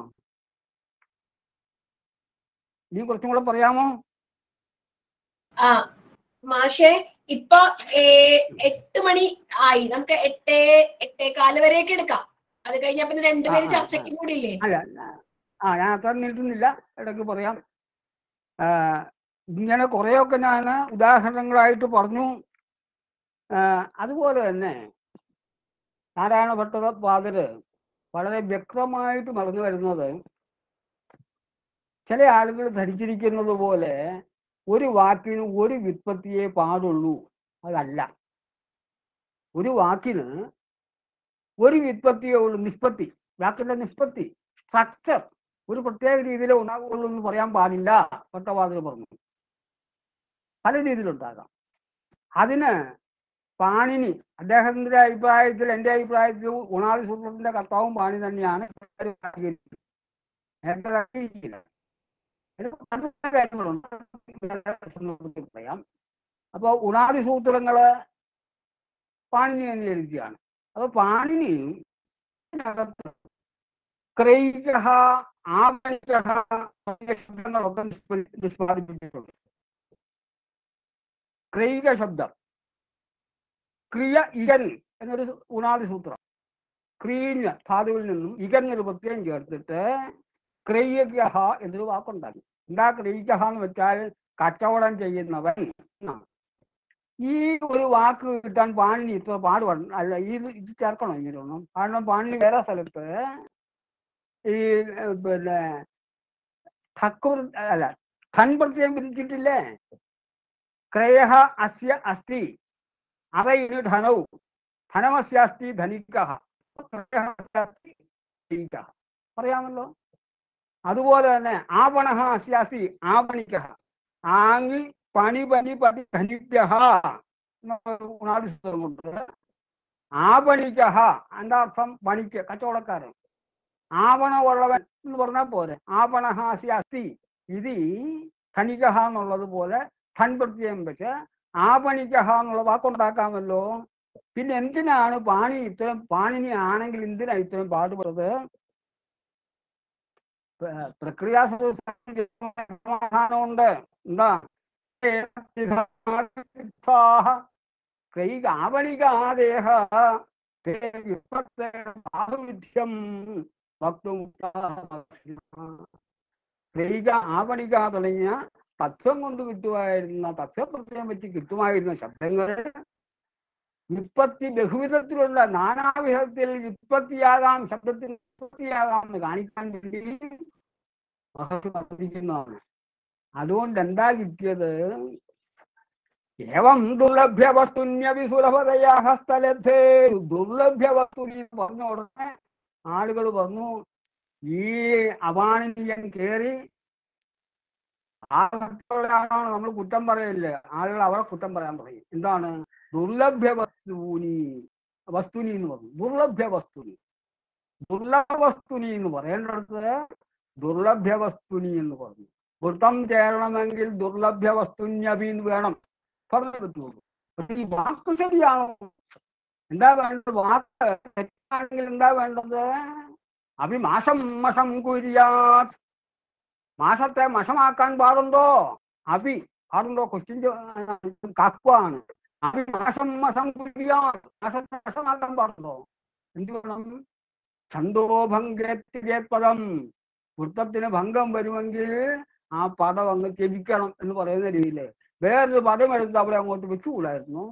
ഇനി കുറച്ചും കൂടെ പറയാമോ ആ മാഷെ ഇപ്പൊ ഏ- എട്ട് മണി ആയി നമുക്ക് എട്ടേ എട്ടേകാല് വരെയൊക്കെ എടുക്കാം അത് കഴിഞ്ഞാ പിന്നെ രണ്ടുപേര് ആ, ആ, ചർച്ചയ്ക്കും കൂടി ഇല്ലേ അല്ല ആ ഞാൻ അത്ര നീട്ടുന്നില്ല ഇടയ്ക്ക് പറയാം ആ, ഇങ്ങനെ കുറേയൊക്കെ ഞാൻ ഉദാഹരണങ്ങളായിട്ട് പറഞ്ഞു ആ, അതുപോലെ തന്നെ നാരായണ ഭട്ട പാതര് വളരെ വ്യക്തമായിട്ട് പറഞ്ഞു വരുന്നത് ചില ആളുകൾ ധരിച്ചിരിക്കുന്നത് പോലെ ഒരു വാക്കിന് ഒരു വിത്പത്തിയെ പാടുള്ളൂ അതല്ല ഒരു വാക്കിന് ഒരു വിത്പത്തിയേ ഉള്ളൂ നിഷ്പത്തി വാക്കിന്റെ നിഷ്പത്തി സ്ട്രക്ചർ ഒരു പ്രത്യേക രീതിയിലേ ഉണ്ടാകുള്ളൂ എന്ന് പറയാൻ പാടില്ല ഭട്ടവാദികൾ പറഞ്ഞു പല രീതിയിലുണ്ടാകാം അതിന് പാണിനി അദ്ദേഹത്തിന്റെ അഭിപ്രായത്തിൽ എൻ്റെ അഭിപ്രായത്തിൽ ഉണാദി സൂത്രത്തിന്റെ കർത്താവും പാണി തന്നെയാണ് നേരത്തെ അറിയിക്കില്ല ഇത് പല കാര്യങ്ങളുണ്ട് സന്ദർഭത്തിൽ പറയാം അപ്പൊ ഉണാദി സൂത്രങ്ങള് പാണിനി തന്നെ എഴുതിയാണ് അപ്പൊ പാണിനി ഇതിനകത്ത് ക്രൈക ആവണിക തുടങ്ങിയ ശബ്ദങ്ങളൊക്കെ നിഷ്പ- നിഷ്പാദിപ്പിച്ചിട്ടുണ്ട് ക്രൈക ശബ്ദം ക്രിയ ഇകൻ എന്നൊരു ഉണാദി സൂത്രം ക്രീഞ്ഞ ധാതുവിൽ നിന്നും ഇകൻ ഒരു പ്രത്യയം ചേർത്തിട്ട് ക്രയ്യഹ എന്നൊരു വാക്കുണ്ടാക്കി എന്താ ക്രയ്യഹ എന്ന് വെച്ചാൽ കച്ചവടം ചെയ്യുന്നവൻ എന്നാണ് ഈ ഒരു വാക്ക് കിട്ടാൻ പാണിനി ഇത്ര പാടുപെടണം അല്ല ഇത് ഇത് ചേർക്കണം ഇങ്ങനെ ഒന്നും കാരണം പാണിനി വേറെ സ്ഥലത്ത് ഈ ഏർ, പിന്നെ ഠക്കുർ അല്ല ധൻ പ്രത്യേകം വിധിച്ചിട്ടില്ലേ ക്രയഹ അസ്യ അസ്തി അവയിന് ധനവും ധനമസ്യാസ്തി ധനിക പറയാമല്ലോ അതുപോലെ തന്നെ ആപണ അസ്യാസ്തി ആപണിക ആങ്ങി പണി പനി പതി ധനിപ്യ കൊണ്ട് ആപണിക എന്താ അർത്ഥം പണിക്ക് കച്ചവടക്കാരൻ ആവണമുള്ളവൻ എന്ന് പറഞ്ഞാൽ പോരെ ആപണഹാസി അസ്തി ഇത് ധനിക എന്നുള്ളത് പോലെ ധൻ പ്രത്യയം വെച്ച് ആപണിക എന്നുള്ള വാക്കുണ്ടാക്കാമല്ലോ പിന്നെ എന്തിനാണ് പാണി ഇത്രയും പാണിനി ആണെങ്കിൽ എന്തിനാ ഇത്രയും പാടുപെടുന്നത് പ്ര- പ്രക്രിയാ സമാധാനമുണ്ട് എന്താ കൈകാവണികാദേഹ ബാഹുവിധ്യം വക്തും കൈക ആവണിക തുടങ്ങിയ തത്വം കൊണ്ട് കിട്ടുമായിരുന്ന തത്വപ്രത്യം വെച്ച് കിട്ടുമായിരുന്ന ശബ്ദങ്ങൾ വിപ്പത്തി ബഹുവിധത്തിലുള്ള നാനാവിധത്തിൽ വിപ്പത്തിയാകാം ശബ്ദത്തിന് വിപ്പത്തിയാകാം എന്ന് കാണിക്കാൻ വേണ്ടി മഹർഷി പറഞ്ഞിരിക്കുന്നതാണ് അതുകൊണ്ട് എന്താ കിട്ടിയത് ഏവം ദുർലഭ്യ വസ്തുന്യവി സുലഭതയാ ഹസ്തലബ്ധേ ദുർലഭ്യ വസ്തു എന്ന് പറഞ്ഞ ഉടനെ ആളുകൾ പറഞ്ഞു ഈ അപാണിനിയൻ കേറി ആ ഭക്തരാണ് നമ്മൾ കുറ്റം പറയില്ലേ ആളുകൾ അവരെ കുറ്റം പറയാൻ പറയും എന്താണ് ദുർലഭ്യ വസ്തുനി വസ്തുനി എന്ന് പറഞ്ഞു ദുർലഭ്യ വസ്തുനി ദുർലഭ വസ്തുനി എന്ന് പറയേണ്ടടുത്ത് ദുർലഭ്യ വസ്തുനി എന്ന് പറഞ്ഞു വൃത്തം ചേരണമെങ്കിൽ ദുർലഭ്യ വസ്തുന്യഭി എന്ന് വേണം പറഞ്ഞു പറ്റുള്ളൂ പക്ഷെ ഈ വാക്ക് ശരിയാണോ എന്താ വേണ്ടത് വാക്ക് തെറ്റാണെങ്കിൽ എന്താ വേണ്ടത് അഭിമാഷം മഷം കുര്യാത് മാസത്തെ മഷമാക്കാൻ പാടുണ്ടോ അഭി പാടുണ്ടോ ക്വസ്റ്റ്യൻ കാക്കുവാണ് അത് നാശം അസംകുര്യാൻ നാശത്തെ നാശമാക്കാൻ പാടുണ്ടോ എന്ത് വേണം ഛന്തോഭംഗത്തിലെ പദം വൃത്തത്തിന് ഭംഗം വരുമെങ്കിൽ ആ പദം അങ്ങ് ത്യജിക്കണം എന്ന് പറയുന്ന രീതിയില് വേറൊരു പദം എടുത്ത് അവിടെ അങ്ങോട്ട് വെച്ചുകൂടായിരുന്നു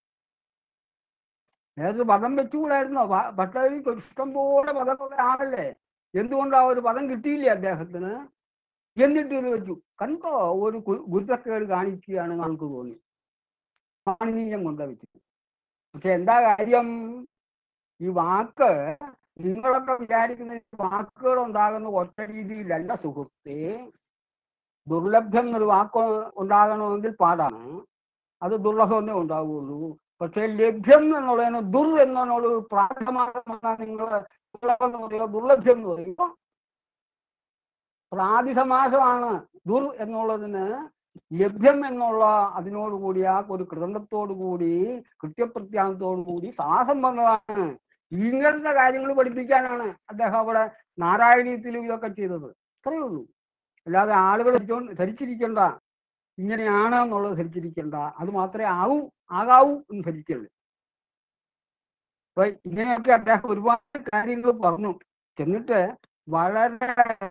വേറൊരു പദം വെച്ചുകൂടായിരുന്നോ ഭ- ഭട്ടതിക്ക് ഇഷ്ടം പോലെ പദമൊക്കെ ആണല്ലേ എന്തുകൊണ്ടാ ഒരു പദം കിട്ടിയില്ലേ അദ്ദേഹത്തിന് എന്നിട്ട് ഇത് വെച്ചു കണ്ടോ ഒരു ഗു- ഗുരുത്തക്കേട് കാണിക്കുകയാണ് നമുക്ക് തോന്നി പാണിനീയം കൊണ്ട് വെച്ചു പക്ഷെ എന്താ കാര്യം ഈ വാക്ക് നിങ്ങളൊക്കെ വിചാരിക്കുന്ന ഈ വാക്കുകൾ ഉണ്ടാകുന്ന ഒറ്റ രീതിയിലല്ല സുഹൃത്തെ ദുർലഭ്യം എന്നൊരു വാക്ക് ഉണ്ടാകണമെങ്കിൽ പാടാണ് അത് ദുർലഭമേ ഉണ്ടാവുകയുള്ളൂ പക്ഷെ ലഭ്യം എന്നുള്ളതിന് ദുർ എന്നുള്ള പ്രാഥമാകമാണ് നിങ്ങൾ ദുർലഭ്യം എന്ന് പറയുമ്പോൾ പ്രാതിസമാസമാണ് ദുർ എന്നുള്ളതിന് ലഭ്യം എന്നുള്ള അതിനോട് കൂടി ആ ഒരു കൃതന്ധത്തോടു കൂടി കൃത്യപ്രത്യാനത്തോടു കൂടി സാഹസം വന്നതാണ് ഇങ്ങനത്തെ കാര്യങ്ങൾ പഠിപ്പിക്കാനാണ് അദ്ദേഹം അവിടെ നാരായണീയത്തിലും ഇതൊക്കെ ചെയ്തത് അത്രയേ ഉള്ളൂ അല്ലാതെ ആളുകൾ ധരിച്ചോണ്ട് ധരിച്ചിരിക്കണ്ട ഇങ്ങനെയാണ് എന്നുള്ളത് ധരിച്ചിരിക്കണ്ട അത് മാത്രമേ ആവൂ ആകാവൂ എന്ന് ധരിക്കരുത് അപ്പൊ ഇങ്ങനെയൊക്കെ അദ്ദേഹം ഒരുപാട് കാര്യങ്ങൾ പറഞ്ഞു എന്നിട്ട് വളരെ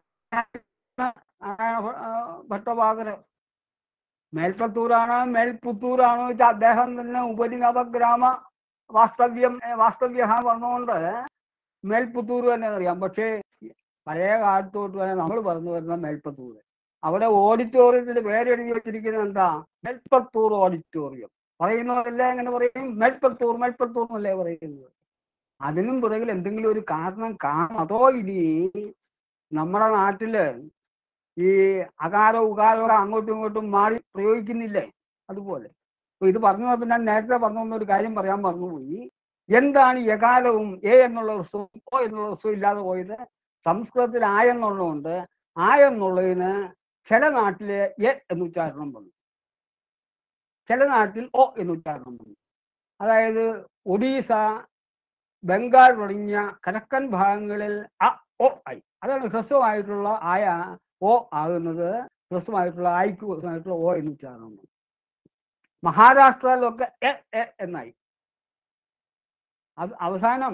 ഭട്ടപാതര് മേൽപ്പത്തൂരാണ് മേൽപുത്തൂരാണ് വെച്ചാൽ അദ്ദേഹം തന്നെ ഉപരിനവഗ്രാമ വാസ്തവ്യം ഏ, വാസ്തവ്യ പറഞ്ഞുകൊണ്ട് മേൽപുത്തൂർ തന്നെ അറിയാം പക്ഷേ പഴയ കാലത്തോട്ട് തന്നെ നമ്മൾ പറഞ്ഞു വരുന്ന മേൽപ്പത്തൂർ അവിടെ ഓഡിറ്റോറിയത്തിന്റെ പേരെഴുതി വെച്ചിരിക്കുന്നത് എന്താ മേൽപ്പത്തൂർ ഓഡിറ്റോറിയം പറയുന്നവരെല്ലാം എങ്ങനെ പറയും മേൽപ്പത്തൂർ മേൽപ്പത്തൂർ എന്നല്ലേ പറയുന്നത് അതിനും പുറകിൽ എന്തെങ്കിലും ഒരു കാരണം കാണും അതോ ഇനി നമ്മുടെ നാട്ടില് ഈ അകാരോ ഉകാരോ ഒക്കെ അങ്ങോട്ടും ഇങ്ങോട്ടും മാറി പ്രയോഗിക്കുന്നില്ലേ അതുപോലെ അപ്പൊ ഇത് പറഞ്ഞു വന്നപ്പോൾ ഞാൻ നേരത്തെ പറഞ്ഞു വന്ന ഒരു കാര്യം പറയാൻ മറന്നുപോയി എന്താണ് ഈ യകാരവും എ എന്നുള്ള ഹ്രസ്വവും ഓ എന്നുള്ള ഹ്രസ്വം ഇല്ലാതെ പോയത് സംസ്കൃതത്തിൽ ആ എന്നുള്ളതുകൊണ്ട് ആ എന്നുള്ളതിന് ചില നാട്ടില് എ എന്ന് ഉച്ചാരണം വന്നു ചില നാട്ടിൽ ഒ എന്ന് ഉച്ചാരണം വന്നു അതായത് ഒഡീസ ബംഗാൾ തുടങ്ങിയ കിഴക്കൻ ഭാഗങ്ങളിൽ അ ഒ ഐ അതാണ് ഹ്രസ്വമായിട്ടുള്ള ആയ ഓ ആകുന്നത് ഹ്രസ്വമായിട്ടുള്ള ആയിക്ക് ഹ്രസ്വമായിട്ടുള്ള ഓ എന്ന് ഉച്ചാരണം വന്നു മഹാരാഷ്ട്രയിലൊക്കെ എ എ എന്നായി അത് അവസാനം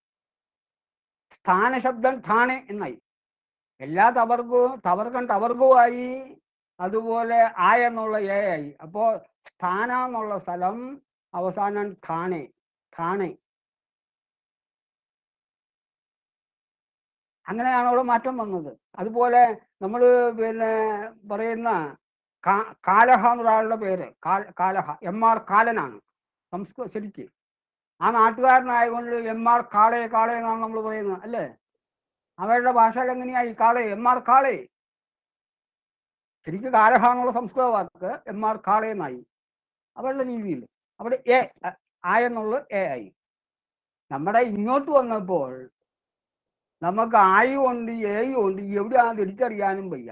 സ്ഥാനശബ്ദം ഠാണെ എന്നായി എല്ലാ തവർഗവും തവർഗം ടവർഗവുമായി അതുപോലെ ആ എന്നുള്ള എ ആയി അപ്പോ സ്ഥാന എന്നുള്ള സ്ഥലം അവസാനം ഠാണെ ഠാണെ അങ്ങനെയാണ് അവിടെ മാറ്റം വന്നത് അതുപോലെ നമ്മൾ പിന്നെ പറയുന്ന കാ- കാലഹ എന്നൊരാളുടെ പേര് കാ- കാലഹ എം ആർ കാലനാണ് സംസ്കൃത ശരിക്ക് ആ നാട്ടുകാരനായതുകൊണ്ട് എം ആർ കാളെ കാളെ എന്നാണ് നമ്മൾ പറയുന്നത് അല്ലേ അവരുടെ ഭാഷയിൽ എങ്ങനെയായി കാളെ എം ആർ കാളെ ശരിക്കും കാലഹ എന്നുള്ള സംസ്കൃത വാക്ക് എം ആർ കാളെ എന്നായി അവരുടെ രീതിയിൽ അവിടെ എ അ- ആ എന്നുള്ളത് എ ആയി നമ്മുടെ ഇങ്ങോട്ട് വന്നപ്പോൾ നമുക്ക് ആയും ഉണ്ട് ഏയും ഉണ്ട് എവിടെയാണെന്ന് തിരിച്ചറിയാനും വയ്യ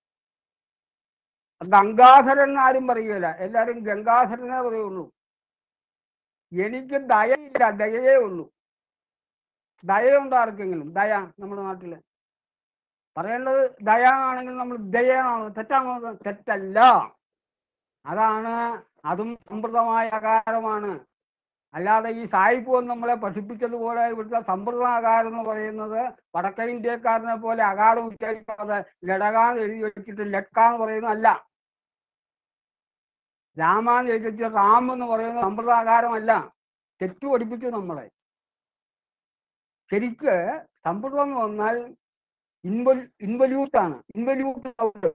ഗംഗാധരൻ ആരും പറയുകയില്ല എല്ലാരും ഗംഗാധരനെ പറയുള്ളൂ എനിക്ക് ദയയില്ല ദയയേ ഉള്ളൂ ദയുണ്ട് ആർക്കെങ്കിലും ദയ നമ്മുടെ നാട്ടില് പറയേണ്ടത് ദയ ആണെങ്കിൽ നമ്മൾ ദയാണ് തെറ്റാണോ അത്? തെറ്റല്ല അതാണ് അതും സമ്പ്രദമായ ആകാരമാണ് അല്ലാതെ ഈ സായിപ്പ് വന്ന് നമ്മളെ പഠിപ്പിച്ചതുപോലെ ഇവിടുത്തെ സമ്പ്രദായകാരം എന്ന് പറയുന്നത് വടക്കൻ ഇന്ത്യക്കാരനെ പോലെ അകാരം ഉച്ചരിക്കാതെ ലടകാന്ന് എഴുതി വെച്ചിട്ട് ലക്കാന്ന് പറയുന്നതല്ല രാമാന്ന് എഴുതി വെച്ചിട്ട് റാം എന്ന് പറയുന്ന സമ്പ്രദായകാരമല്ല തെറ്റു പഠിപ്പിച്ചു നമ്മളെ ശരിക്ക് സമ്പ്രദം എന്ന് പറഞ്ഞാൽ ഇൻവൽ ഇൻവല്യൂട്ടാണ് ഇൻവല്യൂട്ട് സൗണ്ട്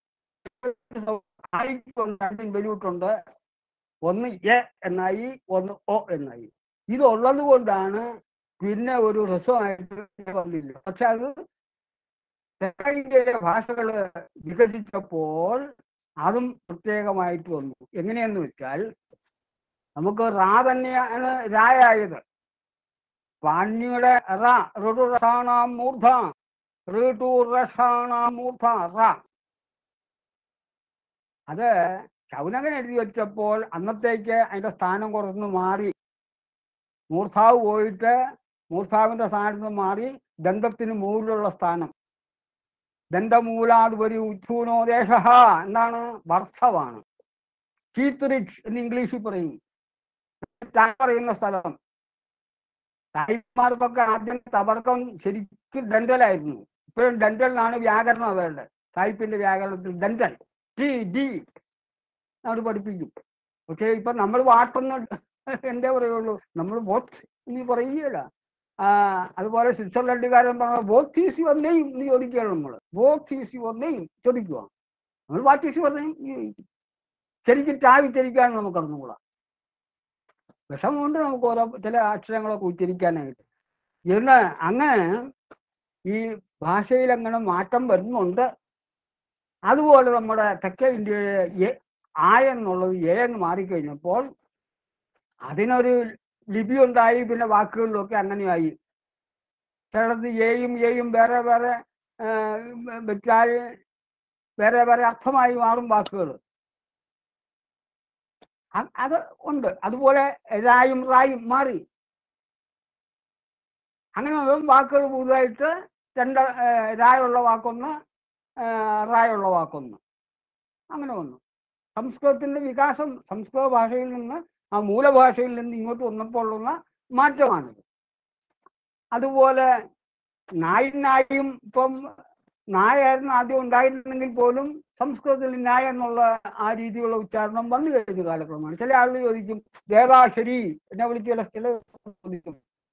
ഇൻവല്യൂട്ട് ഉണ്ട് ഒന്ന് എ എന്നായി ഒന്ന് ഒ എന്നായി ഇതുള്ളത് കൊണ്ടാണ് പിന്നെ ഒരു ഹ്രസ്വമായിട്ട് വന്നില്ല പക്ഷെ അത് തെക്കൻ ഇന്ത്യയിലെ ഭാഷകൾ വികസിച്ചപ്പോൾ അതും പ്രത്യേകമായിട്ട് വന്നു എങ്ങനെയെന്ന് വെച്ചാൽ നമുക്ക് റാ തന്നെയാണ് രായായത് പാണ്യയുടെ റ ഋതുറസാണാം മൂർധ ഋതുറസാണാം മൂർധ റ അത് ശൗനകൻ എഴുതി വെച്ചപ്പോൾ അന്നത്തേക്ക് അതിന്റെ സ്ഥാനം കുറഞ്ഞു മാറി മൂർധാവ് പോയിട്ട് മൂർധാവിന്റെ സ്ഥാനത്ത് നിന്ന് മാറി ദന്തത്തിന് മുകളിലുള്ള സ്ഥാനം ദന്തമൂലാതുപരി ഉച്ചൂനോദേശ എന്താണ് വർദ്ധവാണ് ചീത്ത് റിച്ച് എന്ന് ഇംഗ്ലീഷിൽ പറയും താൻ പറയുന്ന സ്ഥലം സായിമാർക്കൊക്കെ ആദ്യം തവർക്കം ശരിക്കും ഡെന്റലായിരുന്നു ഇപ്പോഴും ഡെന്റൽ എന്നാണ് വ്യാകരണം അവരുടെ സായിപ്പിന്റെ വ്യാകരണത്തിൽ ഡെന്റൽ ടി ഡി നമ്മൾ പഠിപ്പിക്കും പക്ഷേ ഇപ്പൊ നമ്മൾ വാട്ടെന്ന് എന്തേ പറയുള്ളൂ നമ്മൾ വോട്ട് എന്ന് പറയുകയില്ല ആ, അതുപോലെ സ്വിറ്റ്സർലൻഡുകാരൻ പറഞ്ഞ വോട്ട് ഈസ് യുവർ നെയിം എന്ന് ചോദിക്കുകയാണ് നമ്മൾ വോട്ട് ഈസ് യുവർ നെയിം ചോദിക്കുക നമ്മൾ വാട്ട് ഈസ് യുവർ നെയിം ശരിക്കും ടാ ഉച്ചരിക്കാൻ നമുക്ക് അറിഞ്ഞുകൂടാ വിഷമം കൊണ്ട് നമുക്ക് ഓരോ ചില അക്ഷരങ്ങളൊക്കെ ഉച്ചരിക്കാനായിട്ട് എന്ന് അങ്ങനെ ഈ ഭാഷയിൽ അങ്ങനെ മാറ്റം വരുന്നുണ്ട് അതുപോലെ നമ്മുടെ തെക്കേ ഇന്ത്യയിലെ എ ആ എന്നുള്ളത് എ എന്ന് മാറിക്കഴിഞ്ഞപ്പോൾ അതിനൊരു ലിപി ഉണ്ടായി പിന്നെ വാക്കുകളിലൊക്കെ അങ്ങനെയായി ചിലടത്ത് എയും എയും വേറെ വേറെ ആ, വെച്ചാൽ വേറെ വേറെ അർത്ഥമായി മാറും വാക്കുകൾ അ- അത് ഉണ്ട് അതുപോലെ രായും റായും മാറി അങ്ങനെ അതും വാക്കുകൾ പുതുതായിട്ട് രണ്ട് ആ, രായുള്ള വാക്കൊന്ന് ആ, റായുള്ള വാക്കൊന്ന് അങ്ങനെ വന്നു സംസ്കൃതത്തിന്റെ വികാസം സംസ്കൃത ഭാഷയിൽ നിന്ന് ആ മൂലഭാഷയിൽ നിന്ന് ഇങ്ങോട്ട് വന്നപ്പോൾ ഉള്ള മാറ്റമാണിത് അതുപോലെ നായും നായും ഇപ്പം നായായിരുന്നു ആദ്യം ഉണ്ടായിരുന്നെങ്കിൽ പോലും സംസ്കൃതത്തിൽ നായ എന്നുള്ള ആ രീതിയിലുള്ള ഉച്ചാരണം വന്നു കഴിഞ്ഞ കാലക്രമമാണ് ചില ആളുകൾ ചോദിക്കും ദേവാ ശരി എന്നെ വിളിച്ച് ചില ചില ചോദിക്കും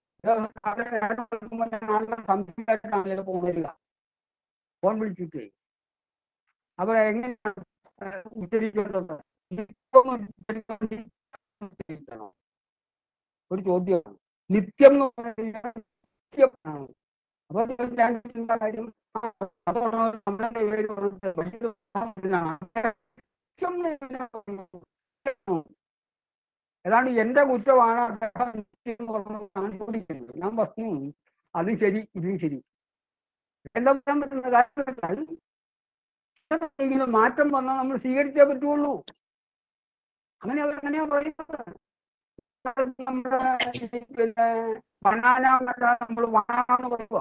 സംശയമായിട്ടാണ് ചിലപ്പോൾ വരിക ഫോൺ വിളിച്ചിട്ട് അവിടെ എങ്ങനെയാണ് ഏഹ് ഉച്ചരിക്കേണ്ടത് നിത്യം ഉച്ചരിക്കാൻ വേണ്ടി ഉച്ചരിക്കണോ? ഒരു ചോദ്യമാണ് നിത്യം എന്ന് പറയുന്നത് നിത്യമാണ് അപ്പൊ അത് ഞാൻ ചിന്ത കാര്യം ആ, അതാണ് നമ്മുടെ കയ്യിൽ ഉള്ളത്. വലിയൊരു ഇതിനാണ്. നിത്യം എന്ന് എങ്ങനെയാ പറയുന്നത്? ഏതാണ്ട് എന്റെ കുറ്റമാണ് അദ്ദേഹം നിത്യം എന്ന് പറഞ്ഞതാണ് ചോദിക്കുന്നത് ഞാൻ പറഞ്ഞു അതും ശരി ഇതും ശരി എന്താ പറയാൻ പറ്റുന്ന കാര്യം വെച്ചാൽ എന്തെങ്കിലും മാറ്റം വന്നാൽ നമ്മൾ സ്വീകരിച്ചേ പറ്റുള്ളൂ അങ്ങനെ അവർ അങ്ങനെയാ പറയുന്നത് നമ്മുടെ ഈ പിന്നെ ബനാന എന്നല്ല നമ്മൾ വനാന്ന് പറയുക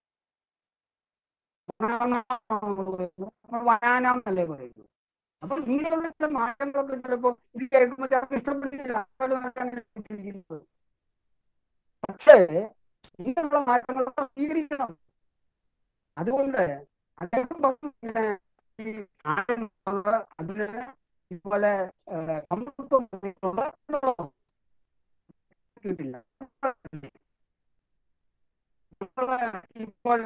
വനാന എന്നല്ലേ പറയുന്നു അപ്പൊ ഇങ്ങനെയുള്ള ചില മാറ്റങ്ങളൊക്കെ ചിലപ്പോ ഇത് കേൾക്കുമ്പോൾ ചിലർക്ക് ഇഷ്ടപ്പെട്ടില്ല അതുകൊണ്ടാണ് അങ്ങനെ ഇട്ടിരിക്കുന്നത്. പക്ഷേ ഇങ്ങനെയുള്ള മാറ്റങ്ങളൊക്കെ സ്വീകരിക്കണം അതുകൊണ്ട് അദ്ദേഹം പറഞ്ഞു ഇങ്ങനെ ഈ ആഴം ഉള്ള അതിന് ഇതുപോലെ ഏഹ്, സമ്പർക്കം വന്നിട്ടുള്ള എന്നുള്ളതാണ്. കിട്ടിയില്ല. നമ്മള് ഇപ്പോൾ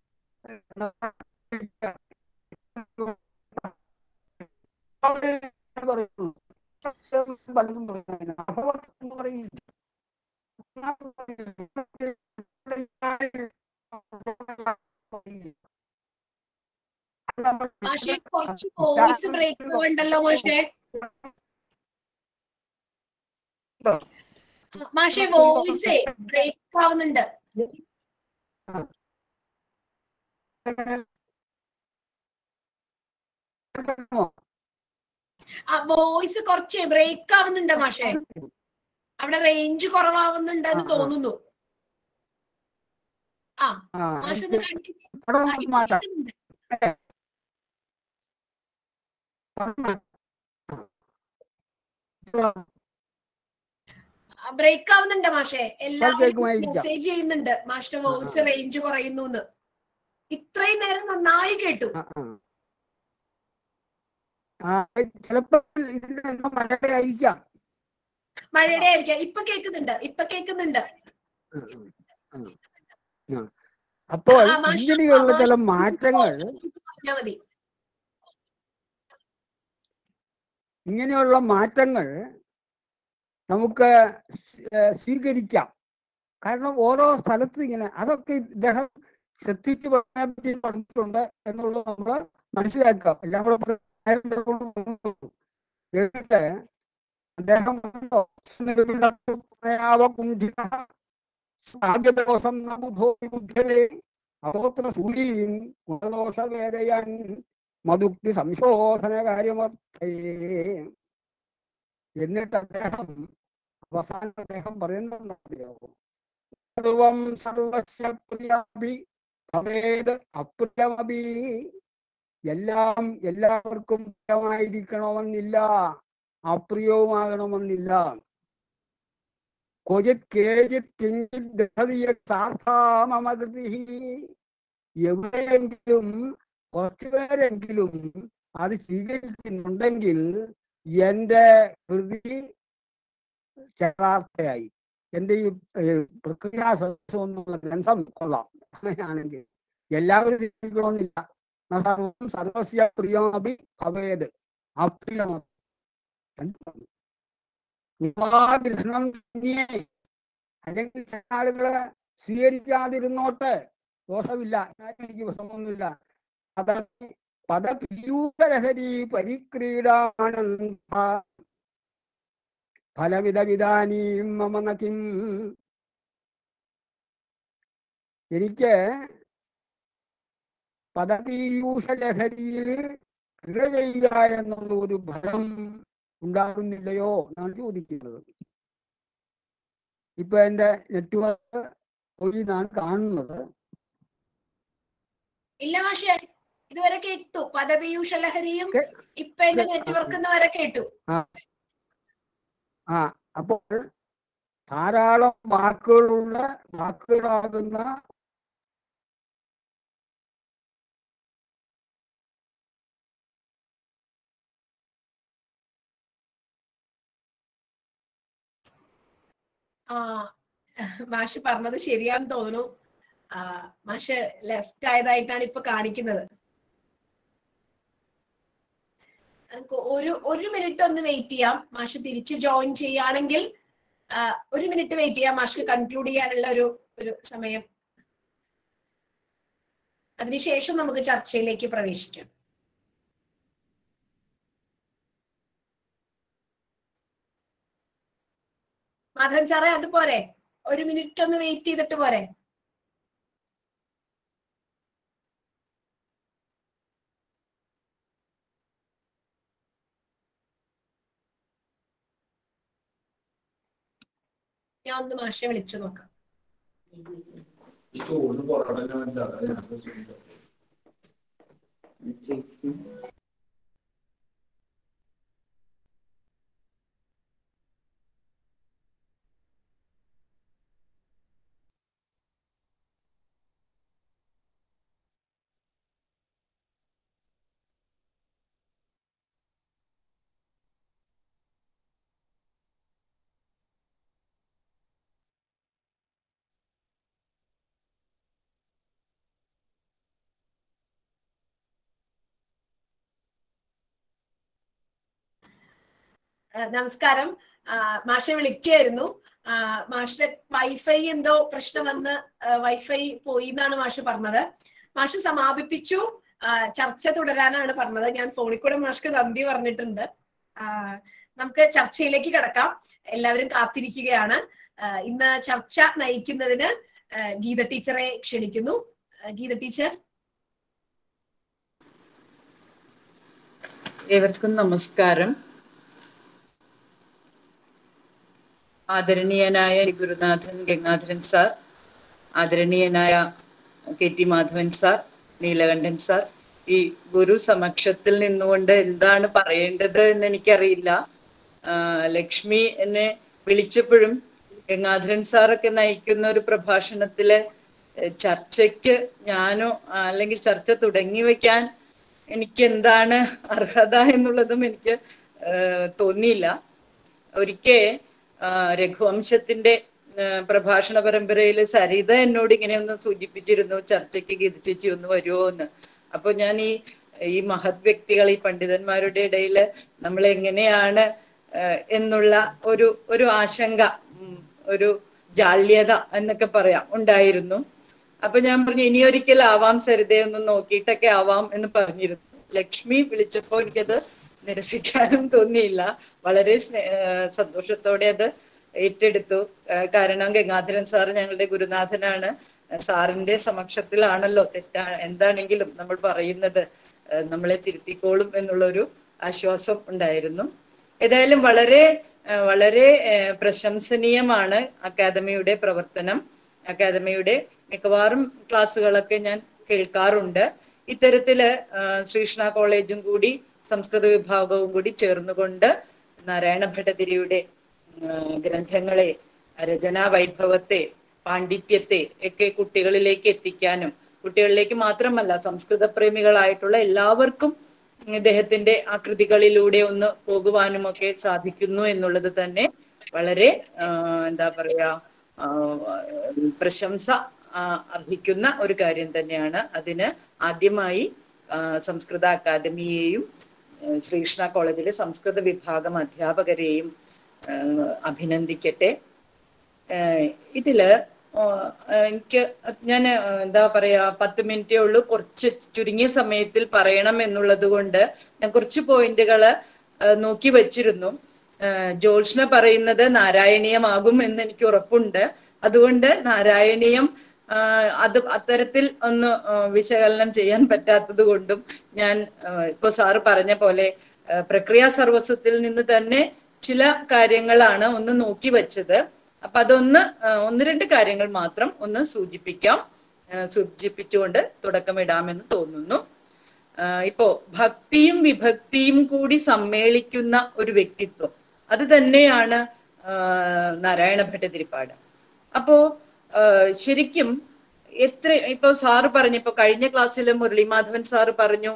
അവിടെ പറയുന്നു. പലതും പറയുന്നു. അപകടം എന്ന് പറയുന്നു. മാഷെ കുറച്ച് വോയിസ് ബ്രേക്ക് ഉണ്ടല്ലോ മാഷെ മാഷെ വോയിസ് ബ്രേക്ക് ആവുന്നുണ്ട് ആ വോയിസ് കുറച്ച് ബ്രേക്ക് ആവുന്നുണ്ട് മാഷെ അവിടെ റേഞ്ച് കുറവാവുന്നുണ്ട് എന്ന് തോന്നുന്നു ആ മാഷ് ഒന്ന് കണ്ടിന്യൂ അവിടെ നമുക്ക് മാറ്റാം ബ്രേക്ക് ആവുന്നുണ്ട് മാഷെ എല്ലാവരും കേൾക്കുമായിരിക്കാം. മെസ്സേജ് ചെയ്യുന്നുണ്ട് മാഷിന്റെ വോയിസ് റേഞ്ച് കുറയുന്നു എന്ന് ഇത്രയും നേരം നന്നായി കേട്ടു ആ, ആ. ആ ചിലപ്പോ ഇതിന്റെ എന്തോ മഴയുടെ ആയിരിക്കാം മഴയുടെ ആയിരിക്കാം ഇപ്പൊ കേൾക്കുന്നുണ്ട് ഇപ്പൊ കേൾക്കുന്നുണ്ട് ഉം, ഉം, ഉം. ആ. അപ്പോൾ ആ, മാഷ് ഇങ്ങനെയുള്ള ചില മാഷ് മാറ്റങ്ങൾ പറഞ്ഞാ മതി ഇങ്ങനെയുള്ള മാറ്റങ്ങൾ നമുക്ക് ഏഹ് സ്വീകരിക്കാം കാരണം ഓരോ സ്ഥലത്ത് ഇങ്ങനെ അതൊക്കെ ഇദ്ദേഹം ശ്രദ്ധിച്ച് പറഞ്ഞതിനെ പറ്റി പറഞ്ഞിട്ടുണ്ട് എന്നുള്ളത് നമ്മൾ മനസ്സിലാക്കാം എല്ലാം കൂടെ നമ്മൾ നേരത്തെ കൊണ്ട് പോകുന്നു. എന്നിട്ട് അദ്ദേഹം പറഞ്ഞല്ലോ, "സ്മൃതിരത്നപ്രയാവകുണ്ഠിതഃ ഭാഗ്യദോഷം നബുധോ വിബുദ്ധരേ അഹോത്ര സൂര്യൻ ഗുണദോഷവേദയാൻ മധുക്തി സംശോധന കാര്യമർത്ഥേ എന്നിട്ട് അദ്ദേഹം അവസാനം അദ്ദേഹം പറയുന്നുണ്ടോ സർവം സർവസ്യ പ്രിയാഭി ഭവേത് അപ്രിയമഭി എല്ലാം എല്ലാവർക്കും പ്രിയമായിരിക്കണമെന്നില്ല അപ്രിയവുമാകണമെന്നില്ല ക്വചിത് കേചിത് കിഞ്ചിത് ദഹതിയ സാർത്ഥാ മമ കൃതി എവിടെയെങ്കിലും കുറച്ചുപേരെങ്കിലും അത് സ്വീകരിക്കുന്നുണ്ടെങ്കിൽ എന്റെ കൃതി ചക്രാർത്ഥയായി എന്റെ ഈ ഏഹ്, പ്രക്രിയാസദസ്സം എന്നുള്ള ഗ്രന്ഥം കൊള്ളാം അങ്ങനെയാണെങ്കിൽ എല്ലാവരും സ്വീകരിക്കണമെന്നില്ല ന സർവം സർവസ്യ പ്രിയമപി ഭവേത് അപ്രിയമ ഗ്രഹണം തന്നെയേ അല്ലെങ്കിൽ ചില ആളുകള് സ്വീകരിക്കാതിരുന്നോട്ടെ ദോഷമില്ല എന്നാലും എനിക്ക് വിഷമമൊന്നുമില്ല പദ പദപീയൂരഹരി പരിക്രീഡാനന്ദ ഫലവിധ വിധാനീം മമ നകിം എനിക്ക് പദപീയൂഷ ലഹരിയിൽ ക്രിയ ചെയ്യുക എന്നുള്ള ഒരു ഫലം ഉണ്ടാകുന്നില്ലയോ എന്നാണ് ചോദിക്കുന്നത് ഇപ്പൊ എന്റെ നെറ്റ്വർക്ക് പോയി എന്നാണ് കാണുന്നത് ഇല്ല മാഷെ ഇതുവരെ കേട്ടു പദപീയൂഷ ലഹരിയും കേ- ഇപ്പൊ എന്റെ നെറ്റ്വർക്ക് വരെ കേട്ടു ആ അപ്പോൾ ധാരാളം വാക്കുകളുള്ള വാക്കുകളാകുന്ന ആ മാഷ് പറഞ്ഞത് ശരിയാന്ന് തോന്നുന്നു ആ മാഷ് ലെഫ്റ്റ് ആയതായിട്ടാണ് ഇപ്പൊ കാണിക്കുന്നത് നമുക്ക് ഒരു ഒരു മിനിറ്റ് ഒന്ന് വെയിറ്റ് ചെയ്യാം മാഷ് തിരിച്ച് ജോയിൻ ചെയ്യുകയാണെങ്കിൽ ആ, ഒരു മിനിറ്റ് വെയിറ്റ് ചെയ്യാം മാഷ് കൺക്ലൂഡ് ചെയ്യാനുള്ള ഒരു ഒരു സമയം അതിനുശേഷം നമുക്ക് ചർച്ചയിലേക്ക് പ്രവേശിക്കാം മാധവൻ സാറേ അത് പോരെ ഒരു മിനിറ്റ് ഒന്ന് വെയിറ്റ് ചെയ്തിട്ട് പോരെ ഞാൻ ഒന്ന് മാഷെ വിളിച്ചു നോക്കാം ഈ ചോറിന് പൊറോട്ട തന്നെ വേണ്ട. അതാ ഞാൻ ഇപ്പൊ ചോദിച്ചത്. ആ, നമസ്കാരം ആ, മാഷെ വിളിക്കായിരുന്നു ആ, മാഷിന്റെ വൈഫൈ എന്തോ പ്രശ്നം വന്ന് ആ, വൈഫൈ പോയി എന്നാണ് മാഷ് പറഞ്ഞത് മാഷ് സമാപിപ്പിച്ചു ആ, ചർച്ച തുടരാനാണ് പറഞ്ഞത് ഞാൻ ഫോണിൽ കൂടെ മാഷ്ക്ക് നന്ദി പറഞ്ഞിട്ടുണ്ട് ആ, നമുക്ക് ചർച്ചയിലേക്ക് കിടക്കാം എല്ലാവരും കാത്തിരിക്കുകയാണ് ആ, ഇന്ന് ചർച്ച നയിക്കുന്നതിന് ആ, ഗീത ടീച്ചറെ ക്ഷണിക്കുന്നു ആ, ഗീത ടീച്ചർ ഏവർക്കും നമസ്കാരം ആദരണീയനായ ഗുരുനാഥൻ ഗംഗാധരൻ സാർ ആദരണീയനായ K T Madhavan sir Neelakantan sir ഈ ഗുരു സമക്ഷത്തിൽ നിന്നുകൊണ്ട് എന്താണ് പറയേണ്ടത് എന്ന് എനിക്കറിയില്ല ആ, ലക്ഷ്മി എന്നെ വിളിച്ചപ്പോഴും ഗംഗാധരൻ സാറൊക്കെ നയിക്കുന്ന ഒരു പ്രഭാഷണത്തില് എഹ്, ചർച്ചയ്ക്ക് ഞാനോ ആ, അല്ലെങ്കിൽ ചർച്ച തുടങ്ങി വെക്കാൻ എനിക്ക് എന്താണ് അർഹത എന്നുള്ളതും എനിക്ക് ഏഹ്, തോന്നിയില്ല ഒരിക്കൽ രഘുവംശത്തിന്റെ ഏഹ്, പ്രഭാഷണ പരമ്പരയിൽ സരിത എന്നോട് ഇങ്ങനെയൊന്ന് സൂചിപ്പിച്ചിരുന്നു ചർച്ചയ്ക്ക് ഗീതിച്ചേച്ചി ഒന്ന് വരുമോ എന്ന് അപ്പൊ ഞാൻ ഈ ഈ മഹത് വ്യക്തികൾ ഈ പണ്ഡിതന്മാരുടെ ഇടയിൽ നമ്മൾ എങ്ങനെയാണ് ഏഹ്, എന്നുള്ള ഒരു ഒരു ആശങ്ക ഉം, ഒരു ജാള്യത എന്നൊക്കെ പറയാം ഉണ്ടായിരുന്നു അപ്പൊ ഞാൻ പറഞ്ഞു ഇനി ഒരിക്കൽ ആവാം സരിതയൊന്ന് നോക്കിയിട്ടൊക്കെ ആവാം എന്ന് പറഞ്ഞിരുന്നു ലക്ഷ്മി വിളിച്ചപ്പോ എനിക്കത് നിരസിക്കാനും തോന്നിയില്ല വളരെ സ്നേ- ഏഹ് സന്തോഷത്തോടെ അത് ഏറ്റെടുത്തു ഏഹ് കാരണം ഗംഗാധരൻ സാർ ഞങ്ങളുടെ ഗുരുനാഥനാണ് സാറിന്റെ സമക്ഷത്തിലാണല്ലോ തെറ്റാ എന്താണെങ്കിലും നമ്മൾ പറയുന്നത് ഏഹ് നമ്മളെ തിരുത്തിക്കോളും എന്നുള്ളൊരു ആശ്വാസം ഉണ്ടായിരുന്നു ഏതായാലും വളരെ ഏഹ് വളരെ ഏഹ് പ്രശംസനീയമാണ് അക്കാദമിയുടെ പ്രവർത്തനം അക്കാദമിയുടെ മിക്കവാറും ക്ലാസ്സുകളൊക്കെ ഞാൻ കേൾക്കാറുണ്ട് ഇത്തരത്തില് ആഹ് ശ്രീകൃഷ്ണ കോളേജും കൂടി സംസ്കൃത വിഭാഗവും കൂടി ചേർന്നുകൊണ്ട് നാരായണ ഭട്ടതിരിയുടെ ആഹ് ഗ്രന്ഥങ്ങളെ രചനാ വൈഭവത്തെ പാണ്ഡിത്യത്തെ ഒക്കെ കുട്ടികളിലേക്ക് എത്തിക്കാനും കുട്ടികളിലേക്ക് മാത്രമല്ല സംസ്കൃത പ്രേമികളായിട്ടുള്ള എല്ലാവർക്കും ഇദ്ദേഹത്തിന്റെ ആ കൃതികളിലൂടെ ഒന്ന് പോകുവാനും ഒക്കെ സാധിക്കുന്നു എന്നുള്ളത് തന്നെ വളരെ ആ, എന്താ പറയാ ആ, പ്രശംസ ആ, അർഹിക്കുന്ന ഒരു കാര്യം തന്നെയാണ് അതിന് ആദ്യമായി ആ, സംസ്കൃത അക്കാദമിയെയും ആ, ശ്രീകൃഷ്ണ കോളേജിലെ സംസ്കൃത വിഭാഗം അധ്യാപകരെയും ആ, അഭിനന്ദിക്കട്ടെ ഏഹ് ഇതില് ആഹ് എനിക്ക് ഞാൻ എന്താ പറയാ പത്ത് മിനിറ്റേ ഉള്ളൂ കുറച്ച് ചുരുങ്ങിയ സമയത്തിൽ പറയണം എന്നുള്ളത് കൊണ്ട് ഞാൻ കുറച്ച് പോയിന്റുകൾ നോക്കി വച്ചിരുന്നു ഏഹ് ജോത്സ്ന പറയുന്നത് നാരായണീയമാകും എന്ന് എനിക്ക് ഉറപ്പുണ്ട് അതുകൊണ്ട് നാരായണീയം ആഹ് അത് അത്തരത്തിൽ ഒന്ന് ആഹ് വിശകലനം ചെയ്യാൻ പറ്റാത്തത് കൊണ്ടും ഞാൻ ആഹ് ഇപ്പൊ സാറ് പറഞ്ഞ പോലെ ആഹ് പ്രക്രിയ സർവസ്വത്തിൽ നിന്ന് തന്നെ ചില കാര്യങ്ങളാണ് ഒന്ന് നോക്കി വെച്ചത് അപ്പൊ അതൊന്ന് ആ, ഒന്ന് രണ്ട് കാര്യങ്ങൾ മാത്രം ഒന്ന് സൂചിപ്പിക്കാം ആ, സൂചിപ്പിച്ചുകൊണ്ട് തുടക്കമിടാമെന്ന് തോന്നുന്നു ആ, ഇപ്പോ ഭക്തിയും വിഭക്തിയും കൂടി സമ്മേളിക്കുന്ന ഒരു വ്യക്തിത്വം അത് തന്നെയാണ് ആ, നാരായണ ഭട്ടതിരിപ്പാട് അപ്പോ ആ, ശരിക്കും എത്ര ഇപ്പൊ സാറ് പറഞ്ഞു ഇപ്പൊ കഴിഞ്ഞ ക്ലാസ്സിൽ മുരളീമാധവൻ സാറ് പറഞ്ഞു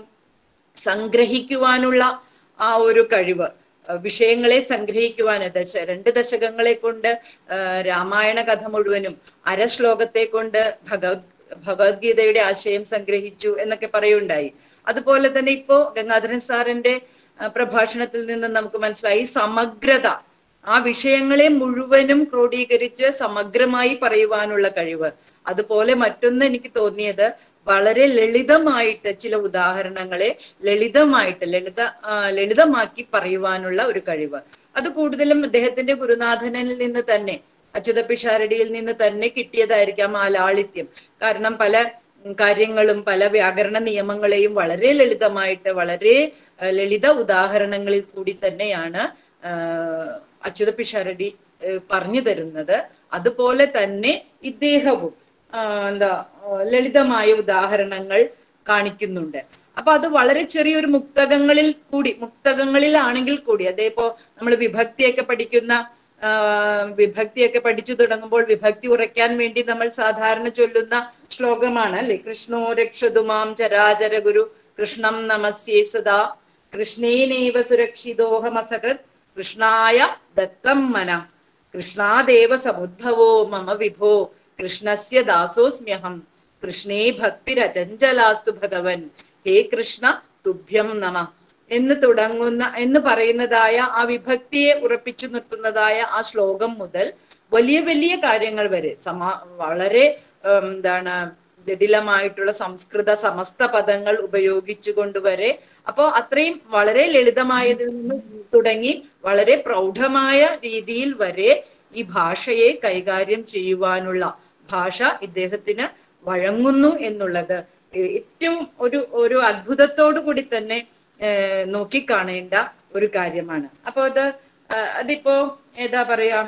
സംഗ്രഹിക്കുവാനുള്ള ആ ഒരു കഴിവ് അഹ് വിഷയങ്ങളെ സംഗ്രഹിക്കുവാൻ ദശ രണ്ട് ദശകങ്ങളെ കൊണ്ട് ആഹ് രാമായണ കഥ മുഴുവനും അര ശ്ലോകത്തെ കൊണ്ട് ഭഗവത് ഭഗവത്ഗീതയുടെ ആശയം സംഗ്രഹിച്ചു എന്നൊക്കെ പറയുണ്ടായി അതുപോലെ തന്നെ ഇപ്പോ ഗംഗാധരൻ സാറിന്റെ ആഹ് പ്രഭാഷണത്തിൽ നിന്ന് നമുക്ക് മനസ്സിലായി സമഗ്രത ആ വിഷയങ്ങളെ മുഴുവനും ക്രോഡീകരിച്ച് സമഗ്രമായി പറയുവാനുള്ള കഴിവ് അതുപോലെ മറ്റൊന്ന് എനിക്ക് തോന്നിയത് വളരെ ലളിതമായിട്ട് ചില ഉദാഹരണങ്ങളെ ലളിതമായിട്ട് ലളിത ആ, ലളിതമാക്കി പറയുവാനുള്ള ഒരു കഴിവ് അത് കൂടുതലും അദ്ദേഹത്തിന്റെ ഗുരുനാഥനിൽ നിന്ന് തന്നെ അച്യുത പിഷാരടിയിൽ നിന്ന് തന്നെ കിട്ടിയതായിരിക്കാം ആ ലാളിത്യം കാരണം പല ഉം, കാര്യങ്ങളും പല വ്യാകരണ നിയമങ്ങളെയും വളരെ ലളിതമായിട്ട് വളരെ ആ, ലളിത ഉദാഹരണങ്ങളിൽ കൂടി തന്നെയാണ് ആ, അച്യുത പിഷാരടി ഏ, പറഞ്ഞു തരുന്നത് അതുപോലെ തന്നെ ഇദ്ദേഹവും ആ, എന്താ ആ, ലളിതമായ ഉദാഹരണങ്ങൾ കാണിക്കുന്നുണ്ട് അപ്പൊ അത് വളരെ ചെറിയൊരു മുക്തകങ്ങളിൽ കൂടി മുക്തകങ്ങളിലാണെങ്കിൽ കൂടി അതേപ്പോ നമ്മൾ വിഭക്തിയൊക്കെ പഠിക്കുന്ന ആ, വിഭക്തിയൊക്കെ പഠിച്ചു തുടങ്ങുമ്പോൾ വിഭക്തി ഉറയ്ക്കാൻ വേണ്ടി നമ്മൾ സാധാരണ ചൊല്ലുന്ന ശ്ലോകമാണ് അല്ലെ കൃഷ്ണോ രക്ഷതു മാം ചരാചര ഗുരു കൃഷ്ണം നമസ്യേ സദാ കൃഷ്ണേനൈവ സുരക്ഷിതോഹമസകൃത് കൃഷ്ണായ ദത്തം മന കൃഷ്ണാദേവ സമുദ്ഭവോ മമ വിഭോ കൃഷ്ണസ്യ ദാസോസ്മ്യഹം കൃഷ്ണേ ഭക്തിരചഞ്ചലാസ്തു ഭഗവൻ ഹേ കൃഷ്ണ തുഭ്യം നമ എന്ന് തുടങ്ങുന്ന എന്ന് പറയുന്നതായ ആ വിഭക്തിയെ ഉറപ്പിച്ചു നിർത്തുന്നതായ ആ ശ്ലോകം മുതൽ വലിയ വലിയ കാര്യങ്ങൾ വരെ സമാ വളരെ ഉം, എന്താണ് ജടിലമായിട്ടുള്ള സംസ്കൃത സമസ്ത പദങ്ങൾ ഉപയോഗിച്ചുകൊണ്ട് വരെ അപ്പോ അത്രയും വളരെ ലളിതമായതിൽ നിന്ന് തുടങ്ങി വളരെ പ്രൗഢമായ രീതിയിൽ വരെ ഈ ഭാഷയെ കൈകാര്യം ചെയ്യുവാനുള്ള ഭാഷ ഇദ്ദേഹത്തിന് വഴങ്ങുന്നു എന്നുള്ളത് ഏ- ഏറ്റവും ഒരു ഒരു അത്ഭുതത്തോടു കൂടി തന്നെ ഏർ നോക്കിക്കാണേണ്ട ഒരു കാര്യമാണ് അപ്പൊ അത് ആ, അതിപ്പോ ഏതാ പറയാ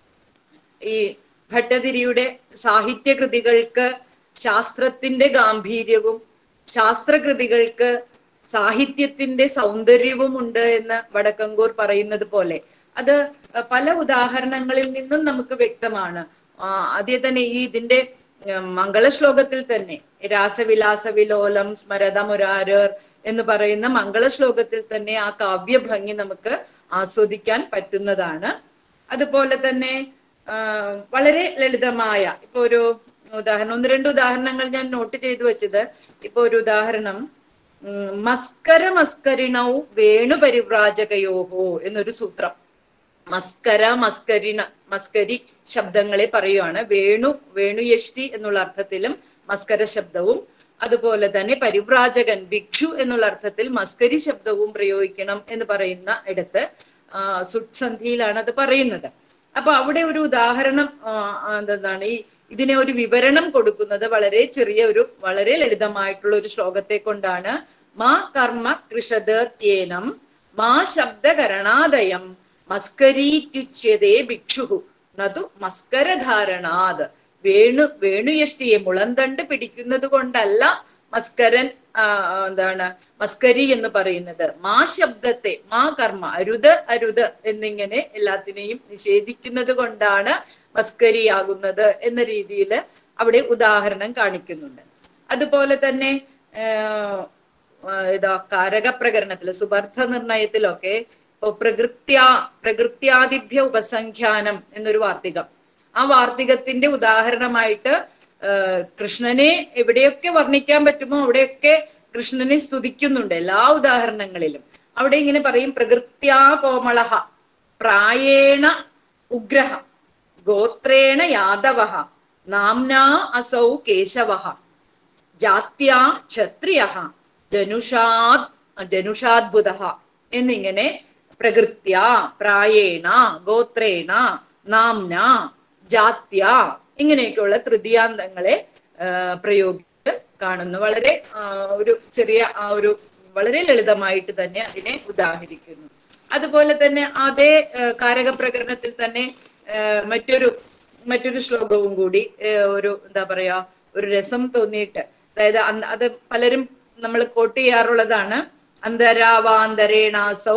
ഈ ഭട്ടതിരിയുടെ സാഹിത്യകൃതികൾക്ക് ശാസ്ത്രത്തിന്റെ ഗാംഭീര്യവും ശാസ്ത്രകൃതികൾക്ക് സാഹിത്യത്തിന്റെ സൗന്ദര്യവും ഉണ്ട് എന്ന് വടക്കങ്കൂർ പറയുന്നത് പോലെ അത് പല ഉദാഹരണങ്ങളിൽ നിന്നും നമുക്ക് വ്യക്തമാണ് ആ, ആദ്യം തന്നെ ഈ ഇതിന്റെ ഉം, മംഗളശ്ലോകത്തിൽ തന്നെ രാസവിലാസ വിലോലം സ്മരത മുരാരർ എന്ന് പറയുന്ന മംഗളശ്ലോകത്തിൽ തന്നെ ആ കാവ്യഭംഗി നമുക്ക് ആസ്വദിക്കാൻ പറ്റുന്നതാണ് അതുപോലെ തന്നെ ആ, വളരെ ലളിതമായ ഇപ്പൊ ഒരു ഉദാഹരണം ഒന്ന് രണ്ട് ഉദാഹരണങ്ങൾ ഞാൻ നോട്ട് ചെയ്തു വെച്ചത് ഇപ്പൊ ഒരു ഉദാഹരണം ഉം, മസ്കര മസ്കരിണൗ വേണുപരിവ്രാജകയോഹോ എന്നൊരു സൂത്രം മസ്കര മസ്കരിണ മസ്കരി ശബ്ദങ്ങളെ പറയുവാണ് വേണു വേണുയഷ്ടി എന്നുള്ള അർത്ഥത്തിലും മസ്കര ശബ്ദവും അതുപോലെ തന്നെ പരിവ്രാജകൻ ഭിക്ഷു എന്നുള്ള അർത്ഥത്തിൽ മസ്കരി ശബ്ദവും പ്രയോഗിക്കണം എന്ന് പറയുന്ന ഇടത്ത് ആ, സുട്സന്ധിയിലാണ് അത് പറയുന്നത് അപ്പൊ അവിടെ ഒരു ഉദാഹരണം ആ, ആ, എന്താണ് ഈ ഇതിനെ ഒരു വിവരണം കൊടുക്കുന്നത് വളരെ ചെറിയ ഒരു വളരെ ലളിതമായിട്ടുള്ള ഒരു ശ്ലോകത്തെ കൊണ്ടാണ് മാ കർമ്മ കൃഷതേനം മാ ശബ്ദകരണാദയം മസ്കരീത്യുച്യതേ ഭിക്ഷു നതു മസ്കരധാരണാത് വേണു വേണുയഷ്ടിയെ മുളന്തണ്ട് പിടിക്കുന്നത് കൊണ്ടല്ല മസ്കരൻ ആ, എന്താണ് മസ്കരി എന്ന് പറയുന്നത് മാ ശബ്ദത്തെ മാ കർമ്മ അരുത് അരുത് എന്നിങ്ങനെ എല്ലാത്തിനെയും നിഷേധിക്കുന്നത് കൊണ്ടാണ് മസ്കരിയാകുന്നത് എന്ന രീതിയിൽ അവിടെ ഉദാഹരണം കാണിക്കുന്നുണ്ട് അതുപോലെ തന്നെ ആഹ് ആഹ് ഇതാ കാരക പ്രകരണത്തില് സുബർത്ഥ നിർണയത്തിലൊക്കെ ഇപ്പൊ പ്രകൃത്യാ പ്രകൃത്യാദിഭ്യ ഉപസംഖ്യാനം എന്നൊരു വാർത്തികം ആ വാർത്തികത്തിന്റെ ഉദാഹരണമായിട്ട് ആഹ് കൃഷ്ണനെ എവിടെയൊക്കെ വർണ്ണിക്കാൻ പറ്റുമോ അവിടെയൊക്കെ കൃഷ്ണനെ സ്തുതിക്കുന്നുണ്ട് എല്ലാ ഉദാഹരണങ്ങളിലും അവിടെ ഇങ്ങനെ പറയും പ്രകൃത്യാ കോമളഹ പ്രായേണ ഉഗ്രഹ ഗോത്രേണ യാദവ നാംനാ അസൗ കേശവ ജാത്യാ ക്ഷത്രിയ ജനുഷാദ് ജനുഷാദ്ഭുത എന്നിങ്ങനെ പ്രകൃത്യ പ്രായേണ ഗോത്രേണ നാംന ജാത്യ ഇങ്ങനെയൊക്കെയുള്ള തൃതീയാന്തങ്ങളെ ആ, പ്രയോഗിച്ച് കാണുന്നു വളരെ ആ, ഒരു ചെറിയ ആ ഒരു വളരെ ലളിതമായിട്ട് തന്നെ അതിനെ ഉദാഹരിക്കുന്നു അതുപോലെ തന്നെ അതേ ആ, കാരക പ്രകരണത്തിൽ തന്നെ ആ, മറ്റൊരു മറ്റൊരു ശ്ലോകവും കൂടി ആ, ഒരു എന്താ പറയാ ഒരു രസം തോന്നിയിട്ട് അതായത് അന്ന് അത് പലരും നമ്മൾ കോട്ട് ചെയ്യാറുള്ളതാണ് അന്തരാവാന്തരേണാസൗ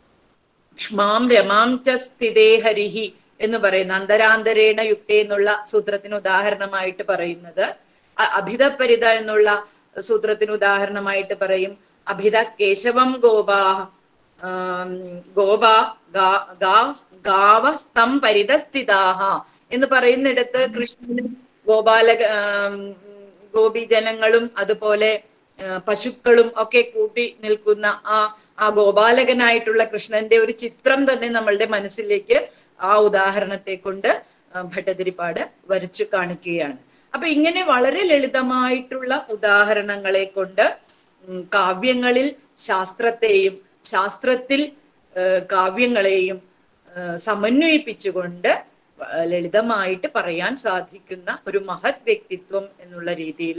ക്ഷ്മാം രമാം ച സ്ഥിതേ ഹരിഹി എന്ന് പറയുന്ന അന്തരാന്തരേണ യുക്തേ എന്നുള്ള സൂത്രത്തിന് ഉദാഹരണമായിട്ട് പറയുന്നത് അ- അഭിതപരിത എന്നുള്ള സൂത്രത്തിന് ഉദാഹരണമായിട്ട് പറയും അഭിത കേശവം ഗോപാഹ ആം, ഗോപ ഗാ- ഗാ- ഗാവസ്തം പരിതസ്ഥിതാഹ എന്ന് പറയുന്നിടത്ത് കൃഷ്ണനും ഗോപാല ആം, ഗോപിജനങ്ങളും അതുപോലെ ആ, പശുക്കളും ഒക്കെ കൂട്ടി നിൽക്കുന്ന ആ ആ ഗോപാലകനായിട്ടുള്ള കൃഷ്ണന്റെ ഒരു ചിത്രം തന്നെ നമ്മളുടെ മനസ്സിലേക്ക് ആ ഉദാഹരണത്തെ കൊണ്ട് ആ, ഭട്ടതിരിപ്പാട് വരച്ചു കാണിക്കുകയാണ് അപ്പൊ ഇങ്ങനെ വളരെ ലളിതമായിട്ടുള്ള ഉദാഹരണങ്ങളെ കൊണ്ട് ഉം, കാവ്യങ്ങളിൽ ശാസ്ത്രത്തെയും ശാസ്ത്രത്തിൽ ആ, കാവ്യങ്ങളെയും ആ, സമന്വയിപ്പിച്ചുകൊണ്ട് ആ, ലളിതമായിട്ട് പറയാൻ സാധിക്കുന്ന ഒരു മഹത് വ്യക്തിത്വം എന്നുള്ള രീതിയിൽ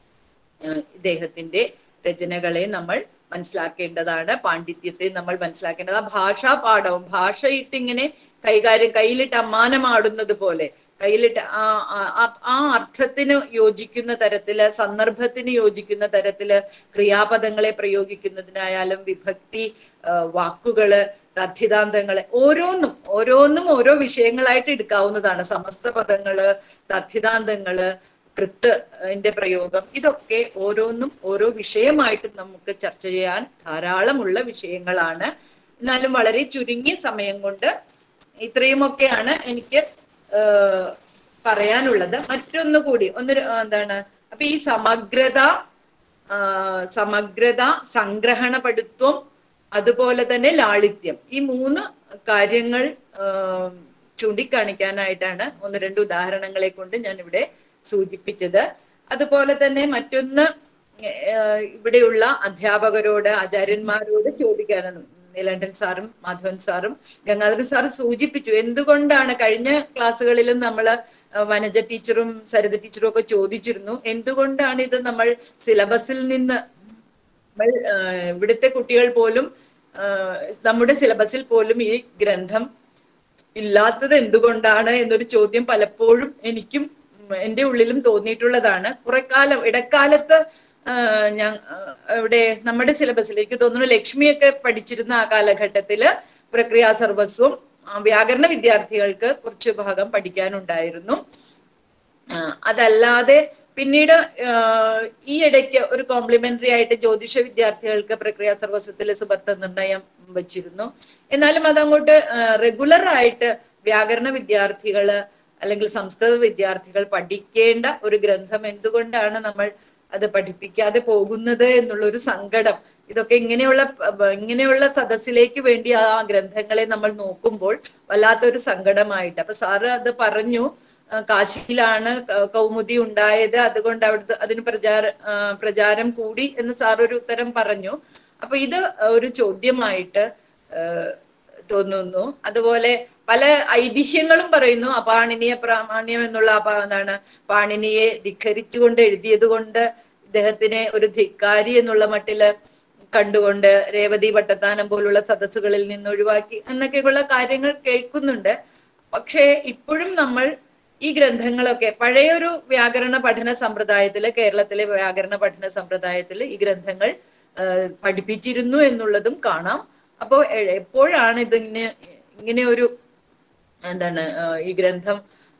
ഇദ്ദേഹത്തിന്റെ രചനകളെ നമ്മൾ മനസ്സിലാക്കേണ്ടതാണ് പാണ്ഡിത്യത്തെ നമ്മൾ മനസ്സിലാക്കേണ്ടത് ആ ഭാഷാ പാഠവും ഭാഷയിട്ട് ഇങ്ങനെ കൈകാര്യം കയ്യിലിട്ട് അമ്മാനമാടുന്നത് പോലെ കയ്യിലിട്ട് ആ ആ- ആ- ആ അർത്ഥത്തിന് യോജിക്കുന്ന തരത്തില് സന്ദർഭത്തിന് യോജിക്കുന്ന തരത്തില് ക്രിയാപദങ്ങളെ പ്രയോഗിക്കുന്നതിനായാലും വിഭക്തി ആ, വാക്കുകള് തദ്ധിതാന്തങ്ങള് ഓരോന്നും ഓരോന്നും ഓരോ വിഷയങ്ങളായിട്ട് എടുക്കാവുന്നതാണ് സമസ്ത പദങ്ങള് തദ്ധിതാന്തങ്ങള് കൃത്ത് ന്റെ പ്രയോഗം ഇതൊക്കെ ഓരോന്നും ഓരോ വിഷയമായിട്ട് നമുക്ക് ചർച്ച ചെയ്യാൻ ധാരാളമുള്ള വിഷയങ്ങളാണ് എന്നാലും വളരെ ചുരുങ്ങിയ സമയം കൊണ്ട് ഇത്രയുമൊക്കെയാണ് എനിക്ക് ഏഹ്, പറയാനുള്ളത് മറ്റൊന്നു കൂടി ഒന്ന് ര- എന്താണ് അപ്പൊ ഈ സമഗ്രത ആ, സമഗ്രത സംഗ്രഹണപടുത്വം അതുപോലെ തന്നെ ലാളിത്യം ഈ മൂന്ന് കാര്യങ്ങൾ ആ, ചൂണ്ടിക്കാണിക്കാനായിട്ടാണ് ഒന്ന് രണ്ട് ഉദാഹരണങ്ങളെ കൊണ്ട് ഞാൻ ഇവിടെ സൂചിപ്പിച്ചത് അതുപോലെ തന്നെ മറ്റൊന്ന് ഏഹ്, ഇവിടെയുള്ള അധ്യാപകരോട് ആചാര്യന്മാരോട് ചോദിക്കാനും നീലണ്ടൻ സാറും മാധവൻ സാറും ഗംഗാധരൻ സാറും സൂചിപ്പിച്ചു എന്തുകൊണ്ടാണ് കഴിഞ്ഞ ക്ലാസ്സുകളിലും നമ്മൾ വനജ ടീച്ചറും സരിത ടീച്ചറും ഒക്കെ ചോദിച്ചിരുന്നു എന്തുകൊണ്ടാണ് ഇത് നമ്മൾ സിലബസിൽ നിന്ന് നമ്മൾ ആ, ഇവിടുത്തെ കുട്ടികൾ പോലും ആ, നമ്മുടെ സിലബസിൽ പോലും ഈ ഗ്രന്ഥം ഇല്ലാത്തത് എന്തുകൊണ്ടാണ് എന്നൊരു ചോദ്യം പലപ്പോഴും എനിക്കും ഉം, എൻ്റെ ഉള്ളിലും തോന്നിയിട്ടുള്ളതാണ് കുറെ കാലം ഇടക്കാലത്ത് ആ, ഞാൻ ആ, ഇവിടെ നമ്മുടെ സിലബസിൽ എനിക്ക് തോന്നുന്നു ലക്ഷ്മിയൊക്കെ പഠിച്ചിരുന്ന ആ കാലഘട്ടത്തില് പ്രക്രിയാ സർവസ്വം ആ, വ്യാകരണ വിദ്യാർത്ഥികൾക്ക് കുറച്ച് ഭാഗം പഠിക്കാനുണ്ടായിരുന്നു ആ, അതല്ലാതെ പിന്നീട് ആ, ഈ ഇടയ്ക്ക് ഒരു കോംപ്ലിമെന്ററി ആയിട്ട് ജ്യോതിഷ വിദ്യാർത്ഥികൾക്ക് പ്രക്രിയ സർവസ്വത്തിലെ സുബർത്ത നിർണയം വച്ചിരുന്നു എന്നാലും അതങ്ങോട്ട് റെഗുലർ ആയിട്ട് വ്യാകരണ വിദ്യാർത്ഥികള് അല്ലെങ്കിൽ സംസ്കൃത വിദ്യാർത്ഥികൾ പഠിക്കേണ്ട ഒരു ഗ്രന്ഥം എന്തുകൊണ്ടാണ് നമ്മൾ അത് പഠിപ്പിക്കാതെ പോകുന്നത് എന്നുള്ള ഒരു സങ്കടം ഇതൊക്കെ ഇങ്ങനെയുള്ള പ- ഇങ്ങനെയുള്ള സദസ്സിലേക്ക് വേണ്ടി ആ ഗ്രന്ഥങ്ങളെ നമ്മൾ നോക്കുമ്പോൾ വല്ലാത്തൊരു സങ്കടമായിട്ട് അപ്പൊ സാറ് അത് പറഞ്ഞു ആ, കാശിയിലാണ് ക- കൗമുദി ഉണ്ടായത് അതുകൊണ്ട് അവിടുത്തെ അതിന് പ്രചാര ആ, പ്രചാരം കൂടി എന്ന് സാർ ഒരു ഉത്തരം പറഞ്ഞു അപ്പൊ ഇത് ഒരു ചോദ്യമായിട്ട് ആ, തോന്നുന്നു അതുപോലെ പല ഐതിഹ്യങ്ങളും പറയുന്നു അപാണിനിയ പ്രാമാണ്യം എന്നുള്ള അപ എന്താണ് പാണിനിയെ ധിഖരിച്ചുകൊണ്ട് എഴുതിയത് കൊണ്ട് ഇദ്ദേഹത്തിനെ ഒരു ധിക്കാരി എന്നുള്ള മട്ടില് കണ്ടുകൊണ്ട് രേവതി ഭട്ടത്താനം പോലുള്ള സദസ്സുകളിൽ നിന്ന് ഒഴിവാക്കി എന്നൊക്കെയുള്ള കാര്യങ്ങൾ കേൾക്കുന്നുണ്ട് പക്ഷേ ഇപ്പോഴും നമ്മൾ ഈ ഗ്രന്ഥങ്ങളൊക്കെ പഴയൊരു വ്യാകരണ പഠന സമ്പ്രദായത്തില് കേരളത്തിലെ വ്യാകരണ പഠന സമ്പ്രദായത്തിൽ ഈ ഗ്രന്ഥങ്ങൾ ആ, പഠിപ്പിച്ചിരുന്നു എന്നുള്ളതും കാണാം അപ്പോൾ എപ്പോഴാണ് ഇതിങ്ങനെ ഇങ്ങനെ ഒരു എന്താണ് ആ, ഈ ഗ്രന്ഥം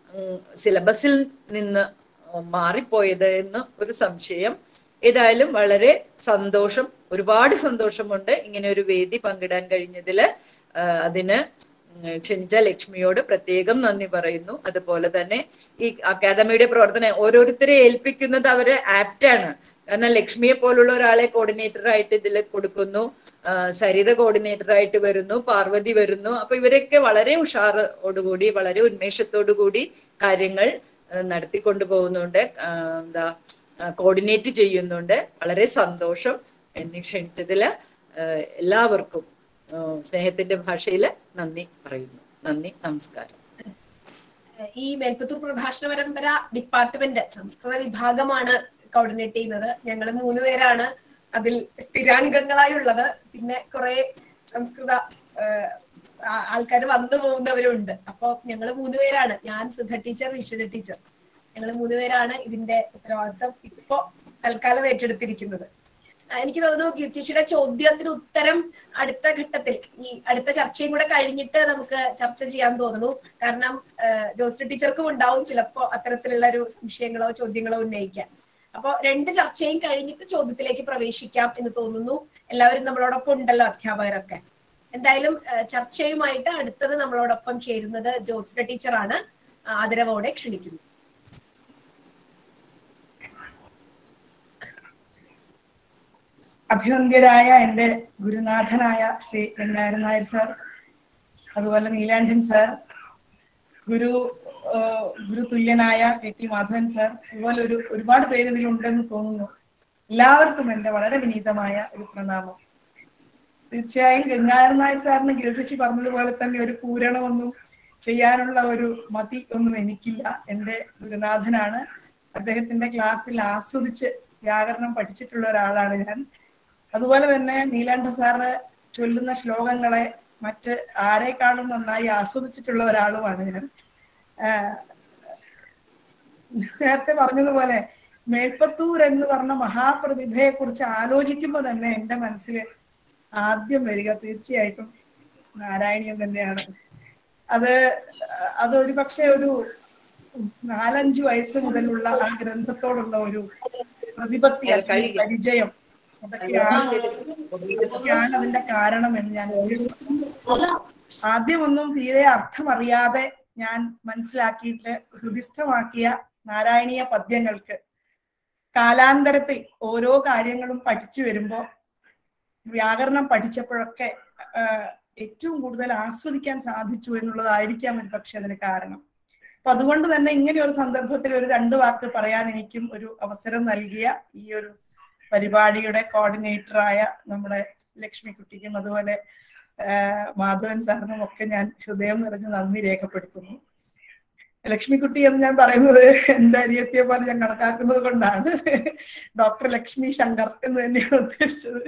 സിലബസിൽ നിന്ന് മാറിപ്പോയത് എന്ന് ഒരു സംശയം ഏതായാലും വളരെ സന്തോഷം ഒരുപാട് സന്തോഷമുണ്ട് ഇങ്ങനെ ഒരു വേദി പങ്കിടാൻ കഴിഞ്ഞതില് ആ, അതിന് ഉം, ക്ഷണിച്ച ലക്ഷ്മിയോട് പ്രത്യേകം നന്ദി പറയുന്നു അതുപോലെ തന്നെ ഈ അക്കാദമിയുടെ പ്രവർത്തനം ഓരോരുത്തരെ ഏൽപ്പിക്കുന്നത് അവര് ആപ്റ്റാണ് കാരണം ലക്ഷ്മിയെ പോലുള്ള ഒരാളെ കോർഡിനേറ്റർ ആയിട്ട് ഇതിൽ കൊടുക്കുന്നു ആ, സരിത കോർഡിനേറ്റർ ആയിട്ട് വരുന്നു പാർവതി വരുന്നു അപ്പൊ ഇവരൊക്കെ വളരെ ഉഷാറോടുകൂടി വളരെ ഉന്മേഷത്തോടു കൂടി കാര്യങ്ങൾ ആ, നടത്തിക്കൊണ്ടു പോകുന്നുണ്ട് ആ, എന്താ കോർഡിനേറ്റ് ചെയ്യുന്നുണ്ട് വളരെ സന്തോഷം എന്നെ ക്ഷണിച്ചതില് ആ, എല്ലാവർക്കും ആ, സ്നേഹത്തിന്റെ ഭാഷയില് നന്ദി പറയുന്നു നന്ദി നമസ്കാരം ഈ മേൽപ്പത്തൂർ പ്രഭാഷണ പരമ്പര ഡിപ്പാർട്ട്മെന്റ് സംസ്കൃത വിഭാഗമാണ് കോർഡിനേറ്റ് ചെയ്യുന്നത് ഞങ്ങൾ മൂന്ന് പേരാണ് അതിൽ സ്ഥിരാംഗങ്ങളായുള്ളത് പിന്നെ കുറെ സംസ്കൃത ആൾക്കാർ വന്നു പോകുന്നവരുണ്ട് അപ്പൊ ഞങ്ങൾ മൂന്ന് പേരാണ് ഞാൻ സുധ ടീച്ചർ വിശ്വജ ടീച്ചർ ഞങ്ങൾ മൂന്ന് പേരാണ് ഇതിന്റെ ഉത്തരവാദിത്തം ഇപ്പോ തൽക്കാലം ഏറ്റെടുത്തിരിക്കുന്നത് ആ, എനിക്ക് തോന്നുന്നു കീർത്തിച്ചിയുടെ ചോദ്യത്തിന് ഉത്തരം അടുത്ത ഘട്ടത്തിൽ ഈ അടുത്ത ചർച്ചയും കൂടെ കഴിഞ്ഞിട്ട് നമുക്ക് ചർച്ച ചെയ്യാൻ തോന്നുന്നു കാരണം ജോസ് ടീച്ചർക്കും ഉണ്ടാവും ചിലപ്പോ അത്തരത്തിലുള്ള ഒരു സംശയങ്ങളോ ചോദ്യങ്ങളോ ഉന്നയിക്കാൻ അപ്പോ രണ്ട് ചർച്ചയും കഴിഞ്ഞിട്ട് ചോദ്യത്തിലേക്ക് പ്രവേശിക്കാം എന്ന് തോന്നുന്നു എല്ലാവരും നമ്മളോടൊപ്പം ഉണ്ടല്ലോ അധ്യാപകരൊക്കെ എന്തായാലും ആ, ചർച്ചയുമായിട്ട് അടുത്തത് നമ്മളോടൊപ്പം ചേരുന്നത് ജോത്സ്ന ടീച്ചറാണ് ആദരവോടെ ക്ഷണിക്കുന്നു അഭിവന്ദ്യരായ എൻ്റെ ഗുരുനാഥനായ ശ്രീ വെങ്ങാരൻ നായർ സാർ അതുപോലെ നീലാണ്ടൻ സാർ ഗുരു ആ, ഗുരു തുല്യനായ എ ടി മാധവൻ സാർ അതുപോലെ ഒരു ഒരുപാട് പേര് ഇതിലുണ്ടെന്ന് തോന്നുന്നു എല്ലാവർക്കും എൻ്റെ വളരെ വിനീതമായ ഒരു പ്രണാമം തീർച്ചയായും ഗംഗാരൻ നായർ സാറിന് ഗീർസിച്ച് പറഞ്ഞതുപോലെ തന്നെ ഒരു പൂരണമൊന്നും ചെയ്യാനുള്ള ഒരു മതി ഒന്നും എനിക്കില്ല എൻ്റെ ഗുരുനാഥനാണ് അദ്ദേഹത്തിന്റെ ക്ലാസ്സിൽ ആസ്വദിച്ച് വ്യാകരണം പഠിച്ചിട്ടുള്ള ഒരാളാണ് ഞാൻ അതുപോലെ തന്നെ നീലാണ്ട സാറ് ചൊല്ലുന്ന ശ്ലോകങ്ങളെ മറ്റ് ആരെക്കാളും നന്നായി ആസ്വദിച്ചിട്ടുള്ള ഒരാളുമാണ് ഞാൻ ആഹ് നേരത്തെ പറഞ്ഞതുപോലെ മേൽപ്പത്തൂർ എന്ന് പറഞ്ഞ മഹാപ്രതിഭയെ കുറിച്ച് ആലോചിക്കുമ്പോൾ തന്നെ എൻ്റെ മനസ്സിൽ ആദ്യം വരിക തീർച്ചയായിട്ടും നാരായണീയൻ തന്നെയാണ് അത് അത് ഒരു പക്ഷേ ഒരു നാലഞ്ചു വയസ്സ് മുതലുള്ള ആ ഗ്രന്ഥത്തോടുള്ള ഒരു പ്രതിപത്തി അല്ലെങ്കിൽ പരിചയം അതൊക്കെയാണ് അതൊക്കെയാണ് അതിന്റെ കാരണം എന്ന് ഞാൻ കരുതുന്നു. ആദ്യമൊന്നും തീരെ അർത്ഥമറിയാതെ ഞാൻ മനസ്സിലാക്കിയിട്ട് ഹൃദിസ്ഥമാക്കിയ നാരായണീയ പദ്യങ്ങൾക്ക് കാലാന്തരത്തിൽ ഓരോ കാര്യങ്ങളും പഠിച്ചു വരുമ്പോ വ്യാകരണം പഠിച്ചപ്പോഴൊക്കെ ആ, ഏറ്റവും കൂടുതൽ ആസ്വദിക്കാൻ സാധിച്ചു എന്നുള്ളതായിരിക്കാം ഒരു പക്ഷെ അതിന് കാരണം അപ്പൊ അതുകൊണ്ട് തന്നെ ഇങ്ങനെ ഒരു സന്ദർഭത്തിൽ ഒരു രണ്ട് വാക്ക് പറയാൻ എനിക്കും ഒരു അവസരം നൽകിയ ഈ ഒരു പരിപാടിയുടെ കോർഡിനേറ്ററായ നമ്മുടെ ലക്ഷ്മിക്കുട്ടിക്കും അതുപോലെ ആ, മാധവൻ സാറിനും ഒക്കെ ഞാൻ ഹൃദയം നിറഞ്ഞ് നന്ദി രേഖപ്പെടുത്തുന്നു ലക്ഷ്മിക്കുട്ടി എന്ന് ഞാൻ പറയുന്നത് എന്റെ അരിയത്തിയെ പോലെ ഞാൻ കണക്കാക്കുന്നത് കൊണ്ടാണ് ഡോക്ടർ ലക്ഷ്മി ശങ്കർ എന്ന് തന്നെയാണ് ഉദ്ദേശിച്ചത്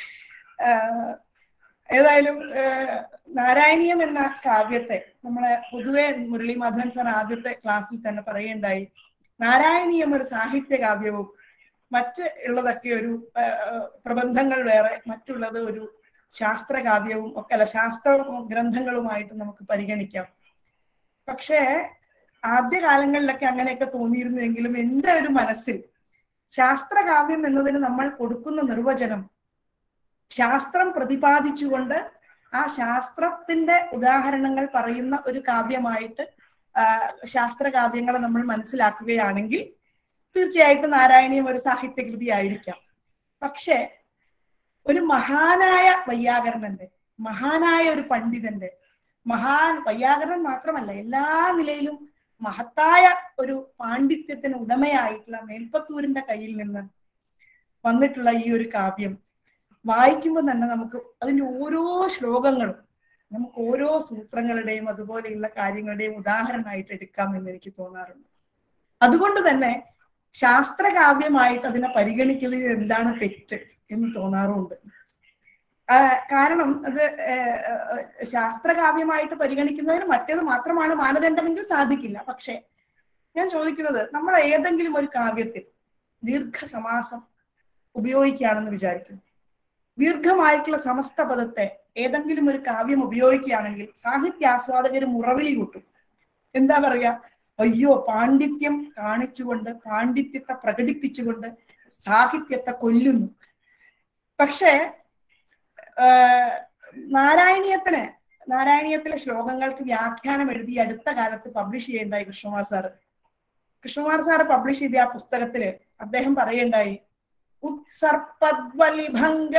ആഹ് ഏതായാലും ആഹ് നാരായണീയം എന്ന കാവ്യത്തെ നമ്മളെ പൊതുവെ മുരളി മാധവൻ സാർ ആദ്യത്തെ ക്ലാസ്സിൽ തന്നെ പറയുണ്ടായി നാരായണീയം ഒരു സാഹിത്യ കാവ്യവും മറ്റ് ഉള്ളതൊക്കെ ഒരു ആഹ് പ്രബന്ധങ്ങൾ വേറെ മറ്റുള്ളത് ഒരു ശാസ്ത്ര കാവ്യവും ഒക്കെ അല്ല ശാസ്ത്ര ഗ്രന്ഥങ്ങളുമായിട്ട് നമുക്ക് പരിഗണിക്കാം പക്ഷേ ആദ്യ കാലങ്ങളിലൊക്കെ അങ്ങനെയൊക്കെ തോന്നിയിരുന്നുവെങ്കിലും എന്റെ ഒരു മനസ്സിൽ ശാസ്ത്രകാവ്യം എന്നതിന് നമ്മൾ കൊടുക്കുന്ന നിർവചനം ശാസ്ത്രം പ്രതിപാദിച്ചുകൊണ്ട് ആ ശാസ്ത്രത്തിന്റെ ഉദാഹരണങ്ങൾ പറയുന്ന ഒരു കാവ്യമായിട്ട് ആ, ശാസ്ത്രകാവ്യങ്ങളെ നമ്മൾ മനസ്സിലാക്കുകയാണെങ്കിൽ തീർച്ചയായിട്ടും നാരായണീയം ഒരു സാഹിത്യകൃതി ആയിരിക്കാം പക്ഷേ ഒരു മഹാനായ വൈയാകരണന്റെ മഹാനായ ഒരു പണ്ഡിതന്റെ മഹാൻ വൈയാകരണൻ മാത്രമല്ല എല്ലാ നിലയിലും മഹത്തായ ഒരു പാണ്ഡിത്യത്തിന് ഉടമയായിട്ടുള്ള മേൽപ്പത്തൂരിന്റെ കയ്യിൽ നിന്ന് വന്നിട്ടുള്ള ഈ ഒരു കാവ്യം വായിക്കുമ്പോൾ തന്നെ നമുക്ക് അതിന്റെ ഓരോ ശ്ലോകങ്ങളും നമുക്ക് ഓരോ സൂത്രങ്ങളുടെയും അതുപോലെയുള്ള കാര്യങ്ങളുടെയും ഉദാഹരണമായിട്ട് എടുക്കാം എന്ന് എനിക്ക് തോന്നാറുണ്ട് അതുകൊണ്ട് തന്നെ ശാസ്ത്രകാവ്യമായിട്ട് അതിനെ പരിഗണിക്കുന്നതിൽ എന്താണ് തെറ്റ് എന്ന് തോന്നാറുമുണ്ട് ആ, കാരണം അത് ഏഹ്, ഏഹ്, ശാസ്ത്രകാവ്യമായിട്ട് പരിഗണിക്കുന്നതിന് മറ്റേത് മാത്രമാണ് മാനദണ്ഡമെങ്കിൽ സാധിക്കില്ല പക്ഷെ ഞാൻ ചോദിക്കുന്നത് നമ്മൾ ഏതെങ്കിലും ഒരു കാവ്യത്തിൽ ദീർഘസമാസം ഉപയോഗിക്കുകയാണെന്ന് വിചാരിക്കും ദീർഘമായിട്ടുള്ള സമസ്ത പദത്തെ ഏതെങ്കിലും ഒരു കാവ്യം ഉപയോഗിക്കുകയാണെങ്കിൽ സാഹിത്യാസ്വാദകർ മുറവിളി കൂട്ടും എന്താ പറയാ അയ്യോ പാണ്ഡിത്യം കാണിച്ചുകൊണ്ട് പാണ്ഡിത്യത്തെ പ്രകടിപ്പിച്ചുകൊണ്ട് സാഹിത്യത്തെ കൊല്ലുന്നു പക്ഷേ ആഹ് നാരായണീയത്തിന് നാരായണീയത്തിലെ ശ്ലോകങ്ങൾക്ക് വ്യാഖ്യാനം എഴുതി അടുത്ത കാലത്ത് പബ്ലിഷ് ചെയ്യേണ്ടായി Krishnakumar sir Krishnakumar sir publish ചെയ്ത ആ പുസ്തകത്തില് അദ്ദേഹം പറയേണ്ടായി ഉത്സർപ്പദ്വലിഭംഗ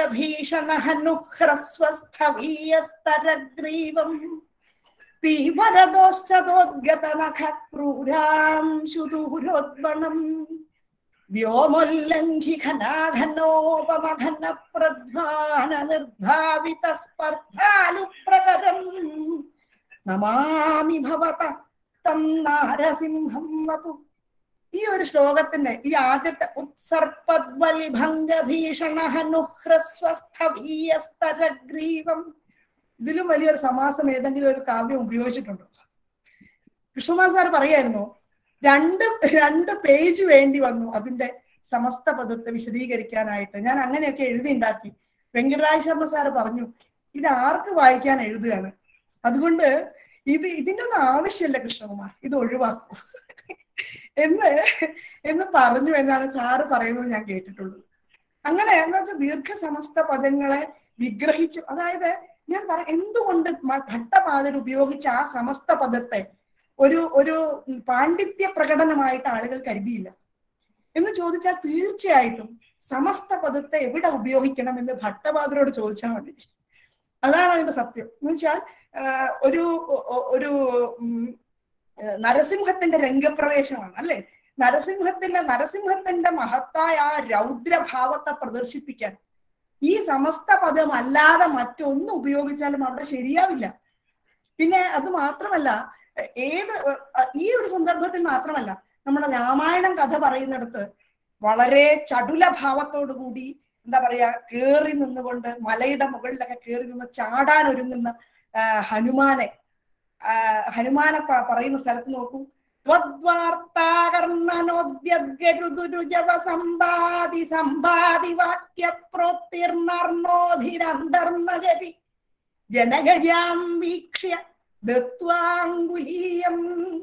ഭീഷണഹനുഹ്രസ്വസ്ഥവീയസ്തരഗ്രീവം പീവരദോശ്ചതോദ്ഗതനഖക്രൂരാം ശുദൂരോദ്വണം വ്യോമോല്ലംഘി ഘനാഘനോപമഘന പ്രധ്വാന നിർധാവിത സ്പർദ്ധാലുപ്രകരം നമാമി ഭവത തം നാരസിംഹം വപു ഈ ഒരു ശ്ലോകത്തിന്റെ ഈ ആദ്യത്തെ ഉത്സർപ്പദ്വലിഭംഗ ഭീഷണ ഹനുഹ്രസ്വസ്ഥവീയസ്തരഗ്രീവം ഇതിലും വലിയൊരു സമാസം ഏതെങ്കിലും ഒരു കാവ്യം ഉപയോഗിച്ചിട്ടുണ്ടോ കൃഷ്ണകുമാർ സാർ പറയായിരുന്നു രണ്ട് രണ്ട് പേജ് വേണ്ടി വന്നു അതിന്റെ സമസ്ത പദത്തെ വിശദീകരിക്കാനായിട്ട് ഞാൻ അങ്ങനെയൊക്കെ എഴുതി ഉണ്ടാക്കി വെങ്കടരാജ ശർമ്മ സാറ് പറഞ്ഞു ഇത് ആർക്ക് വായിക്കാൻ എഴുതുകയാണ് അതുകൊണ്ട് ഇത് ഇതിന്റെ ഒന്നും ആവശ്യമില്ല കൃഷ്ണകുമാർ ഇത് ഒഴിവാക്കൂ എന്ന് എന്ന് പറഞ്ഞു എന്നാണ് സാറ് പറയുന്നത് ഞാൻ കേട്ടിട്ടുള്ളത് അങ്ങനെ എന്താ വെച്ചാൽ ദീർഘസമസ്ത പദങ്ങളെ വിഗ്രഹിച്ചു അതായത് ഞാൻ പറ എന്തുകൊണ്ട് മ- ഭട്ടപാതർ ഉപയോഗിച്ച ആ സമസ്ത പദത്തെ ഒരു ഒരു പാണ്ഡിത്യ പ്രകടനമായിട്ട് ആളുകൾ കരുതിയില്ല എന്ന് ചോദിച്ചാൽ തീർച്ചയായിട്ടും സമസ്ത പദത്തെ എവിടെ ഉപയോഗിക്കണം എന്ന് ഭട്ടപാദരോട് ചോദിച്ചാൽ മതി അതാണ് അതിന്റെ സത്യം എന്ന് വെച്ചാൽ ആഹ് ഒരു ഒ- ഒരു ഉം, ഏഹ് നരസിംഹത്തിന്റെ രംഗപ്രവേശമാണ് അല്ലെ നരസിംഹത്തിന്റെ നരസിംഹത്തിന്റെ മഹത്തായ ആ രൗദ്രഭാവത്തെ പ്രദർശിപ്പിക്കാൻ ഈ സമസ്ത പദം അല്ലാതെ മറ്റൊന്നും ഉപയോഗിച്ചാലും അവിടെ ശരിയാവില്ല പിന്നെ അത് മാത്രമല്ല എ- ഏത് എ- ഈ ഒരു സന്ദർഭത്തിൽ മാത്രമല്ല നമ്മുടെ രാമായണം കഥ പറയുന്നിടത്ത് വളരെ ചടുല ഭാവത്തോടു കൂടി എന്താ പറയാ കേറി നിന്നുകൊണ്ട് മലയുടെ മുകളിലൊക്കെ കേറി നിന്ന് ചാടാൻ ഒരുങ്ങുന്ന ആ, ഹനുമാനെ ആ, ഹനുമാനെ പ- പറയുന്ന സ്ഥലത്ത് നോക്കൂ ത്വദ്വാർത്താകർണനോദ്യദ്ഗരുദുരുജവ സമ്പാദി സമ്പാദി വാക്യ പ്രോത്തിർണർണോധിരന്തർണജരി ജനഗജാം വീക്ഷ്യ ദത്വാങ്കുലീയം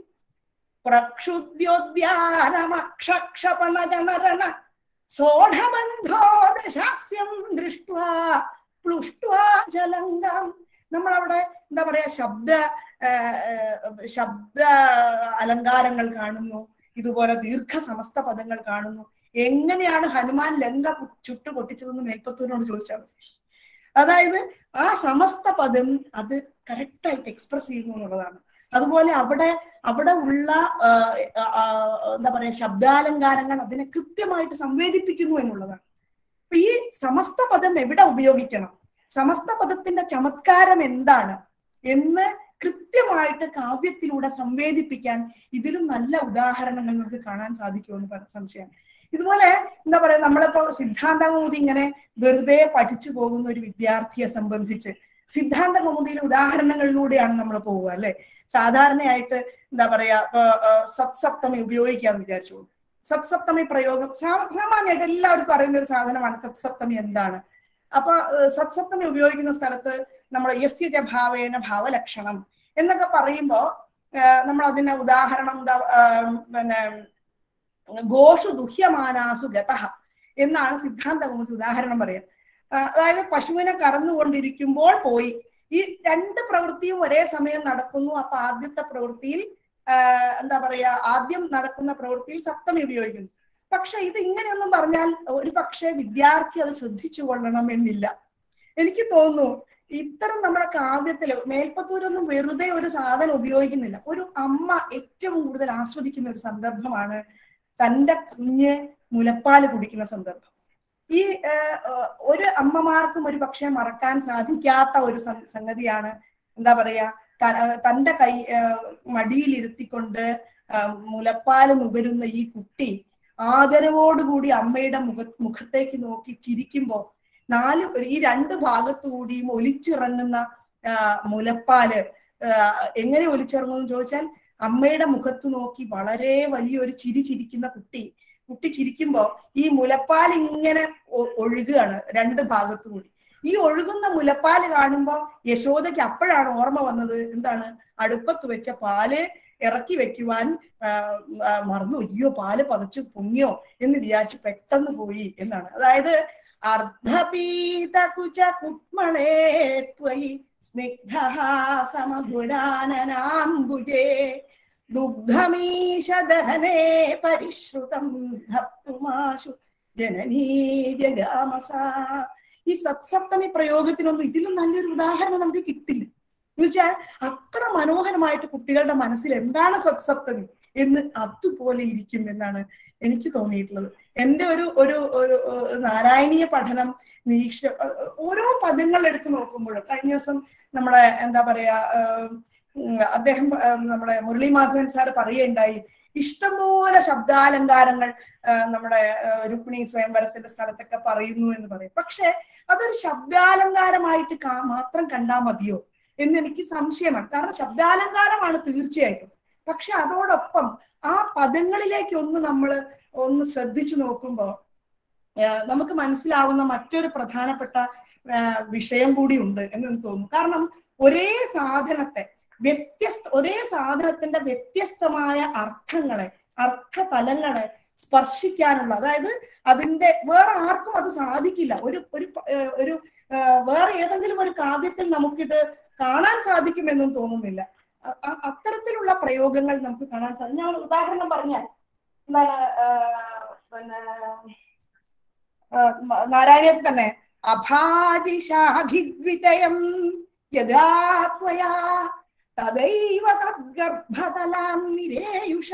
പ്രക്ഷുദ്യോദ്യാനമക്ഷക്ഷപണ ജനരണ സോഢബന്ധോ ദശാസ്യം ദൃഷ്ട്വാ പ്ലുഷ്ട്വാ ജലങ്കം നമ്മളവിടെ എന്താ പറയാ ശബ്ദ ആ, ആ, ശബ്ദ അലങ്കാരങ്ങൾ കാണുന്നു ഇതുപോലെ ദീർഘ സമസ്ത പദങ്ങൾ കാണുന്നു എങ്ങനെയാണ് ഹനുമാൻ ലങ്ക പു- ചുട്ടു പൊട്ടിച്ചതെന്ന് മേൽപ്പത്തൂരിനോട് ചോദിച്ചാൽ മതി അതായത് ആ സമസ്ത പദം അത് കറക്റ്റായിട്ട് എക്സ്പ്രസ് ചെയ്യുന്നു എന്നുള്ളതാണ് അതുപോലെ അവിടെ അവിടെ ഉള്ള ആ, ആ, എന്താ പറയാ ശബ്ദാലങ്കാരങ്ങൾ അതിനെ കൃത്യമായിട്ട് സംവേദിപ്പിക്കുന്നു എന്നുള്ളതാണ് അപ്പൊ ഈ സമസ്ത പദം എവിടെ ഉപയോഗിക്കണം സമസ്ത പദത്തിന്റെ ചമത്കാരം എന്താണ് എന്ന് കൃത്യമായിട്ട് കാവ്യത്തിലൂടെ സംവേദിപ്പിക്കാൻ ഇതിലും നല്ല ഉദാഹരണങ്ങൾ നമുക്ക് കാണാൻ സാധിക്കുമെന്ന് പറ- സംശയം ഇതുപോലെ എന്താ പറയാ നമ്മളിപ്പോ സിദ്ധാന്ത കൗമുദി ഇങ്ങനെ വെറുതെ പഠിച്ചു പോകുന്ന ഒരു വിദ്യാർത്ഥിയെ സംബന്ധിച്ച് സിദ്ധാന്ത കൗമുദിയിലെ ഉദാഹരണങ്ങളിലൂടെയാണ് നമ്മൾ പോവുക അല്ലെ സാധാരണയായിട്ട് എന്താ പറയാ ഇപ്പൊ, ആ, സത്സപ്തമി ഉപയോഗിക്കാന്ന് വിചാരിച്ചു സത്സപ്തമി പ്രയോഗം സാ- സാമാന്യമായിട്ട് എല്ലാവർക്കും അറിയുന്ന ഒരു സാധനമാണ് സത്സപ്തമി എന്താണ് അപ്പൊ ഏഹ്, സത്സപ്തമി ഉപയോഗിക്കുന്ന സ്ഥലത്ത് നമ്മൾ യസ്യ ച ഭാവേന ഭാവലക്ഷണം എന്നൊക്കെ പറയുമ്പോ ഏഹ്, നമ്മൾ അതിന്റെ ഉദാഹരണം എന്താ ആഹ്, പിന്നെ ഗോഷു ദുഹ്യമാനാസു ഗതഹ എന്നാണ് സിദ്ധാന്ത കൗമുദി ഉദാഹരണം പറയാം ആഹ്, അതായത് പശുവിനെ കറന്നുകൊണ്ടിരിക്കുമ്പോൾ പോയി ഈ രണ്ട് പ്രവൃത്തിയും ഒരേ സമയം നടക്കുന്നു അപ്പൊ ആദ്യത്തെ പ്രവൃത്തിയിൽ ആഹ്, എന്താ പറയാ ആദ്യം നടക്കുന്ന പ്രവൃത്തിയിൽ സപ്തമി ഉപയോഗിക്കുന്നു പക്ഷെ ഇത് ഇങ്ങനെയൊന്നും പറഞ്ഞാൽ ഒരു പക്ഷേ വിദ്യാർത്ഥി അത് ശ്രദ്ധിച്ചു കൊള്ളണം എന്നില്ല എനിക്ക് തോന്നുന്നു ഇത്തരം നമ്മുടെ കാവ്യത്തില് മേൽപ്പത്തൂരൊന്നും വെറുതെ ഒരു സാധനം ഉപയോഗിക്കുന്നില്ല ഒരു അമ്മ ഏറ്റവും കൂടുതൽ ആസ്വദിക്കുന്ന ഒരു സന്ദർഭമാണ് തന്റെ കുഞ്ഞ് മുലപ്പാല് കുടിക്കുന്ന സന്ദർഭം ഈ ഏഹ്, ഏഹ്, ഒരു അമ്മമാർക്കും ഒരു പക്ഷേ മറക്കാൻ സാധിക്കാത്ത ഒരു സം- സംഗതിയാണ് എന്താ പറയാ ത- തന്റെ കൈ ഏഹ്, മടിയിലിരുത്തിക്കൊണ്ട് ആഹ്, മുലപ്പാല് നുകരുന്ന ഈ കുട്ടി ആദരവോടുകൂടി അമ്മയുടെ മുഖ മുഖത്തേക്ക് നോക്കി ചിരിക്കുമ്പോ നാല് ഈ രണ്ട് ഭാഗത്തു കൂടിയും ഒലിച്ചിറങ്ങുന്ന ആ, മുലപ്പാല് ആ, എങ്ങനെ ഒലിച്ചിറങ്ങുമെന്ന് ചോദിച്ചാൽ അമ്മയുടെ മുഖത്ത് നോക്കി വളരെ വലിയൊരു ചിരി ചിരിക്കുന്ന കുട്ടി കുട്ടി ചിരിക്കുമ്പോ ഈ മുലപ്പാൽ ഇങ്ങനെ ഒ- ഒഴുകുകയാണ് രണ്ട് ഭാഗത്തു കൂടി ഈ ഒഴുകുന്ന മുലപ്പാല് കാണുമ്പോ യശോദയ്ക്ക് അപ്പോഴാണ് ഓർമ്മ വന്നത് എന്താണ് അടുപ്പത്ത് വെച്ച പാല് ഇറക്കി വെക്കുവാൻ ആ, ആ, മറന്നു അയ്യോ പാല് പതച്ചു പൊങ്ങിയോ എന്ന് വിചാരിച്ച് പെട്ടെന്ന് പോയി എന്നാണ് അതായത് അർദ്ധപീതകുച കുട്മളേ ത്വയി സ്നിഗ്ധ സമധുരാനനാംബുജേ ദുഗ്ധമീശ ദഹനേ പരിശ്രുതം ധപ്തുമാശു ജനനീ ജഗാമസ ഈ സത്സപ്തമി പ്രയോഗത്തിനൊന്നും ഇതിലും നല്ലൊരു ഉദാഹരണം നമുക്ക് കിട്ടില്ല എന്നുവെച്ചാൽ അത്ര മനോഹരമായിട്ട് കുട്ടികളുടെ മനസ്സിൽ എന്താണ് സത്സപ്തമി എന്ന് അതുപോലെ ഇരിക്കും എന്നാണ് എനിക്ക് തോന്നിയിട്ടുള്ളത് എൻ്റെ ഒരു ഒരു ഒരു ഏഹ്, നാരായണീയ പഠനം നിരീക്ഷ ഏഹ്, ഓരോ പദങ്ങൾ എടുത്തു നോക്കുമ്പോഴും കഴിഞ്ഞ ദിവസം നമ്മുടെ എന്താ പറയാ ഏഹ്, ഉം, അദ്ദേഹം ഏഹ്, നമ്മുടെ മുരളി മാധവൻ സാർ പറയുകയുണ്ടായി ഇഷ്ടംപോലെ ശബ്ദാലങ്കാരങ്ങൾ ഏഹ്, നമ്മുടെ ഏഹ്, രുക്മിണി സ്വയംവരത്തിന്റെ സ്ഥലത്തൊക്കെ പറയുന്നു എന്ന് പറയും പക്ഷെ അതൊരു ശബ്ദാലങ്കാരമായിട്ട് കാ- മാത്രം കണ്ടാൽ മതിയോ എന്ന് എനിക്ക് സംശയമാണ് കാരണം ശബ്ദാലങ്കാരമാണ് തീർച്ചയായിട്ടും പക്ഷെ അതോടൊപ്പം ആ പദങ്ങളിലേക്ക് ഒന്ന് നമ്മൾ ഒന്ന് ശ്രദ്ധിച്ചു നോക്കുമ്പോൾ നമുക്ക് മനസ്സിലാവുന്ന മറ്റൊരു പ്രധാനപ്പെട്ട ആ, വിഷയം കൂടി ഉണ്ട് എന്ന് എനിക്ക് തോന്നുന്നു കാരണം ഒരേ സാധനത്തെ വ്യത്യസ്ത ഒരേ സാധനത്തിന്റെ വ്യത്യസ്തമായ അർത്ഥങ്ങളെ അർത്ഥതലങ്ങളെ സ്പർശിക്കാനുള്ള അതായത് അതിന്റെ വേറെ ആർക്കും അത് സാധിക്കില്ല ഒരു ഒരു പ- ഏഹ് ഒരു ഏഹ് വേറെ ഏതെങ്കിലും ഒരു കാവ്യത്തിൽ നമുക്കിത് കാണാൻ സാധിക്കുമെന്നും തോന്നുന്നില്ല അ- അ- അത്തരത്തിലുള്ള പ്രയോഗങ്ങൾ നമുക്ക് കാണാൻ സാധിക്കും ഞാൻ ഒരു ഉദാഹരണം പറഞ്ഞാൽ എന്താണ് ആഹ് പിന്നെ ആഹ് മ- നാരായണീയത്തിൽ തന്നെ അഭാജിശാഖിദ്വിതയം യഥാ ത്വയാ തദൈവ തദ്ഗർഭതലാം നിരേയുഷ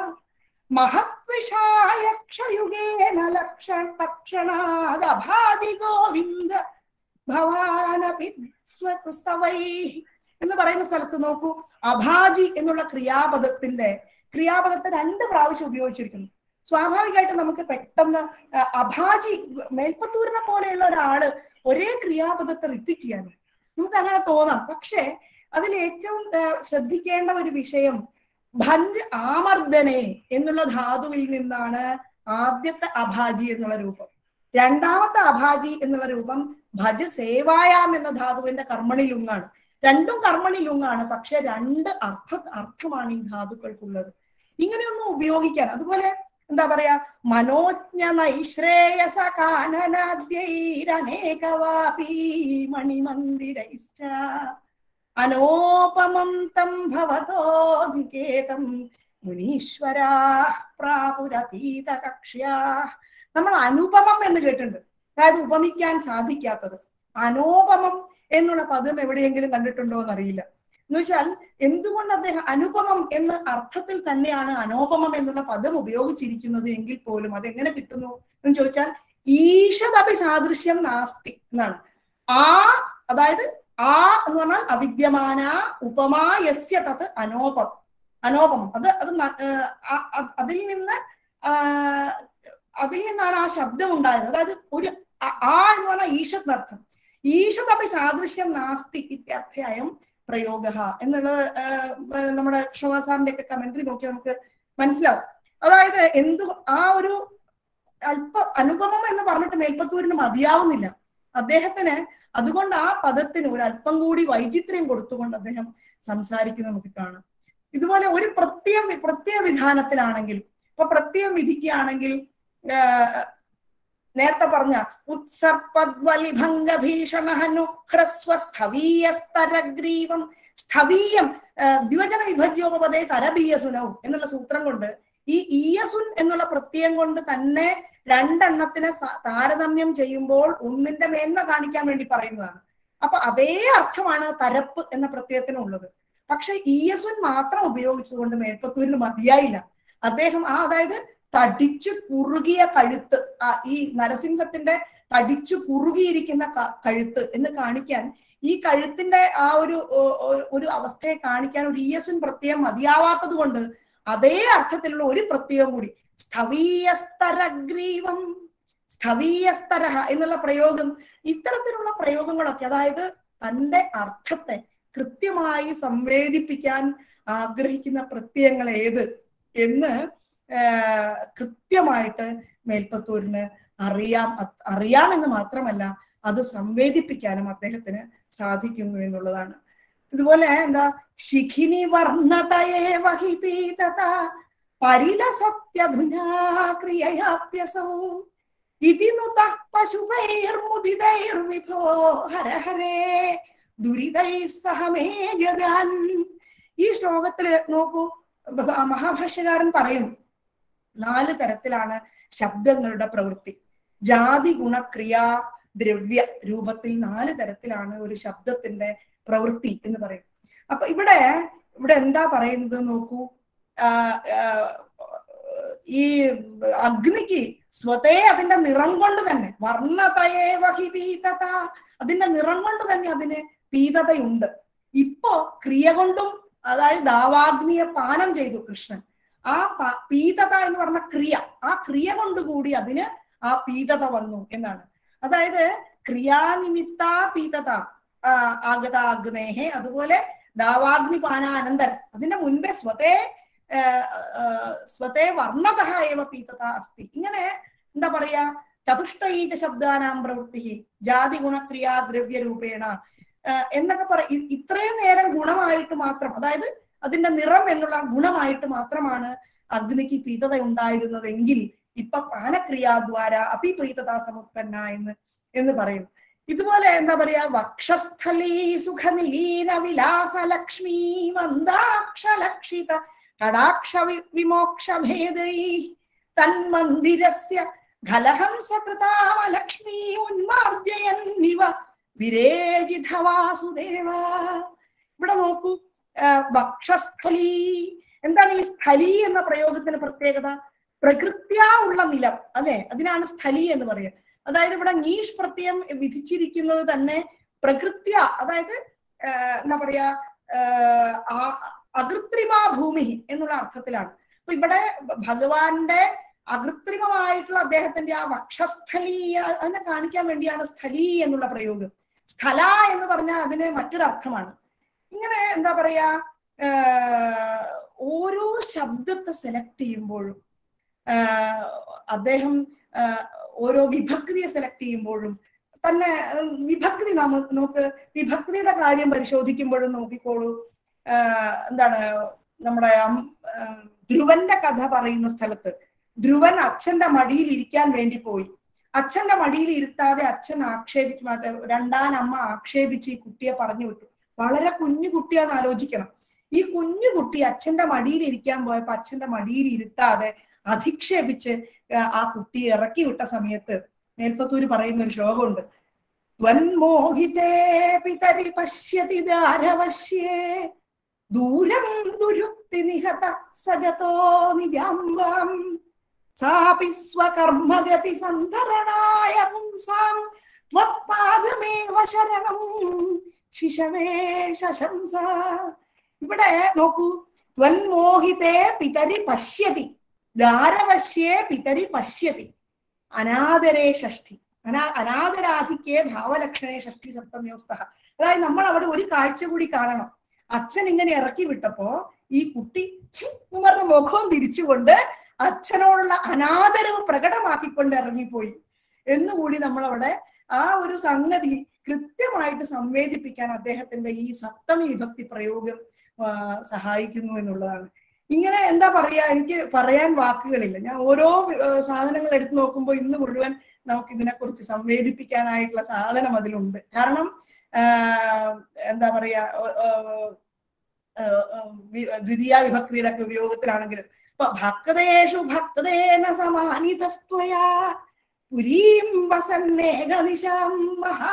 മഹത്വിഷായക്ഷയുഗേന ലക്ഷ തക്ഷണാദഭാതി ഗോവിന്ദ ഭവാനപി സ്വസ്തവൈ എന്ന് പറയുന്ന സ്ഥലത്ത് നോക്കൂ അഭാജി എന്നുള്ള ക്രിയാപദത്തിന്റെ ക്രിയാപദത്തെ രണ്ട് പ്രാവശ്യം ഉപയോഗിച്ചിരിക്കുന്നു സ്വാഭാവികമായിട്ട് നമുക്ക് പെട്ടെന്ന് ആ, അഭാജി മേൽപ്പത്തൂരിനെ പോലെയുള്ള ഒരാള് ഒരേ ക്രിയാപദത്തെ റിപ്പീറ്റ് ചെയ്യാനും നമുക്ക് അങ്ങനെ തോന്നാം പക്ഷേ അതിൽ ഏറ്റവും ആ, ശ്രദ്ധിക്കേണ്ട ഒരു വിഷയം ഭഞ്ച് ആമർദ്ദനെ എന്നുള്ള ധാതുവിൽ നിന്നാണ് ആദ്യത്തെ അഭാജി എന്നുള്ള രൂപം രണ്ടാമത്തെ അഭാജി എന്നുള്ള രൂപം ഭജ സേവായാം എന്ന ധാതുവിന്റെ കർമ്മണിലുങ്ങാണ് രണ്ടും കർമ്മണിലുങ്ങാണ് പക്ഷെ രണ്ട് അർത്ഥ അർത്ഥമാണ് ഈ ധാതുക്കൾക്കുള്ളത് ഇങ്ങനെയൊന്നും ഉപയോഗിക്കാൻ അതുപോലെ എന്താ പറയാ മനോജ്ഞ നൈശ്രേയസ കാനനാദ്യൈരനേകവാപീ മണിമന്ദിരൈശ്ച അനോപമം തം ഭവതോ നികേതം മുനീശ്വരാ പ്രാപുരതീത കക്ഷ്യാ നമ്മൾ അനുപമം എന്ന് കേട്ടിട്ടുണ്ട് അതായത് ഉപമിക്കാൻ സാധിക്കാത്തത് അനോപമം എന്നുള്ള പദം എവിടെയെങ്കിലും കണ്ടിട്ടുണ്ടോ എന്നറിയില്ല എന്ന് വെച്ചാൽ എന്തുകൊണ്ട് അദ്ദേഹം അനുപമം എന്ന അർത്ഥത്തിൽ തന്നെയാണ് അനോപമം എന്നുള്ള പദം ഉപയോഗിച്ചിരിക്കുന്നത് എങ്കിൽ പോലും അതെങ്ങനെ കിട്ടുന്നു എന്ന് ചോദിച്ചാൽ ഈഷതപി സാദൃശ്യം നാസ്തി എന്നാണ് ആ അതായത് ആ എന്ന് പറഞ്ഞാൽ അവിദ്യമാന ഉപമാ യസ്യ തത് അനോപം അനോപമം അത് അത് ന- ഏർ ആ- അ- അതിൽ നിന്ന് ആ, അതിൽ നിന്നാണ് ആ ശബ്ദം ഉണ്ടായത് അതായത് ഒരു അ- ആ എന്ന് പറഞ്ഞാൽ ഈഷത് അർത്ഥം ഈഷതപി സാദൃശ്യം നാസ്തി ഇത്യർത്ഥ്യായം പ്രയോഗ എന്നുള്ളത് ഏർ നമ്മുടെ ഷോവാ സാറിന്റെ ഒക്കെ കമന്ററി നോക്കിയാൽ നമുക്ക് മനസ്സിലാവും അതായത് എന്തു ആ ഒരു അല്പ അനുപമം എന്ന് പറഞ്ഞിട്ട് മേൽപ്പത്തൂരിന് മതിയാവുന്നില്ല അദ്ദേഹത്തിന് അതുകൊണ്ട് ആ പദത്തിന് ഒരു അല്പം കൂടി വൈചിത്ര്യം കൊടുത്തുകൊണ്ട് അദ്ദേഹം സംസാരിക്കുന്നത് നമുക്ക് കാണാം ഇതുപോലെ ഒരു പ്രത്യേക പ്രത്യേക വിധാനത്തിലാണെങ്കിൽ ഇപ്പൊ പ്രത്യേകം വിധിക്കുകയാണെങ്കിൽ ആഹ് നേരത്തെ പറഞ്ഞ ഉത്സർപ്പദ്വലിഭംഗ ഭീഷണഹനു ഹ്രസ്വസ്ഥവീയസ്തരഗ്രീവം സ്ഥവീയം ആഹ് ദ്വിവചന വിഭജ്യോപപദേ തരബീയസുനവും എന്നുള്ള സൂത്രം കൊണ്ട് ഈ ഈയസുൻ എന്നുള്ള പ്രത്യയം കൊണ്ട് തന്നെ രണ്ടെണ്ണത്തിനെ സ- താരതമ്യം ചെയ്യുമ്പോൾ ഒന്നിന്റെ മേന്മ കാണിക്കാൻ വേണ്ടി പറയുന്നതാണ് അപ്പൊ അതേ അർത്ഥമാണ് തരപ്പ് എന്ന പ്രത്യയത്തിനുള്ളത് പക്ഷെ ഈയസുൻ മാത്രം ഉപയോഗിച്ചുകൊണ്ട് മേൽപ്പത്തൂരിന് മതിയായില്ല അദ്ദേഹം ആ അതായത് തടിച്ചു കുറുകിയ കഴുത്ത് ആ ഈ നരസിംഹത്തിന്റെ തടിച്ചു കുറുകിയിരിക്കുന്ന ക- കഴുത്ത് എന്ന് കാണിക്കാൻ ഈ കഴുത്തിന്റെ ആ ഒരു ഓ- ഓ- ഒരു അവസ്ഥയെ കാണിക്കാൻ ഒരു ഈയസുൻ പ്രത്യയം മതിയാവാത്തത് കൊണ്ട് അതേ അർത്ഥത്തിലുള്ള ഒരു പ്രത്യയം കൂടി സ്ഥവീയസ്തരഗ്രീവം സ്ഥവീയസ്തരഹ എന്നുള്ള പ്രയോഗം ഇത്തരത്തിലുള്ള പ്രയോഗങ്ങളൊക്കെ അതായത് തന്റെ അർത്ഥത്തെ കൃത്യമായി സംവേദിപ്പിക്കാൻ ആഗ്രഹിക്കുന്ന പ്രത്യയങ്ങൾ ഏത് എന്ന് ആഹ് കൃത്യമായിട്ട് മേൽപ്പത്തൂരിന് അറിയാം അത് അറിയാമെന്ന് മാത്രമല്ല അത് സംവേദിപ്പിക്കാനും അദ്ദേഹത്തിന് സാധിക്കുന്നു എന്നുള്ളതാണ് ഇതുപോലെ എന്താ ശിഖിനി വർണ്ണതയേ വഹി പീതത പരിലസത്യധുനാ ക്രിയയാപ്യസൗ ഇതി നുതഃ പശുപൈർമുദിതൈർവിഭോ ഹര ഹരേ ദുരിതൈ സഹ മേ ഗതാൻ ഈ ശ്ലോകത്തില് നോക്കൂ ബ- മഹാഭാഷ്യകാരൻ പറയുന്നു നാല് തരത്തിലാണ് ശബ്ദങ്ങളുടെ പ്രവൃത്തി ജാതി ഗുണക്രിയ ദ്രവ്യ രൂപത്തിൽ നാല് തരത്തിലാണ് ഒരു ശബ്ദത്തിന്റെ പ്രവൃത്തി എന്ന് പറയും അപ്പൊ ഇവിടെ ഇവിടെ എന്താ പറയുന്നത് നോക്കൂ ആ, ആ, ഈ അഗ്നിക്ക് സ്വതേ അതിന്റെ നിറം കൊണ്ട് തന്നെ വർണ്ണതയേ വഹി പീതത അതിന്റെ നിറം കൊണ്ട് തന്നെ അതിന് പീതതയുണ്ട് ഇപ്പോ ക്രിയ കൊണ്ടും അതായത് ദാവാഗ്നിയെ പാനം ചെയ്തു കൃഷ്ണൻ ആ പ- പീതത എന്ന് പറഞ്ഞ ക്രിയ ആ ക്രിയ കൊണ്ടുകൂടി അതിന് ആ പീതത വന്നു എന്നാണ് അതായത് ക്രിയാനിമിത്ത പീതത ആ, ആഗത അഗ്നേഹെ അതുപോലെ ദാവാഗ്നി പാനാനന്തരം അതിന്റെ മുൻപേ സ്വതേ ആ, ആ, സ്വതേ വർണ്ണത ഏവ പീതത അസ്തി ഇങ്ങനെ എന്താ പറയാ ചതുഷ്ടൈക ശബ്ദാനാം പ്രവൃത്തി ജാതി ഗുണക്രിയാ ദ്രവ്യരൂപേണ ആ, എന്നൊക്കെ പറ ഇ- ഇത്രയും നേരം ഗുണമായിട്ട് മാത്രം അതായത് അതിന്റെ നിറം എന്നുള്ള ഗുണമായിട്ട് മാത്രമാണ് അഗ്നിക്ക് പീതത ഉണ്ടായിരുന്നതെങ്കിൽ ഇപ്പൊ പാനക്രിയാദ്വാര അപി പ്രീതത സമുത്പന്ന എന്ന് എന്ന് പറയുന്നു ഇതുപോലെ എന്താ പറയാ വക്ഷസ്ഥലീ സുഖനിലീന വിലാസ ലക്ഷ്മീ മന്ദാക്ഷലക്ഷിത കടാക്ഷ വി- വിമോക്ഷ ഭേദൈ തന്മന്ദിരസ്യ ഖലഹംസ കൃതാമലക്ഷ്മീ ഉന്മാർജയന്നിവ വിരേജിത വാസുദേവ ഇവിടെ നോക്കൂ ആ, വക്ഷസ്ഥലി എന്താണ് ഈ സ്ഥലി എന്ന പ്രയോഗത്തിന് പ്രത്യേകത പ്രകൃത്യാ ഉള്ള നിലം അല്ലെ അതിനാണ് സ്ഥലി എന്ന് പറയുക അതായത് ഇവിടെ നീഷ് പ്രത്യയം വിധിച്ചിരിക്കുന്നത് തന്നെ പ്രകൃത്യ അതായത് ആ, എന്താ പറയാ ആ, ആ- അകൃത്രിമാ ഭൂമി എന്നുള്ള അർത്ഥത്തിലാണ് അപ്പൊ ഇവിടെ ഭഗവാന്റെ അകൃത്രിമമായിട്ടുള്ള അദ്ദേഹത്തിന്റെ ആ വക്ഷസ്ഥലി അ- അതിനെ കാണിക്കാൻ വേണ്ടിയാണ് സ്ഥലി എന്നുള്ള പ്രയോഗം സ്ഥല എന്ന് പറഞ്ഞാൽ അതിന് മറ്റൊരു അർത്ഥമാണ് ഇങ്ങനെ എന്താ പറയാ ആഹ് ഓരോ ശബ്ദത്തെ സെലക്ട് ചെയ്യുമ്പോഴും ആഹ് അദ്ദേഹം ആഹ് ഓരോ വിഭക്തിയെ സെലക്ട് ചെയ്യുമ്പോഴും തന്നെ ഉം, വിഭക്തി നമ്മ നമുക്ക് വിഭക്തിയുടെ കാര്യം പരിശോധിക്കുമ്പോഴും നോക്കിക്കോളൂ ആഹ് എന്താണ് നമ്മുടെ അം- ആഹ് ധ്രുവന്റെ കഥ പറയുന്ന സ്ഥലത്ത് ധ്രുവൻ അച്ഛന്റെ മടിയിൽ ഇരിക്കാൻ വേണ്ടി പോയി അച്ഛന്റെ മടിയിൽ ഇരുത്താതെ അച്ഛൻ ആക്ഷേപിച്ച് മറ്റേ രണ്ടാൻ അമ്മ ആക്ഷേപിച്ച് ഈ കുട്ടിയെ പറഞ്ഞു വിട്ടു വളരെ കുഞ്ഞു കുട്ടിയാന്ന് ആലോചിക്കണം ഈ കുഞ്ഞു കുട്ടി അച്ഛന്റെ മടിയിൽ ഇരിക്കാൻ പോയപ്പോ അച്ഛന്റെ മടിയിൽ ഇരുത്താതെ അധിക്ഷേപിച്ച് ആ, ആ കുട്ടിയെ ഇറക്കി വിട്ട സമയത്ത് മേൽപ്പത്തൂര് പറയുന്ന ഒരു ശ്ലോകമുണ്ട് ത്വന്മോഹിതേ പിതരി പശ്യതി ദാരവശ്യേ ദൂരം ദുരുക്തി നിഹത സജതോ നിജാംബം സാപി സ്വകർമ്മഗതി സന്ധരണായ പുംസാം ത്വത്പാദമേവ ശരണം ശിശവേ ശശംസ ഇവിടെ നോക്കൂ ത്വന്മോഹിതേ പിതരി പശ്യതി ദാരവശ്യേ പിതരി പശ്യതി അനാദരേ ഷഷ്ടി അനാ അനാദരാധിക്കേ ഭാവലക്ഷണേ ഷഷ്ടി സപ്തമ്യോസ്ത അതായത് നമ്മൾ അവിടെ ഒരു കാഴ്ച കൂടി കാണണം അച്ഛൻ ഇങ്ങനെ ഇറക്കി വിട്ടപ്പോ ഈ കുട്ടി ഛി എന്ന് പറഞ്ഞ മുഖവും തിരിച്ചുകൊണ്ട് അച്ഛനോടുള്ള അനാദരവ് പ്രകടമാക്കിക്കൊണ്ട് ഇറങ്ങിപ്പോയി എന്നുകൂടി നമ്മളവിടെ ആ ഒരു സംഗതി കൃത്യമായിട്ട് സംവേദിപ്പിക്കാൻ അദ്ദേഹത്തിന്റെ ഈ സപ്തമി വിഭക്തി പ്രയോഗം ആ, സഹായിക്കുന്നു എന്നുള്ളതാണ് ഇങ്ങനെ എന്താ പറയാ എനിക്ക് പറയാൻ വാക്കുകളില്ല ഞാൻ ഓരോ ആ, സാധനങ്ങൾ എടുത്തു നോക്കുമ്പോൾ ഇന്ന് മുഴുവൻ നമുക്ക് ഇതിനെക്കുറിച്ച് സംവേദിപ്പിക്കാനായിട്ടുള്ള സാധനം അതിലുണ്ട് കാരണം ആ, എന്താ പറയാ ആ, ആ, ആ, ആ, വി- ദ്വിതീയ വിഭക്തിയുടെ ഒക്കെ ഉപയോഗത്തിലാണെങ്കിലും ഇപ്പൊ ഭക്തേഷു ഭക്തേന സമാനിതസ്ത്വയാ പുരീം വസന്നേകനിശാം മഹാ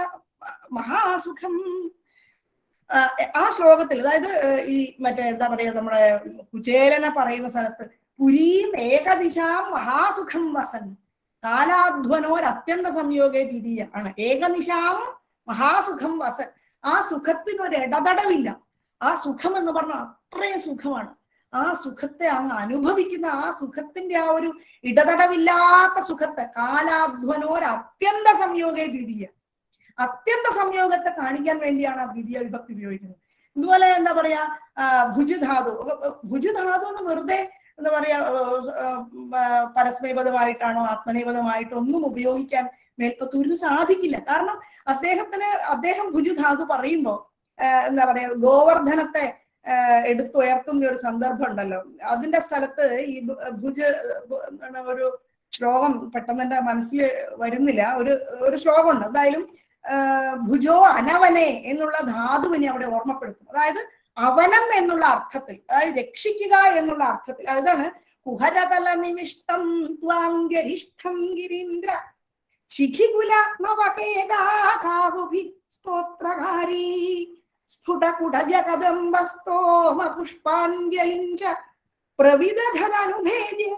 മഹാസുഖം ആ, ആ ശ്ലോകത്തിൽ അതായത് ഏഹ്, ഈ മറ്റേ എന്താ പറയാ നമ്മുടെ കുചേലനെ പറയുന്ന സ്ഥലത്ത് പുരീം ഏകദിശാം മഹാസുഖം വസൻ കാലാധ്വനോർ അത്യന്ത സംയോഗേ ദ്വിതീയ ആണ് ഏകനിശാം മഹാസുഖം വസൻ ആ സുഖത്തിന് ഒരു ഇടതടവില്ല ആ സുഖം എന്ന് പറഞ്ഞാൽ അത്രയും സുഖമാണ് ആ സുഖത്തെ അങ്ങ് അനുഭവിക്കുന്ന ആ സുഖത്തിന്റെ ആ ഒരു ഇടതടവില്ലാത്ത സുഖത്തെ കാലാധ്വനോർ അത്യന്ത സംയോഗേ ദ്വിതീയ അത്യന്ത സംയോഗത്തെ കാണിക്കാൻ വേണ്ടിയാണ് ആ ദ്വിതീയ വിഭക്തി ഉപയോഗിക്കുന്നത് ഇതുപോലെ എന്താ പറയാ ആ, ഭുജധാതു ഭുജധാതു എന്ന് വെറുതെ എന്താ പറയാ ആ, ആ, പരസ്മൈപദമായിട്ടാണോ ആത്മനേപദമായിട്ടോ ഒന്നും ഉപയോഗിക്കാൻ മേൽപ്പത്തൂരിന് സാധിക്കില്ല കാരണം അദ്ദേഹത്തിന് അദ്ദേഹം ഭുജധാതു പറയുമ്പോ ആ, എന്താ പറയാ ഗോവർദ്ധനത്തെ ആ, എടുത്തുയർത്തുന്ന ഒരു സന്ദർഭം ഉണ്ടല്ലോ അതിന്റെ സ്ഥലത്ത് ഈ ഭു- ഭുജ ഭു- എന്താണ് ഒരു ശ്ലോകം പെട്ടെന്ന് എന്റെ മനസ്സിൽ വരുന്നില്ല ഒരു ഒരു ശ്ലോകമുണ്ട് എന്തായാലും ആ, ഭുജോ അനവനെ എന്നുള്ള ധാതുവിനെ അവിടെ ഓർമ്മപ്പെടുത്തും അതായത് അവനം എന്നുള്ള അർത്ഥത്തിൽ അതായത് രക്ഷിക്കുക എന്നുള്ള അർത്ഥത്തിൽ അതാണ് കുഹരതല നിമിഷ്ടം ത്വാംഗരിഷ്ടം ഗിരീന്ദ്ര ശിഖികുല നവകേകാകാവുഭി സ്തോത്രകാരീ സ്ഫുടകുട ജഗദംബ സ്തോമ പുഷ്പാഞ്ജലിഞ്ച പ്രവിദധനുഭേദ്യം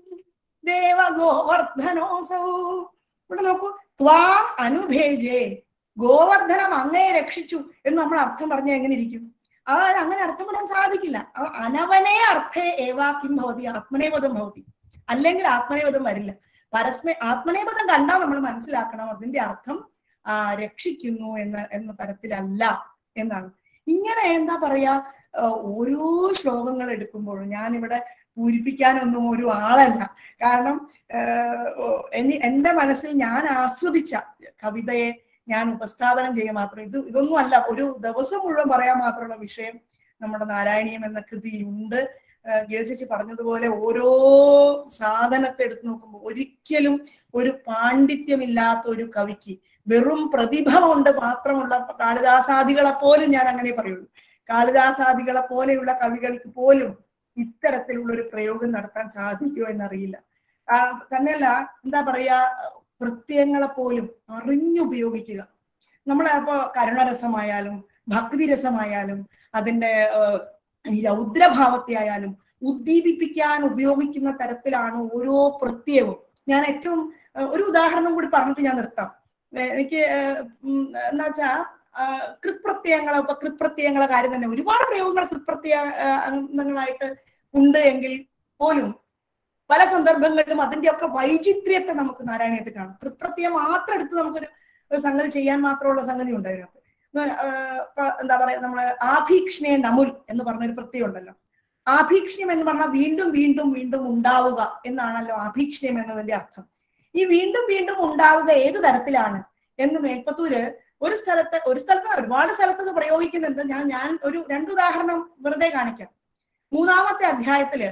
ദേവഗോവർദ്ധനോസൗ ഇവിടെ നോക്കൂ ത്വാം അനുഭേജേ ഗോവർദ്ധനം അങ്ങയെ രക്ഷിച്ചു എന്ന് നമ്മൾ അർത്ഥം പറഞ്ഞാൽ എങ്ങനെ ഇരിക്കും അതായത് അങ്ങനെ അർത്ഥം പറയാൻ സാധിക്കില്ല അത് അനവനെ അർത്ഥേ ഏവാക്കിം ഭവതി ആത്മനേപദം ഭവതി അല്ലെങ്കിൽ ആത്മനേപദം വരില്ല പരസ്മയ ആത്മനേപദം കണ്ടാൽ നമ്മൾ മനസ്സിലാക്കണം അതിന്റെ അർത്ഥം ആ രക്ഷിക്കുന്നു എന്ന എന്ന തരത്തിലല്ല എന്നാണ് ഇങ്ങനെ എന്താ പറയാ ആ, ഓരോ ശ്ലോകങ്ങൾ എടുക്കുമ്പോഴും ഞാനിവിടെ പൂരിപ്പിക്കാനൊന്നും ഒരു ആളല്ല കാരണം ആഹ്, ഓ, എനി- എന്റെ മനസ്സിൽ ഞാൻ ആസ്വദിച്ച കവിതയെ ഞാൻ ഉപസ്ഥാപനം ചെയ്യുക മാത്രം ഇത് ഇതൊന്നും അല്ല ഒരു ദിവസം മുഴുവൻ പറയാൻ മാത്രമുള്ള വിഷയം നമ്മുടെ നാരായണീയം എന്ന കൃതിയിലുണ്ട് ആഹ് ഗീത ചേച്ചി പറഞ്ഞതുപോലെ ഓരോ സാധനത്തെ എടുത്ത് നോക്കുമ്പോൾ ഒരിക്കലും ഒരു പാണ്ഡിത്യമില്ലാത്ത ഒരു കവിക്ക് വെറും പ്രതിഭ കൊണ്ട് മാത്രമുള്ള കാളിദാസാദികളെ പോലും ഞാൻ അങ്ങനെ പറയുള്ളൂ കാളിദാസാദികളെ പോലെയുള്ള കവികൾക്ക് പോലും ഇത്തരത്തിലുള്ള ഒരു പ്രയോഗം നടത്താൻ സാധിക്കുമോ എന്നറിയില്ല ആ, തന്നെയല്ല എന്താ പറയാ പ്രത്യയങ്ങളെ പോലും അറിഞ്ഞുപയോഗിക്കുക നമ്മൾ അപ്പോ കരുണരസമായാലും ഭക്തിരസമായാലും അതിന്റെ ആ, ഈ രൗദ്രഭാവത്തെ ആയാലും ഉദ്ദീപിപ്പിക്കാൻ ഉപയോഗിക്കുന്ന തരത്തിലാണ് ഓരോ പ്രത്യയവും ഞാൻ ഏറ്റവും ആ, ഒരു ഉദാഹരണം കൂടി പറഞ്ഞിട്ട് ഞാൻ നിർത്താം ഏ, എനിക്ക് എന്താ വെച്ചാ കൃത്പ്രത്യയങ്ങളെ ഇപ്പൊ കൃത്പ്രത്യയങ്ങളെ കാര്യം തന്നെ ഒരുപാട് പ്രയോഗങ്ങൾ കൃത്പ്രത്യ ആ, അംഗങ്ങളായിട്ട് ഉണ്ട് എങ്കിൽ പോലും പല സന്ദർഭങ്ങളിലും അതിന്റെയൊക്കെ വൈചിത്ര്യത്തെ നമുക്ക് നാരായണീയത്തിൽ കാണാം കൃത്പ്രത്യയം മാത്രം എടുത്ത് നമുക്കൊരു ഒരു സംഗതി ചെയ്യാൻ മാത്രമുള്ള സംഗതി ഉണ്ട് അതിനകത്ത് ഇന്ന്, ആ, ഇപ്പൊ എന്താ പറയാ നമ്മള് ആഭീക്ഷ്ണേ നമുൽ എന്ന് പറഞ്ഞൊരു പ്രത്യയം ഉണ്ടല്ലോ ആഭീക്ഷ്ണ്യം എന്ന് പറഞ്ഞാൽ വീണ്ടും വീണ്ടും വീണ്ടും ഉണ്ടാവുക എന്നാണല്ലോ ആഭീക്ഷ്ണ്യം എന്നതിന്റെ അർത്ഥം ഈ വീണ്ടും വീണ്ടും ഉണ്ടാവുക ഏത് തരത്തിലാണ് എന്ന് മേൽപ്പത്തൂര് ഒരു സ്ഥലത്ത് ഒരു സ്ഥലത്ത് ഒരുപാട് സ്ഥലത്ത് ഇത് പ്രയോഗിക്കുന്നുണ്ട് ഞാൻ ഞാൻ ഒരു രണ്ട് ഉദാഹരണം വെറുതെ കാണിക്കാം മൂന്നാമത്തെ അധ്യായത്തില്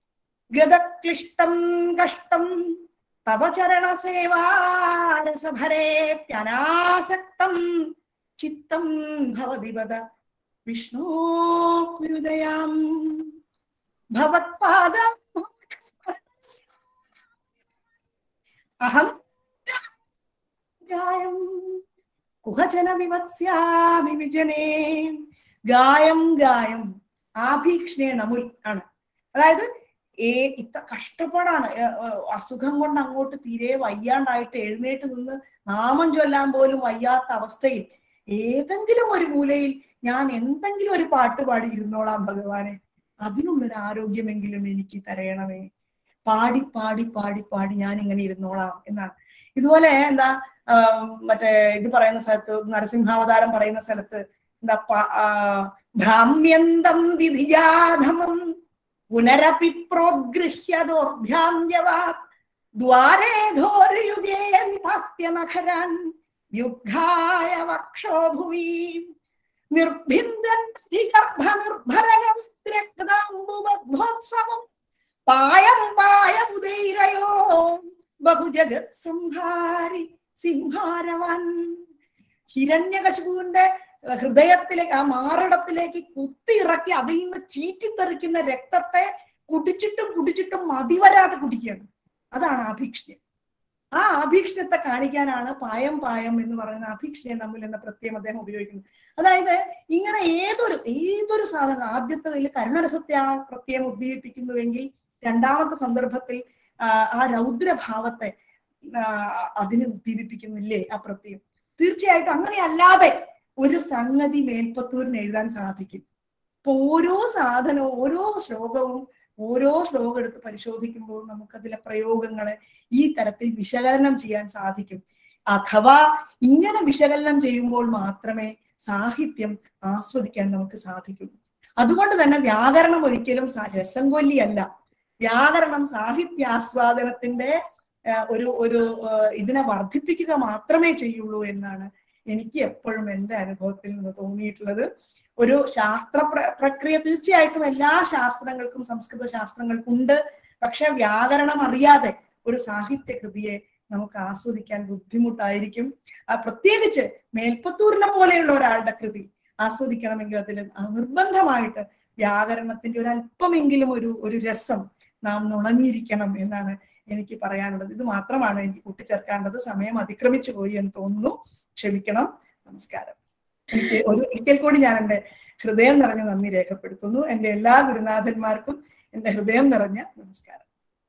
ഗതക്ലിഷ്ടം കഷ്ടം തവ ചരണസേവാരസഭരേപ്യനാസക്തം ചിത്തം ഭവതി വദ വിഷ്ണോ കുരുദയാം ഭവത്പാദ അഹം ഗായം കുഹജന വിവത്സ്യാമി വിജനേ ഗായം ഗായം ആഭീക്ഷ്ണേ നമുൽ ആണ് അതായത് ഏ ഇത്ര കഷ്ടപ്പാടാണ് ഏ, ഏ, അസുഖം കൊണ്ട് അങ്ങോട്ട് തീരെ വയ്യാണ്ടായിട്ട് എഴുന്നേറ്റ് നിന്ന് നാമം ചൊല്ലാൻ പോലും വയ്യാത്ത അവസ്ഥയിൽ ഏതെങ്കിലും ഒരു മൂലയിൽ ഞാൻ എന്തെങ്കിലും ഒരു പാട്ട് പാടി ഇരുന്നോളാം ഭഗവാനെ അതിനുള്ളൊരു ആരോഗ്യമെങ്കിലും എനിക്ക് തരയണമേ പാടി പാടി പാടി പാടി ഞാൻ ഇങ്ങനെ ഇരുന്നോളാം എന്നാണ് ഇതുപോലെ എന്താ ആ, മറ്റേ ഇത് പറയുന്ന സ്ഥലത്ത് നരസിംഹാവതാരം പറയുന്ന സ്ഥലത്ത് എന്താ പ- ആ, ഭ്രാമ്യന്തം ദിധിജാധമം പുനരപി പ്രോദ്ഗൃഹ്യദോർഭ്യാന്യവാത് ദ്വാരേ ധോരയുഗേ നിപാത്യ നഖരാൻ യുദ്ധായ വക്ഷോ ഭുവി നിർഭിന്ദൻ ഗർഭ നിർഭരകം രക്താംബുബദ്ധോത്സവം പായം പായമുദൈരയോ ബഹുജഗത് സംഹാരി സിംഹാരവൻ ഹിരണ്യകശുപുവിന്റെ ഹൃദയത്തിലേക്ക് ആ മാറിടത്തിലേക്ക് കുത്തിയിറക്കി അതിൽ നിന്ന് ചീറ്റിത്തെറിക്കുന്ന രക്തത്തെ കുടിച്ചിട്ടും കുടിച്ചിട്ടും മതിവരാതെ കുടിക്കുകയാണ് അതാണ് ആഭീക്ഷ്യം ആ ആഭീക്ഷ്യത്തെ കാണിക്കാനാണ് പായം പായം എന്ന് പറയുന്ന ആഭീക്ഷ്യം തമ്മിൽ എന്ന പ്രത്യയം അദ്ദേഹം ഉപയോഗിക്കുന്നത് അതായത് ഇങ്ങനെ ഏതൊരു ഏതൊരു സാധനം ആദ്യത്തതിൽ കരുണരസത്തെ ആ പ്രത്യയം ഉദ്ദീപിപ്പിക്കുന്നുവെങ്കിൽ രണ്ടാമത്തെ സന്ദർഭത്തിൽ ആ, ആ രൗദ്രഭാവത്തെ ആ, അതിനെ ഉദ്ദീപിപ്പിക്കുന്നില്ലേ ആ പ്രത്യയം തീർച്ചയായിട്ടും അങ്ങനെ അല്ലാതെ ഒരു സംഗതി മേൽപ്പത്തൂരിന് എഴുതാൻ സാധിക്കും ഇപ്പൊ ഓരോ സാധനവും ഓരോ ശ്ലോകവും ഓരോ ശ്ലോകം എടുത്ത് പരിശോധിക്കുമ്പോൾ നമുക്കതിലെ പ്രയോഗങ്ങളെ ഈ തരത്തിൽ വിശകലനം ചെയ്യാൻ സാധിക്കും അഥവാ ഇങ്ങനെ വിശകലനം ചെയ്യുമ്പോൾ മാത്രമേ സാഹിത്യം ആസ്വദിക്കാൻ നമുക്ക് സാധിക്കൂ അതുകൊണ്ട് തന്നെ വ്യാകരണം ഒരിക്കലും സ- രസം കൊല്ലിയല്ല വ്യാകരണം സാഹിത്യാസ്വാദനത്തിന്റെ ആ, ഒരു ഒരു ആ, ഇതിനെ വർദ്ധിപ്പിക്കുക മാത്രമേ ചെയ്യുള്ളൂ എന്നാണ് എനിക്ക് എപ്പോഴും എൻ്റെ അനുഭവത്തിൽ നിന്ന് തോന്നിയിട്ടുള്ളത് ഒരു ശാസ്ത്ര പ്ര- പ്രക്രിയ തീർച്ചയായിട്ടും എല്ലാ ശാസ്ത്രങ്ങൾക്കും സംസ്കൃത ശാസ്ത്രങ്ങൾക്കും ഉണ്ട് പക്ഷെ വ്യാകരണം അറിയാതെ ഒരു സാഹിത്യ കൃതിയെ നമുക്ക് ആസ്വദിക്കാൻ ബുദ്ധിമുട്ടായിരിക്കും ആ പ്രത്യേകിച്ച് മേൽപ്പത്തൂരിനെ പോലെയുള്ള ഒരാളുടെ കൃതി ആസ്വദിക്കണമെങ്കിൽ അതിൽ നിർബന്ധമായിട്ട് വ്യാകരണത്തിന്റെ ഒരു അല്പമെങ്കിലും ഒരു ഒരു രസം നാം നുണഞ്ഞിരിക്കണം എന്നാണ് എനിക്ക് പറയാനുള്ളത് ഇത് മാത്രമാണ് എനിക്ക് കൂട്ടിച്ചേർക്കാനുള്ളത് സമയം അതിക്രമിച്ചു പോയി എന്ന് തോന്നുന്നു ക്ഷമിക്കണം നമസ്കാരം എനിക്ക് ഒരു ഒരിക്കൽ കൂടി ഞാൻ എൻ്റെ ഹൃദയം നിറഞ്ഞ നന്ദി രേഖപ്പെടുത്തുന്നു എൻ്റെ എല്ലാ ഗുരുനാഥന്മാർക്കും എൻ്റെ ഹൃദയം നിറഞ്ഞ നമസ്കാരം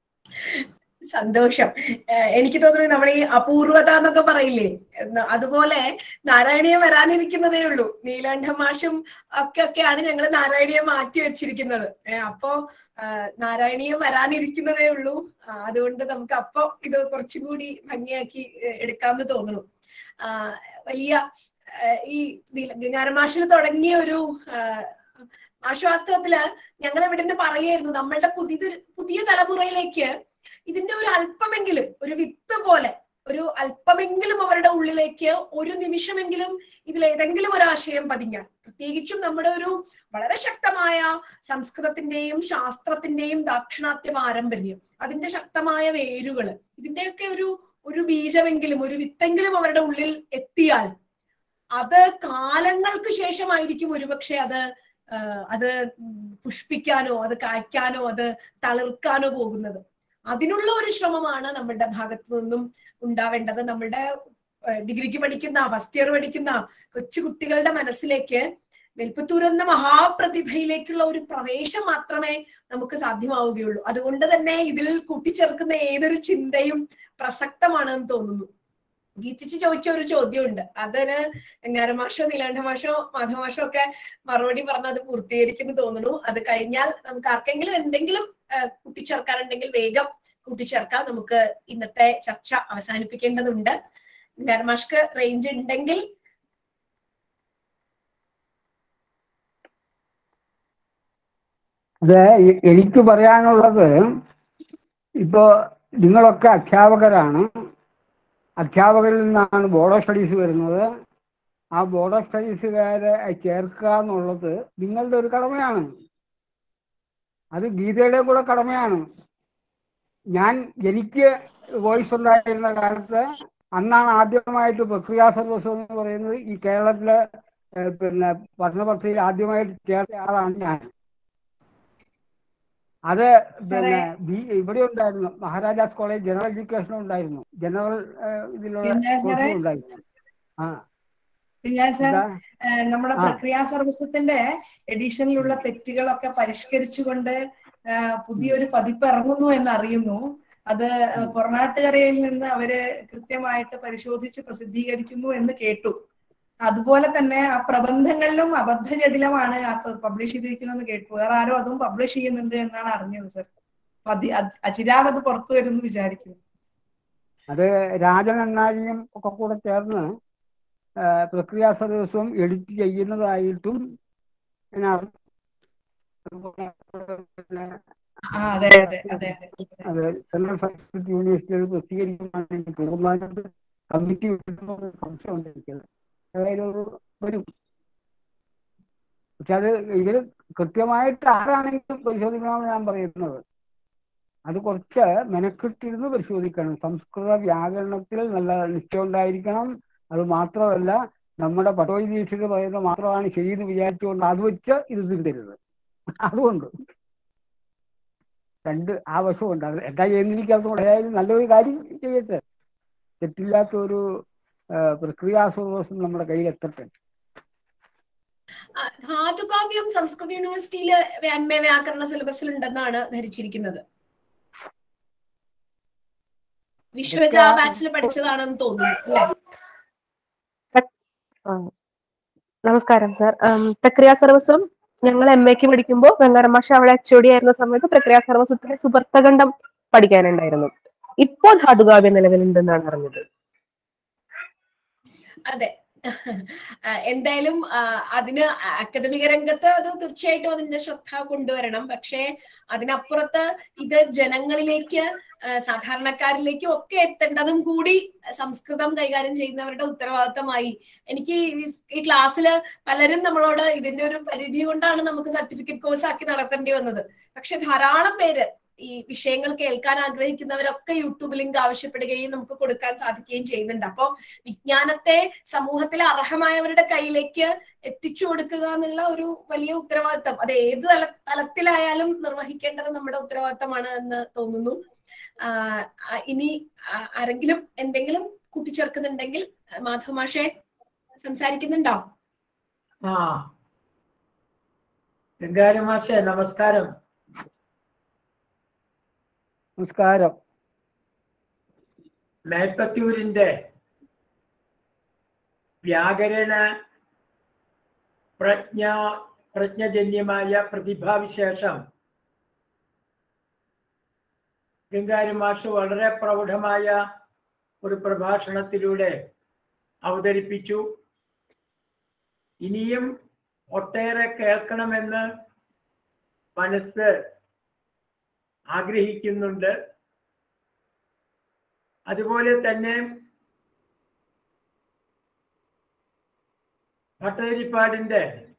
സന്തോഷം ഏഹ് എനിക്ക് തോന്നുന്നു നമ്മൾ ഈ അപൂർവത എന്നൊക്കെ പറയില്ലേ എന്ന് അതുപോലെ നാരായണീയം വരാനിരിക്കുന്നതേ ഉള്ളൂ നീലാണ്ഡ മാഷും ഒക്കെ ഒക്കെയാണ് ഞങ്ങൾ നാരായണീയം മാറ്റി വെച്ചിരിക്കുന്നത് ഏഹ് അപ്പോ ആഹ് നാരായണീയം വരാനിരിക്കുന്നതേ ഉള്ളൂ ആ, അതുകൊണ്ട് നമുക്ക് അപ്പൊ ഇത് കുറച്ചും കൂടി ഭംഗിയാക്കി ഏഹ് എടുക്കാമെന്ന് തോന്നുന്നു ആഹ് വലിയ ഏഹ് ഈ ഗംഗാരമാഷിൽ തുടങ്ങിയ ഒരു ആഹ് ആശ്വാസത്തില് ഞങ്ങൾ ഇവിടുന്ന് പറയായിരുന്നു നമ്മളുടെ പുതിയ പുതിയ തലമുറയിലേക്ക് ഇതിന്റെ ഒരു അല്പമെങ്കിലും ഒരു വിത്ത് പോലെ ഒരു അല്പമെങ്കിലും അവരുടെ ഉള്ളിലേക്ക് ഒരു നിമിഷമെങ്കിലും ഇതിൽ ഏതെങ്കിലും ഒരു ആശയം പതിഞ്ഞാൽ പ്രത്യേകിച്ചും നമ്മുടെ ഒരു വളരെ ശക്തമായ സംസ്കൃതത്തിന്റെയും ശാസ്ത്രത്തിന്റെയും ദാക്ഷിണാത്യ പാരമ്പര്യം അതിന്റെ ശക്തമായ വേരുകള് ഇതിന്റെയൊക്കെ ഒരു ഒരു ബീജമെങ്കിലും ഒരു വിത്തെങ്കിലും അവരുടെ ഉള്ളിൽ എത്തിയാൽ അത് കാലങ്ങൾക്ക് ശേഷമായിരിക്കും ഒരുപക്ഷെ അത് ആ, അത് പുഷ്പിക്കാനോ അത് കായ്ക്കാനോ അത് തളിർക്കാനോ പോകുന്നത് അതിനുള്ള ഒരു ശ്രമമാണ് നമ്മളുടെ ഭാഗത്തു നിന്നും ഉണ്ടാവേണ്ടത് നമ്മളുടെ ഏഹ്, ഡിഗ്രിക്ക് പഠിക്കുന്ന ഫസ്റ്റ് ഇയർ പഠിക്കുന്ന കൊച്ചു കുട്ടികളുടെ മനസ്സിലേക്ക് വെൽപ്പത്തൂർ എന്ന മഹാപ്രതിഭയിലേക്കുള്ള ഒരു പ്രവേശം മാത്രമേ നമുക്ക് സാധ്യമാവുകയുള്ളൂ അതുകൊണ്ട് തന്നെ ഇതിൽ കൂട്ടിച്ചേർക്കുന്ന ഏതൊരു ചിന്തയും പ്രസക്തമാണെന്ന് തോന്നുന്നു ഗീച്ചിച്ച് ചോദിച്ച ഒരു ചോദ്യമുണ്ട് അതിന് എങ്ങാരമാഷോ നീലാണ്ഡ മാഷോ മാധവ മാഷോ ഒക്കെ മറുപടി പറഞ്ഞ് അത് പൂർത്തീകരിക്കുന്നു തോന്നുന്നു അത് കഴിഞ്ഞാൽ നമുക്ക് ആർക്കെങ്കിലും എന്തെങ്കിലും ഏഹ്, കൂട്ടിച്ചേർക്കാനുണ്ടെങ്കിൽ വേഗം കൂട്ടിച്ചേർക്കാം നമുക്ക് ഇന്നത്തെ ചർച്ച അവസാനിപ്പിക്കേണ്ടതുണ്ട് ഗർമാഷ്ക്ക് റേഞ്ച് ഉണ്ടെങ്കിൽ അത് എ- എനിക്ക് പറയാനുള്ളത് ഇപ്പോ നിങ്ങളൊക്കെ അധ്യാപകരാണ് അധ്യാപകരിൽ നിന്നാണ് ബോർഡർ സ്റ്റഡീസ് വരുന്നത് ആ ബോർഡർ സ്റ്റഡീസുകാരെ ചേർക്കുക എന്നുള്ളത് നിങ്ങളുടെ ഒരു കടമയാണ് അത് ഗീതയുടെ കൂടെ കടമയാണ് ഞാൻ എനിക്ക് വോയിസ് ഉണ്ടായിരുന്ന കാലത്ത് അന്നാണ് ആദ്യമായിട്ട് പ്രക്രിയാ സർവസ്വം എന്ന് പറയുന്നത് ഈ കേരളത്തിലെ ഏഹ്, പിന്നെ പഠന പദ്ധതിയിൽ ആദ്യമായിട്ട് ചേർത്ത ആളാണ് ഞാൻ അത് പിന്നെ ബി- ഇവിടെ ഉണ്ടായിരുന്നു മഹാരാജാസ് കോളേജ് ജനറൽ എഡ്യൂക്കേഷൻ ഉണ്ടായിരുന്നു ജനറൽ ഏഹ്, ഇതിലുള്ള പിന്നെ സാറേ കോഴ്സും ഉണ്ടായിരുന്നു ആ ഞാൻ സാർ എന്താ ഏഹ് നമ്മുടെ ആ. പ്രക്രിയാ സർവസ്വത്തിന്റെ എഡിഷനിലുള്ള തെറ്റുകളൊക്കെ പരിഷ്കരിച്ചുകൊണ്ട് ഏഹ് പുതിയൊരു പതിപ്പ് ഇറങ്ങുന്നു എന്ന് അറിയുന്നു അത് ഏഹ് പൊറനാട്ടുകരയിൽ നിന്ന് അവര് കൃത്യമായിട്ട് പരിശോധിച്ച് പ്രസിദ്ധീകരിക്കുന്നു എന്ന് കേട്ടു അതുപോലെ തന്നെ ആ പ്രബന്ധങ്ങളിലും അബദ്ധജടിലമാണ് പബ്ലിഷ് ചെയ്തിരിക്കുന്നതെന്ന് കേട്ടു വേറെ ആരോ അതും പബ്ലിഷ് ചെയ്യുന്നുണ്ട് എന്നാണ് അറിഞ്ഞത് സർ അതി അത് അചിരാത് അത് പുറത്തു വരുമെന്ന് വിചാരിക്കുന്നു അത് രാജൻ അണ്ണാഴിയും ഒക്കെ കൂടെ ചേർന്ന് ആ, പ്രക്രിയാ സർവസ്വം എഡിറ്റ് ചെയ്യുന്നതായിട്ടും ഞാൻ അറിഞ്ഞു. അതുപോലെ പിന്നെ ആ അതെ അതെ അതെ അതെ അത് സെൻട്രൽ സംസ്കൃത് യൂണിവേഴ്സിറ്റിയിൽ പ്രസിദ്ധീകരിക്കുമ്പോൾ പൂർണ്ണമായിട്ട് കമ്മിറ്റി വിടുന്ന സംശയമുണ്ട് എനിക്ക് ഏതായാലും ഒരു വരും പക്ഷെ അത് ഇതിൽ കൃത്യമായിട്ട് ആരാണെങ്കിലും പരിശോധിക്കണമെന്ന് ഞാൻ പറയുന്നത് അത് കുറച്ച് മെനക്കെട്ടിരുന്ന് പരിശോധിക്കണം സംസ്കൃത വ്യാകരണത്തിൽ നല്ല നിശ്ചയം ഉണ്ടായിരിക്കണം അത് മാത്രമല്ല നമ്മുടെ പട്ടോയി ദീക്ഷിത് പറയുന്നത് മാത്രമാണ് ശരിയെന്ന് വിചാരിച്ചുകൊണ്ട് അത് വെച്ച് ഇത് തിരുത്തരുത് അതുകൊണ്ട് രണ്ട് ആ വശമുണ്ട് അത് എന്താ ചെയ്യുന്നിരിക്കാത്തതുകൊണ്ട് ഏതായാലും നല്ലൊരു കാര്യം ചെയ്യട്ടെ തെറ്റില്ലാത്ത ഒരു ആ, പ്രക്രിയാസ്വദോഷം നമ്മുടെ കയ്യിൽ എത്തട്ടെ ആ, ധാതുകാവ്യം സംസ്കൃത യൂണിവേഴ്സിറ്റിയില് എം എ വ്യാകരണ സിലബസിൽ ഉണ്ടെന്നാണ് ധരിച്ചിരിക്കുന്നത് വിശ്വജ ഇതൊക്കെ- ബാച്ചിൽ പഠിച്ചതാണെന്ന് തോന്നുന്നു അല്ലെ ആ. നമസ്കാരം സാർ പ്രക്രിയ സർവസ്വം ഞങ്ങൾ എം എക്ക് പഠിക്കുമ്പോൾ ഗംഗാരമാഷ അവിടെ അച്ചോടി ആയിരുന്ന സമയത്ത് പ്രക്രിയ സർവസ്വത്തിലെ സുബർത്തഖണ്ഡം പഠിക്കാനുണ്ടായിരുന്നു ഇപ്പോൾ ധാതുകാവ്യ നിലവിലുണ്ടെന്നാണ് അറിഞ്ഞത് അതെ ആ, എന്തായാലും ആ, അതിന് അക്കാദമിക രംഗത്ത് അത് തീർച്ചയായിട്ടും അതിന്റെ ശ്രദ്ധ കൊണ്ടുവരണം പക്ഷേ അതിനപ്പുറത്ത് ഇത് ജനങ്ങളിലേക്ക് ആ, സാധാരണക്കാരിലേക്കും ഒക്കെ എത്തേണ്ടതും കൂടി സംസ്കൃതം കൈകാര്യം ചെയ്യുന്നവരുടെ ഉത്തരവാദിത്തമായി എനിക്ക് ഈ- ഈ ക്ലാസ്സിൽ പലരും നമ്മളോട് ഇതിന്റെ ഒരു പരിധി കൊണ്ടാണ് നമുക്ക് സർട്ടിഫിക്കറ്റ് കോഴ്സ് ആക്കി നടത്തേണ്ടി വന്നത് പക്ഷെ ധാരാളം പേര് ഈ വിഷയങ്ങൾ കേൾക്കാൻ ആഗ്രഹിക്കുന്നവരൊക്കെ യൂട്യൂബ് ലിങ്ക് ആവശ്യപ്പെടുകയും നമുക്ക് കൊടുക്കാൻ സാധിക്കുകയും ചെയ്യുന്നുണ്ട് അപ്പോ വിജ്ഞാനത്തെ സമൂഹത്തിലെ അർഹമായവരുടെ കയ്യിലേക്ക് എത്തിച്ചു കൊടുക്കുക എന്നുള്ള ഒരു വലിയ ഉത്തരവാദിത്തം അത് ഏത് തല തലത്തിലായാലും നിർവഹിക്കേണ്ടത് നമ്മുടെ ഉത്തരവാദിത്തമാണ് എന്ന് തോന്നുന്നു ആ, ആ, ഇനി ആ, ആരെങ്കിലും എന്തെങ്കിലും കൂട്ടിച്ചേർക്കുന്നുണ്ടെങ്കിൽ മാധവ് മാഷെ സംസാരിക്കുന്നുണ്ടോ ആ ഗംഗാരം മാഷേ നമസ്കാരം നമസ്കാരം മേൽപ്പത്തൂരിന്റെ വ്യാകരണ പ്രജ്ഞ പ്രജ്ഞജന്യമായ പ്രതിഭാവിശേഷം ഗംഗാരം മാഷ് വളരെ പ്രൗഢമായ ഒരു പ്രഭാഷണത്തിലൂടെ അവതരിപ്പിച്ചു ഇനിയും ഒട്ടേറെ കേൾക്കണമെന്ന് മനസ്സ് ആഗ്രഹിക്കുന്നുണ്ട് അതുപോലെ തന്നെ ഭട്ടതിരിപ്പാടിന്റെ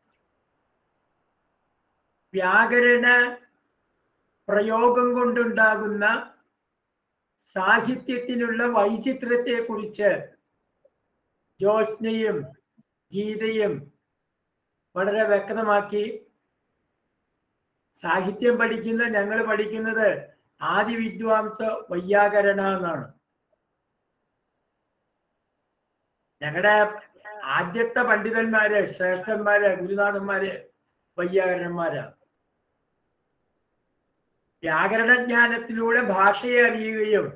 വ്യാകരണ പ്രയോഗം കൊണ്ടുണ്ടാകുന്ന സാഹിത്യത്തിനുള്ള വൈചിത്രത്തെ കുറിച്ച് ജ്യോത്സ്നയും ഗീതയും വളരെ വ്യക്തമാക്കി സാഹിത്യം പഠിക്കുന്ന ഞങ്ങൾ പഠിക്കുന്നത് ആദി വിദ്വാംസ വൈയാകരണ എന്നാണ് ഞങ്ങളുടെ ആദ്യത്തെ പണ്ഡിതന്മാര് ശ്രേഷ്ഠന്മാര് ഗുരുനാഥന്മാര് വൈയാകരണന്മാരാണ് വ്യാകരണജ്ഞാനത്തിലൂടെ ഭാഷയെ അറിയുകയും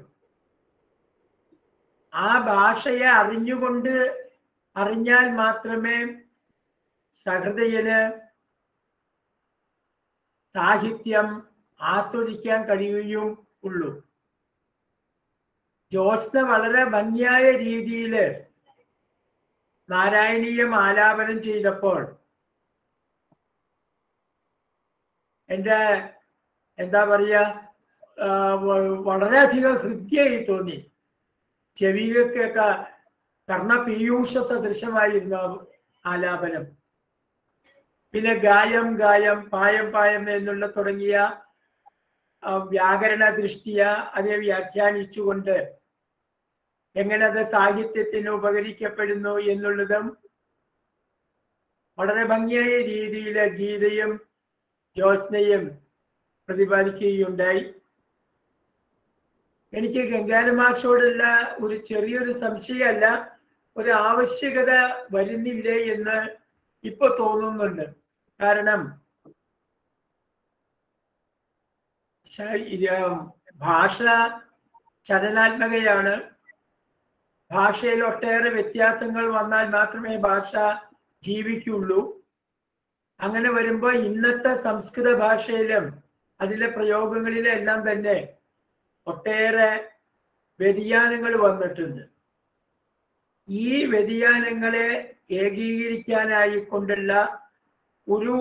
ആ ഭാഷയെ അറിഞ്ഞുകൊണ്ട് അറിഞ്ഞാൽ മാത്രമേ സഹൃദയന് സാഹിത്യം ആസ്വദിക്കാൻ കഴിയുകയും ഉള്ളൂ ജോത്സ്ന വളരെ ഭംഗിയായ രീതിയിൽ നാരായണീയം ആലാപനം ചെയ്തപ്പോൾ എൻ്റെ എന്താ പറയുക ആ, വ- വളരെയധികം ഹൃദ്യമായി തോന്നി ചെവികൾക്കൊക്കെ കർണപീയൂഷ സദൃശമായിരുന്നു ആ ആലാപനം പിന്നെ ഗായം ഗായം പായം പായം എന്നുള്ള തുടങ്ങിയ ആ, വ്യാകരണ ദൃഷ്ടിയ അതിനെ വ്യാഖ്യാനിച്ചുകൊണ്ട് എങ്ങനെ അത് സാഹിത്യത്തിന് ഉപകരിക്കപ്പെടുന്നു എന്നുള്ളതും വളരെ ഭംഗിയായ രീതിയിൽ ഗീതയും ജ്യോത്സ്നയും പ്രതിപാദിക്കുകയുണ്ടായി എനിക്ക് ഗംഗാരമാഷോടുള്ള ഒരു ചെറിയൊരു സംശയമല്ല ഒരു ആവശ്യകത വരുന്നില്ലേ എന്ന് ഇപ്പൊ തോന്നുന്നുണ്ട് കാരണം ശ- ഇത് ഭാഷ ചലനാത്മകയാണ് ഭാഷയിൽ ഒട്ടേറെ വ്യത്യാസങ്ങൾ വന്നാൽ മാത്രമേ ഭാഷ ജീവിക്കുള്ളൂ അങ്ങനെ വരുമ്പോൾ ഇന്നത്തെ സംസ്കൃത ഭാഷയിലും അതിലെ പ്രയോഗങ്ങളിലും എല്ലാം തന്നെ ഒട്ടേറെ വ്യതിയാനങ്ങൾ വന്നിട്ടുണ്ട് ഈ വ്യതിയാനങ്ങളെ ഏകീകരിക്കാനായി കൊണ്ടുള്ള ഒരു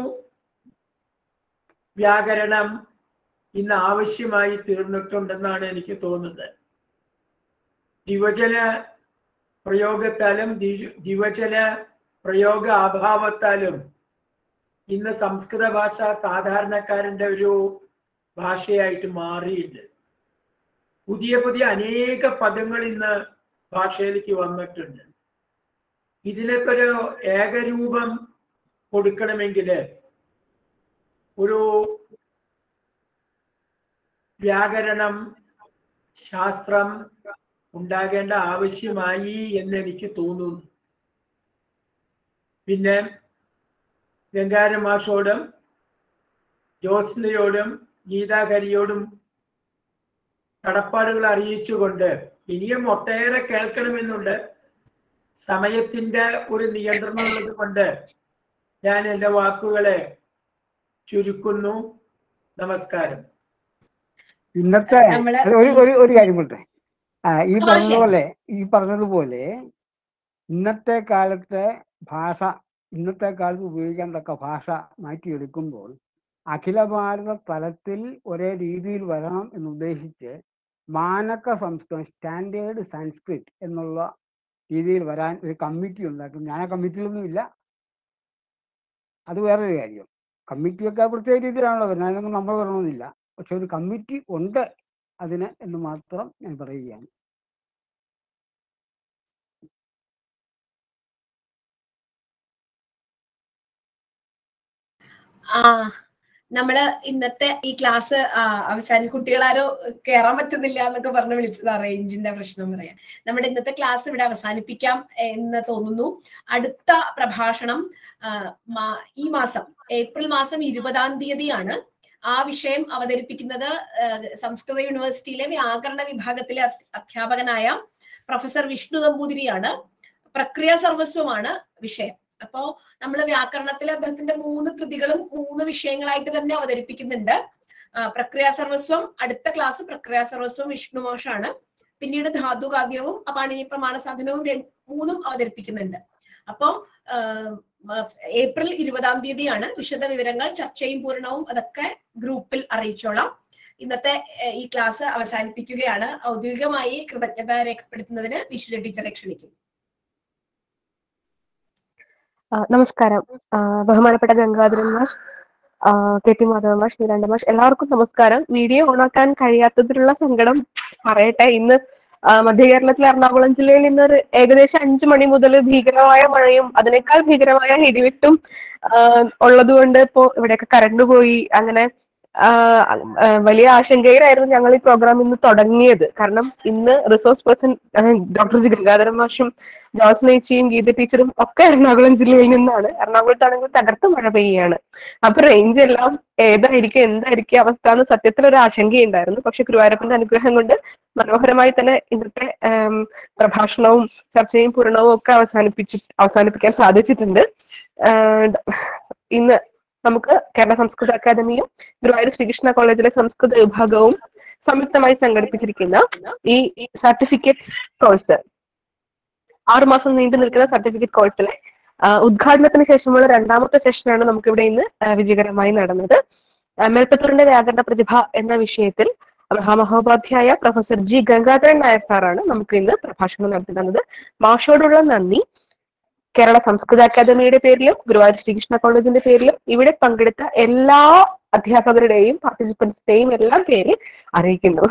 വ്യാകരണം ഇന്ന് ആവശ്യമായി തീർന്നിട്ടുണ്ടെന്നാണ് എനിക്ക് തോന്നുന്നത് ദിവചന പ്രയോഗത്താലും ദി- ദിവചന പ്രയോഗ അഭാവത്താലും ഇന്ന് സംസ്കൃത ഭാഷ സാധാരണക്കാരന്റെ ഒരു ഭാഷയായിട്ട് മാറിയിട്ടുണ്ട് പുതിയ പുതിയ അനേക പദങ്ങൾ ഇന്ന് ഭാഷയിലേക്ക് വന്നിട്ടുണ്ട് ഇതിനൊക്കെ ഒരു ഏകരൂപം കൊടുക്കണമെങ്കിൽ ഒരു വ്യാകരണം ശാസ്ത്രം ഉണ്ടാകേണ്ട ആവശ്യമായി എന്ന് എനിക്ക് തോന്നുന്നു പിന്നെ ഗംഗാരം മാഷോടും ജ്യോത്സ്നയോടും ഗീതാകരിയോടും കടപ്പാടുകൾ അറിയിച്ചുകൊണ്ട് ഇനിയും ഒട്ടേറെ കേൾക്കണമെന്നുണ്ട് സമയത്തിന്റെ ഒരു നിയന്ത്രണം ഉള്ളത് കൊണ്ട് ഞാൻ എൻ്റെ വാക്കുകളെ ചുരുക്കുന്നു നമസ്കാരം ഇന്നത്തെ നമ്മള് അല്ല, ഒരു ഒരു ഒരു കാര്യം കൊണ്ടേ ആ ഈ ആ, ശരി. പറഞ്ഞതുപോലെ ഈ പറഞ്ഞതുപോലെ ഇന്നത്തെ കാലത്തെ ഭാഷ ഇന്നത്തെ കാലത്ത് ഉപയോഗിക്കാൻ തക്ക ഭാഷ മാറ്റിയെടുക്കുമ്പോൾ അഖില ഭാരത തലത്തിൽ ഒരേ രീതിയിൽ വരണം എന്നുദ്ദേശിച്ച് മാനക സംസ്കൃതം സ്റ്റാൻഡേർഡ് സംസ്കൃത് എന്നുള്ള രീതിയിൽ വരാൻ ഒരു കമ്മിറ്റി ഉണ്ടാക്കും ഞാൻ ആ കമ്മിറ്റിയിലൊന്നും ഇല്ല അത് വേറൊരു കാര്യം കമ്മിറ്റിയൊക്കെ പ്രത്യേക രീതിയിലാണല്ലോ വരുന്നത് അതിനൊന്നും നമ്മൾ വരണമെന്നില്ല പക്ഷെ ഒരു കമ്മിറ്റി ഉണ്ട് അതിന് എന്ന് മാത്രം ഞാൻ പറയുകയാണ് ആ നമ്മള് ഇന്നത്തെ ഈ ക്ലാസ് അവസാന കുട്ടികളാരോ കയറാൻ പറ്റുന്നില്ല എന്നൊക്കെ പറഞ്ഞ് വിളിച്ചത് റേഞ്ചിന്റെ പ്രശ്നം പറയാം നമ്മുടെ ഇന്നത്തെ ക്ലാസ് ഇവിടെ അവസാനിപ്പിക്കാം എന്ന് തോന്നുന്നു അടുത്ത പ്രഭാഷണം ആ, മാ- ഈ മാസം ഏപ്രിൽ മാസം ഇരുപതാം തീയതിയാണ് ആ വിഷയം അവതരിപ്പിക്കുന്നത് ആ, സംസ്കൃത യൂണിവേഴ്സിറ്റിയിലെ വ്യാകരണ വിഭാഗത്തിലെ അധ്- അധ്യാപകനായ പ്രൊഫസർ വിഷ്ണു നമ്പൂതിരിയാണ് പ്രക്രിയ സർവസ്വമാണ് വിഷയം അപ്പോ നമ്മൾ വ്യാകരണത്തിൽ അദ്ദേഹത്തിന്റെ മൂന്ന് കൃതികളും മൂന്ന് വിഷയങ്ങളായിട്ട് തന്നെ അവതരിപ്പിക്കുന്നുണ്ട് ആ, പ്രക്രിയ സർവസ്വം അടുത്ത ക്ലാസ് പ്രക്രിയ സർവസ്വം വിഷ്ണു മോഷാണ് പിന്നീട് ധാതുകാവ്യവും അപാണിനി പ്രമാണ സാധനവും രണ്ട്- മൂന്നും അവതരിപ്പിക്കുന്നുണ്ട് അപ്പോ ആ, മ- ഏപ്രിൽ ഇരുപതാം തീയതിയാണ് വിശദ വിവരങ്ങൾ ചർച്ചയും പൂർണ്ണവും അതൊക്കെ ഗ്രൂപ്പിൽ അറിയിച്ചോളാം ഇന്നത്തെ ഏഹ്, ഈ ക്ലാസ് അവസാനിപ്പിക്കുകയാണ് ഔദ്യോഗികമായി കൃതജ്ഞത രേഖപ്പെടുത്തുന്നതിന് വിശ്വ ടീച്ചറെ ക്ഷണിക്കും ആ, നമസ്കാരം ആ, ബഹുമാനപ്പെട്ട ഗംഗാധരൻ മാഷ് ആ, കെ ടി മാധവ മാഷ് നീലാണ്ട മാഷ് എല്ലാവർക്കും നമസ്കാരം വീഡിയോ ഓണാക്കാൻ കഴിയാത്തതിലുള്ള സങ്കടം പറയട്ടെ ഇന്ന് ആ, മധ്യ കേരളത്തിലെ എറണാകുളം ജില്ലയിൽ ഇന്ന് ഒരു ഏകദേശം അഞ്ചു മണി മുതൽ ഭീകരമായ മഴയും അതിനേക്കാൾ ഭീകരമായ ഇടിവെട്ടും ആ, ഉള്ളതുകൊണ്ട് ഇപ്പോ ഇവിടെയൊക്കെ കറണ്ട് പോയി അങ്ങനെ ആ, ആ, വലിയ ആശങ്കയിലായിരുന്നു ഞങ്ങൾ ഈ പ്രോഗ്രാം ഇന്ന് തുടങ്ങിയത് കാരണം ഇന്ന് resource person doctor G Gangadharan മാഷും ജോസ് നേച്ചിയും ഗീത ടീച്ചറും ഒക്കെ എറണാകുളം ജില്ലയിൽ നിന്നാണ് എറണാകുളത്താണെങ്കിൽ തകർത്ത് മഴ പെയ്യാണ് അപ്പൊ റേഞ്ച് എല്ലാം ഏതായിരിക്കും എന്തായിരിക്കും അവസ്ഥ എന്ന് സത്യത്തിൽ ഒരു ആശങ്കയുണ്ടായിരുന്നു പക്ഷെ ഗുരുവായൂരപ്പന്റെ അനുഗ്രഹം കൊണ്ട് മനോഹരമായി തന്നെ ഇന്നത്തെ ആം, പ്രഭാഷണവും ചർച്ചയും പൂരണവും ഒക്കെ അവസാനിപ്പിച്ച് അവസാനിപ്പിക്കാൻ സാധിച്ചിട്ടുണ്ട് ആഹ് ഇന്ന് നമുക്ക് കേരള സംസ്കൃത അക്കാദമിയും ഗുരുവായൂർ ശ്രീകൃഷ്ണ കോളേജിലെ സംസ്കൃത വിഭാഗവും സംയുക്തമായി സംഘടിപ്പിച്ചിരിക്കുന്ന ഈ സർട്ടിഫിക്കറ്റ് കോഴ്സ് ആറുമാസം നീണ്ടു നിൽക്കുന്ന സർട്ടിഫിക്കറ്റ് കോഴ്സിലെ ആ, ഉദ്ഘാടനത്തിന് ശേഷമുള്ള രണ്ടാമത്തെ സെഷനാണ് നമുക്ക് ഇവിടെ ഇന്ന് ആ, വിജയകരമായി നടന്നത് ആ, മേൽപ്പത്തൂരിന്റെ വ്യാകരണ പ്രതിഭ എന്ന വിഷയത്തിൽ മഹാമഹോപാധ്യായ പ്രൊഫസർ ജി ഗംഗാധരൻ നായർ സാറാണ് നമുക്ക് ഇന്ന് പ്രഭാഷണം നടത്തി തന്നത് മാഷോടുള്ള നന്ദി കേരള സംസ്കൃത അക്കാദമിയുടെ പേരിലും ഗുരുവായൂർ ശ്രീകൃഷ്ണ കോളേജിന്റെ പേരിലും ഇവിടെ പങ്കെടുത്ത എല്ലാ അധ്യാപകരുടെയും പാർട്ടിസിപ്പൻസിന്റെയും എല്ലാം പേരിൽ അറിയിക്കുന്നു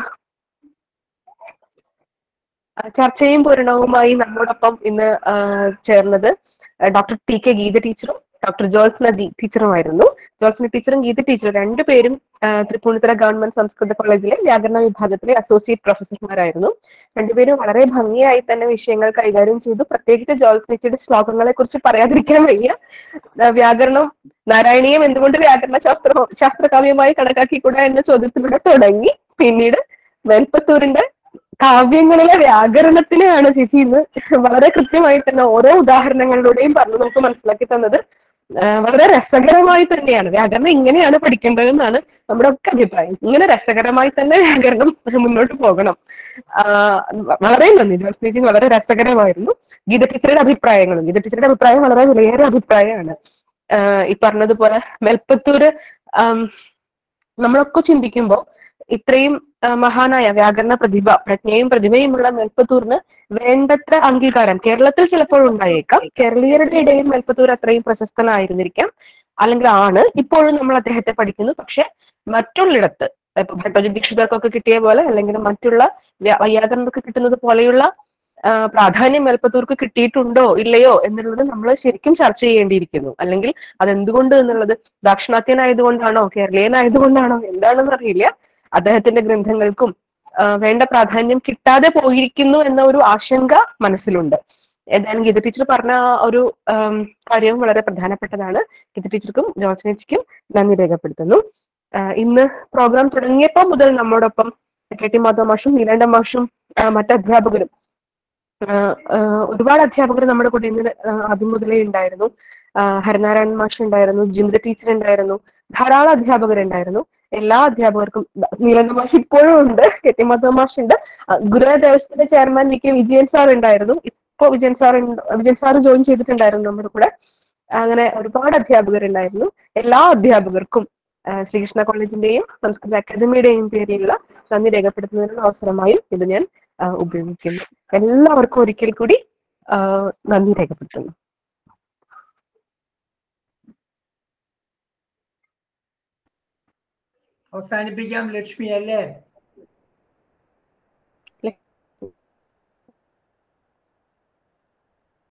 ആ, ചർച്ചയും പൂരണവുമായി നമ്മോടൊപ്പം ഇന്ന് ആ, ചേർന്നത് ഡോക്ടർ ടി കെ ഗീത ടീച്ചറും ഡോക്ടർ ജോൾസ്ന ജി ടീച്ചറുമായിരുന്നു ജോൾസ്ന ടീച്ചറും ഗീത ടീച്ചറും രണ്ടുപേരും ആ, തൃപ്പൂണിത്തുറ ഗവൺമെന്റ് സംസ്കൃത കോളേജിലെ വ്യാകരണ വിഭാഗത്തിലെ അസോസിയേറ്റ് പ്രൊഫസർമാരായിരുന്നു രണ്ടുപേരും വളരെ ഭംഗിയായി തന്നെ വിഷയങ്ങൾ കൈകാര്യം ചെയ്തു പ്രത്യേകിച്ച് ജോൾസ്നച്ചിയുടെ ശ്ലോകങ്ങളെ കുറിച്ച് പറയാതിരിക്കാൻ വയ്യ ആ, വ്യാകരണം നാരായണീയം എന്തുകൊണ്ട് വ്യാകരണ ശാസ്ത്ര ശാസ്ത്രകാവ്യമായി കണക്കാക്കിക്കൂടാ എന്ന ചോദ്യത്തിലൂടെ തുടങ്ങി പിന്നീട് മേൽപ്പത്തൂരിന്റെ കാവ്യങ്ങളിലെ വ്യാകരണത്തിനെയാണ് ചേച്ചി ഇന്ന് വളരെ കൃത്യമായി തന്നെ ഓരോ ഉദാഹരണങ്ങളിലൂടെയും പറഞ്ഞു നമുക്ക് മനസ്സിലാക്കി തന്നത് ആ, വളരെ രസകരമായി തന്നെയാണ് വ്യാകരണം ഇങ്ങനെയാണ് പഠിക്കേണ്ടതെന്നാണ് നമ്മുടെ ഒക്കെ അഭിപ്രായം ഇങ്ങനെ രസകരമായി തന്നെ വ്യാകരണം മുന്നോട്ട് പോകണം ആ, വളരെ നന്ദി ജോസ് ചേച്ചി വളരെ രസകരമായിരുന്നു ഗീത ടീച്ചറുടെ അഭിപ്രായങ്ങളും ഗീത ടീച്ചറുടെ അഭിപ്രായം വളരെ വിലയേറിയ അഭിപ്രായമാണ് ആ, ഈ പറഞ്ഞതുപോലെ മെൽപ്പത്തൂര് ആം, നമ്മളൊക്കെ ചിന്തിക്കുമ്പോൾ ഇത്രയും ആ, മഹാനായ വ്യാകരണ പ്രതിഭ പ്രജ്ഞയും പ്രതിഭയുമുള്ള മെൽപ്പത്തൂരിന് വേണ്ടത്ര അംഗീകാരം കേരളത്തിൽ ചിലപ്പോൾ ഉണ്ടായേക്കാം കേരളീയരുടെ ഇടയിൽ മെൽപ്പത്തൂർ അത്രയും പ്രശസ്തനായിരുന്നിരിക്കാം അല്ലെങ്കിൽ ആണ് ഇപ്പോഴും നമ്മൾ അദ്ദേഹത്തെ പഠിക്കുന്നു പക്ഷെ മറ്റുള്ളിടത്ത് ഇപ്പൊ ഭട്ടോജി ദീക്ഷിതർക്കൊക്കെ കിട്ടിയ പോലെ അല്ലെങ്കിൽ മറ്റുള്ള വ്യ- വൈയാകരണർക്ക് കിട്ടുന്നത് പോലെയുള്ള ആ, പ്രാധാന്യം മെൽപ്പത്തൂർക്ക് കിട്ടിയിട്ടുണ്ടോ ഇല്ലയോ എന്നുള്ളത് നമ്മൾ ശരിക്കും ചർച്ച ചെയ്യേണ്ടിയിരിക്കുന്നു അല്ലെങ്കിൽ അതെന്തുകൊണ്ട് എന്നുള്ളത് ദാക്ഷിണാത്യനായതുകൊണ്ടാണോ കേരളീയനായതുകൊണ്ടാണോ എന്താണെന്ന് അറിയില്ല അദ്ദേഹത്തിന്റെ ഗ്രന്ഥങ്ങൾക്കും ആ, വേണ്ട പ്രാധാന്യം കിട്ടാതെ പോയിരിക്കുന്നു എന്ന ഒരു ആശങ്ക മനസ്സിലുണ്ട് എന്തായാലും ഗീത ടീച്ചർ പറഞ്ഞ ആ ഒരു ആം, കാര്യവും വളരെ പ്രധാനപ്പെട്ടതാണ് ഗീത ടീച്ചർക്കും ജോർജിനേച്ചിക്കും നന്ദി രേഖപ്പെടുത്തുന്നു ആ, ഇന്ന് പ്രോഗ്രാം തുടങ്ങിയപ്പോൾ മുതൽ നമ്മോടൊപ്പം കെ ടി മാധവ മാഷും നീലാണ്ട മാഷും ആ, മറ്റ് അധ്യാപകരും ആ, ആ, ഒരുപാട് അധ്യാപകർ നമ്മുടെ കൂടെ ഇന്ന് ആ, ആദ്യം മുതലേ ഉണ്ടായിരുന്നു ആ, ഹരിനാരായണൻ മാഷ് ഉണ്ടായിരുന്നു ജിന്ദ ടീച്ചർ ഉണ്ടായിരുന്നു ധാരാളം അധ്യാപകരുണ്ടായിരുന്നു എല്ലാ അധ്യാപകർക്കും ദ- നീലന്ദ മാഷ് ഇപ്പോഴും ഉണ്ട് കെ ടി മാധവ മാഷ് ഉണ്ട് ആ, ഗുരുവായൂർ ദേവസ്വത്തിന്റെ chairman V K Vijayan sir ഉണ്ടായിരുന്നു ഇപ്പൊ Vijayan sir Vijayan sir join ചെയ്തിട്ടുണ്ടായിരുന്നു നമ്മുടെ കൂടെ അങ്ങനെ ഒരുപാട് അധ്യാപകരുണ്ടായിരുന്നു എല്ലാ അധ്യാപകർക്കും ആ, ശ്രീകൃഷ്ണ കോളേജിന്റെയും സംസ്കൃത അക്കാദമിയുടെയും പേരിലുള്ള നന്ദി രേഖപ്പെടുത്തുന്നതിനുള്ള അവസരമായും ഇത് ഞാൻ ആ, ഉപയോഗിക്കുന്നു എല്ലാവർക്കും ഒരിക്കൽ കൂടി ആ, നന്ദി രേഖപ്പെടുത്തുന്നു അവസാനിപ്പിക്കാം ലക്ഷ്മി അല്ലേ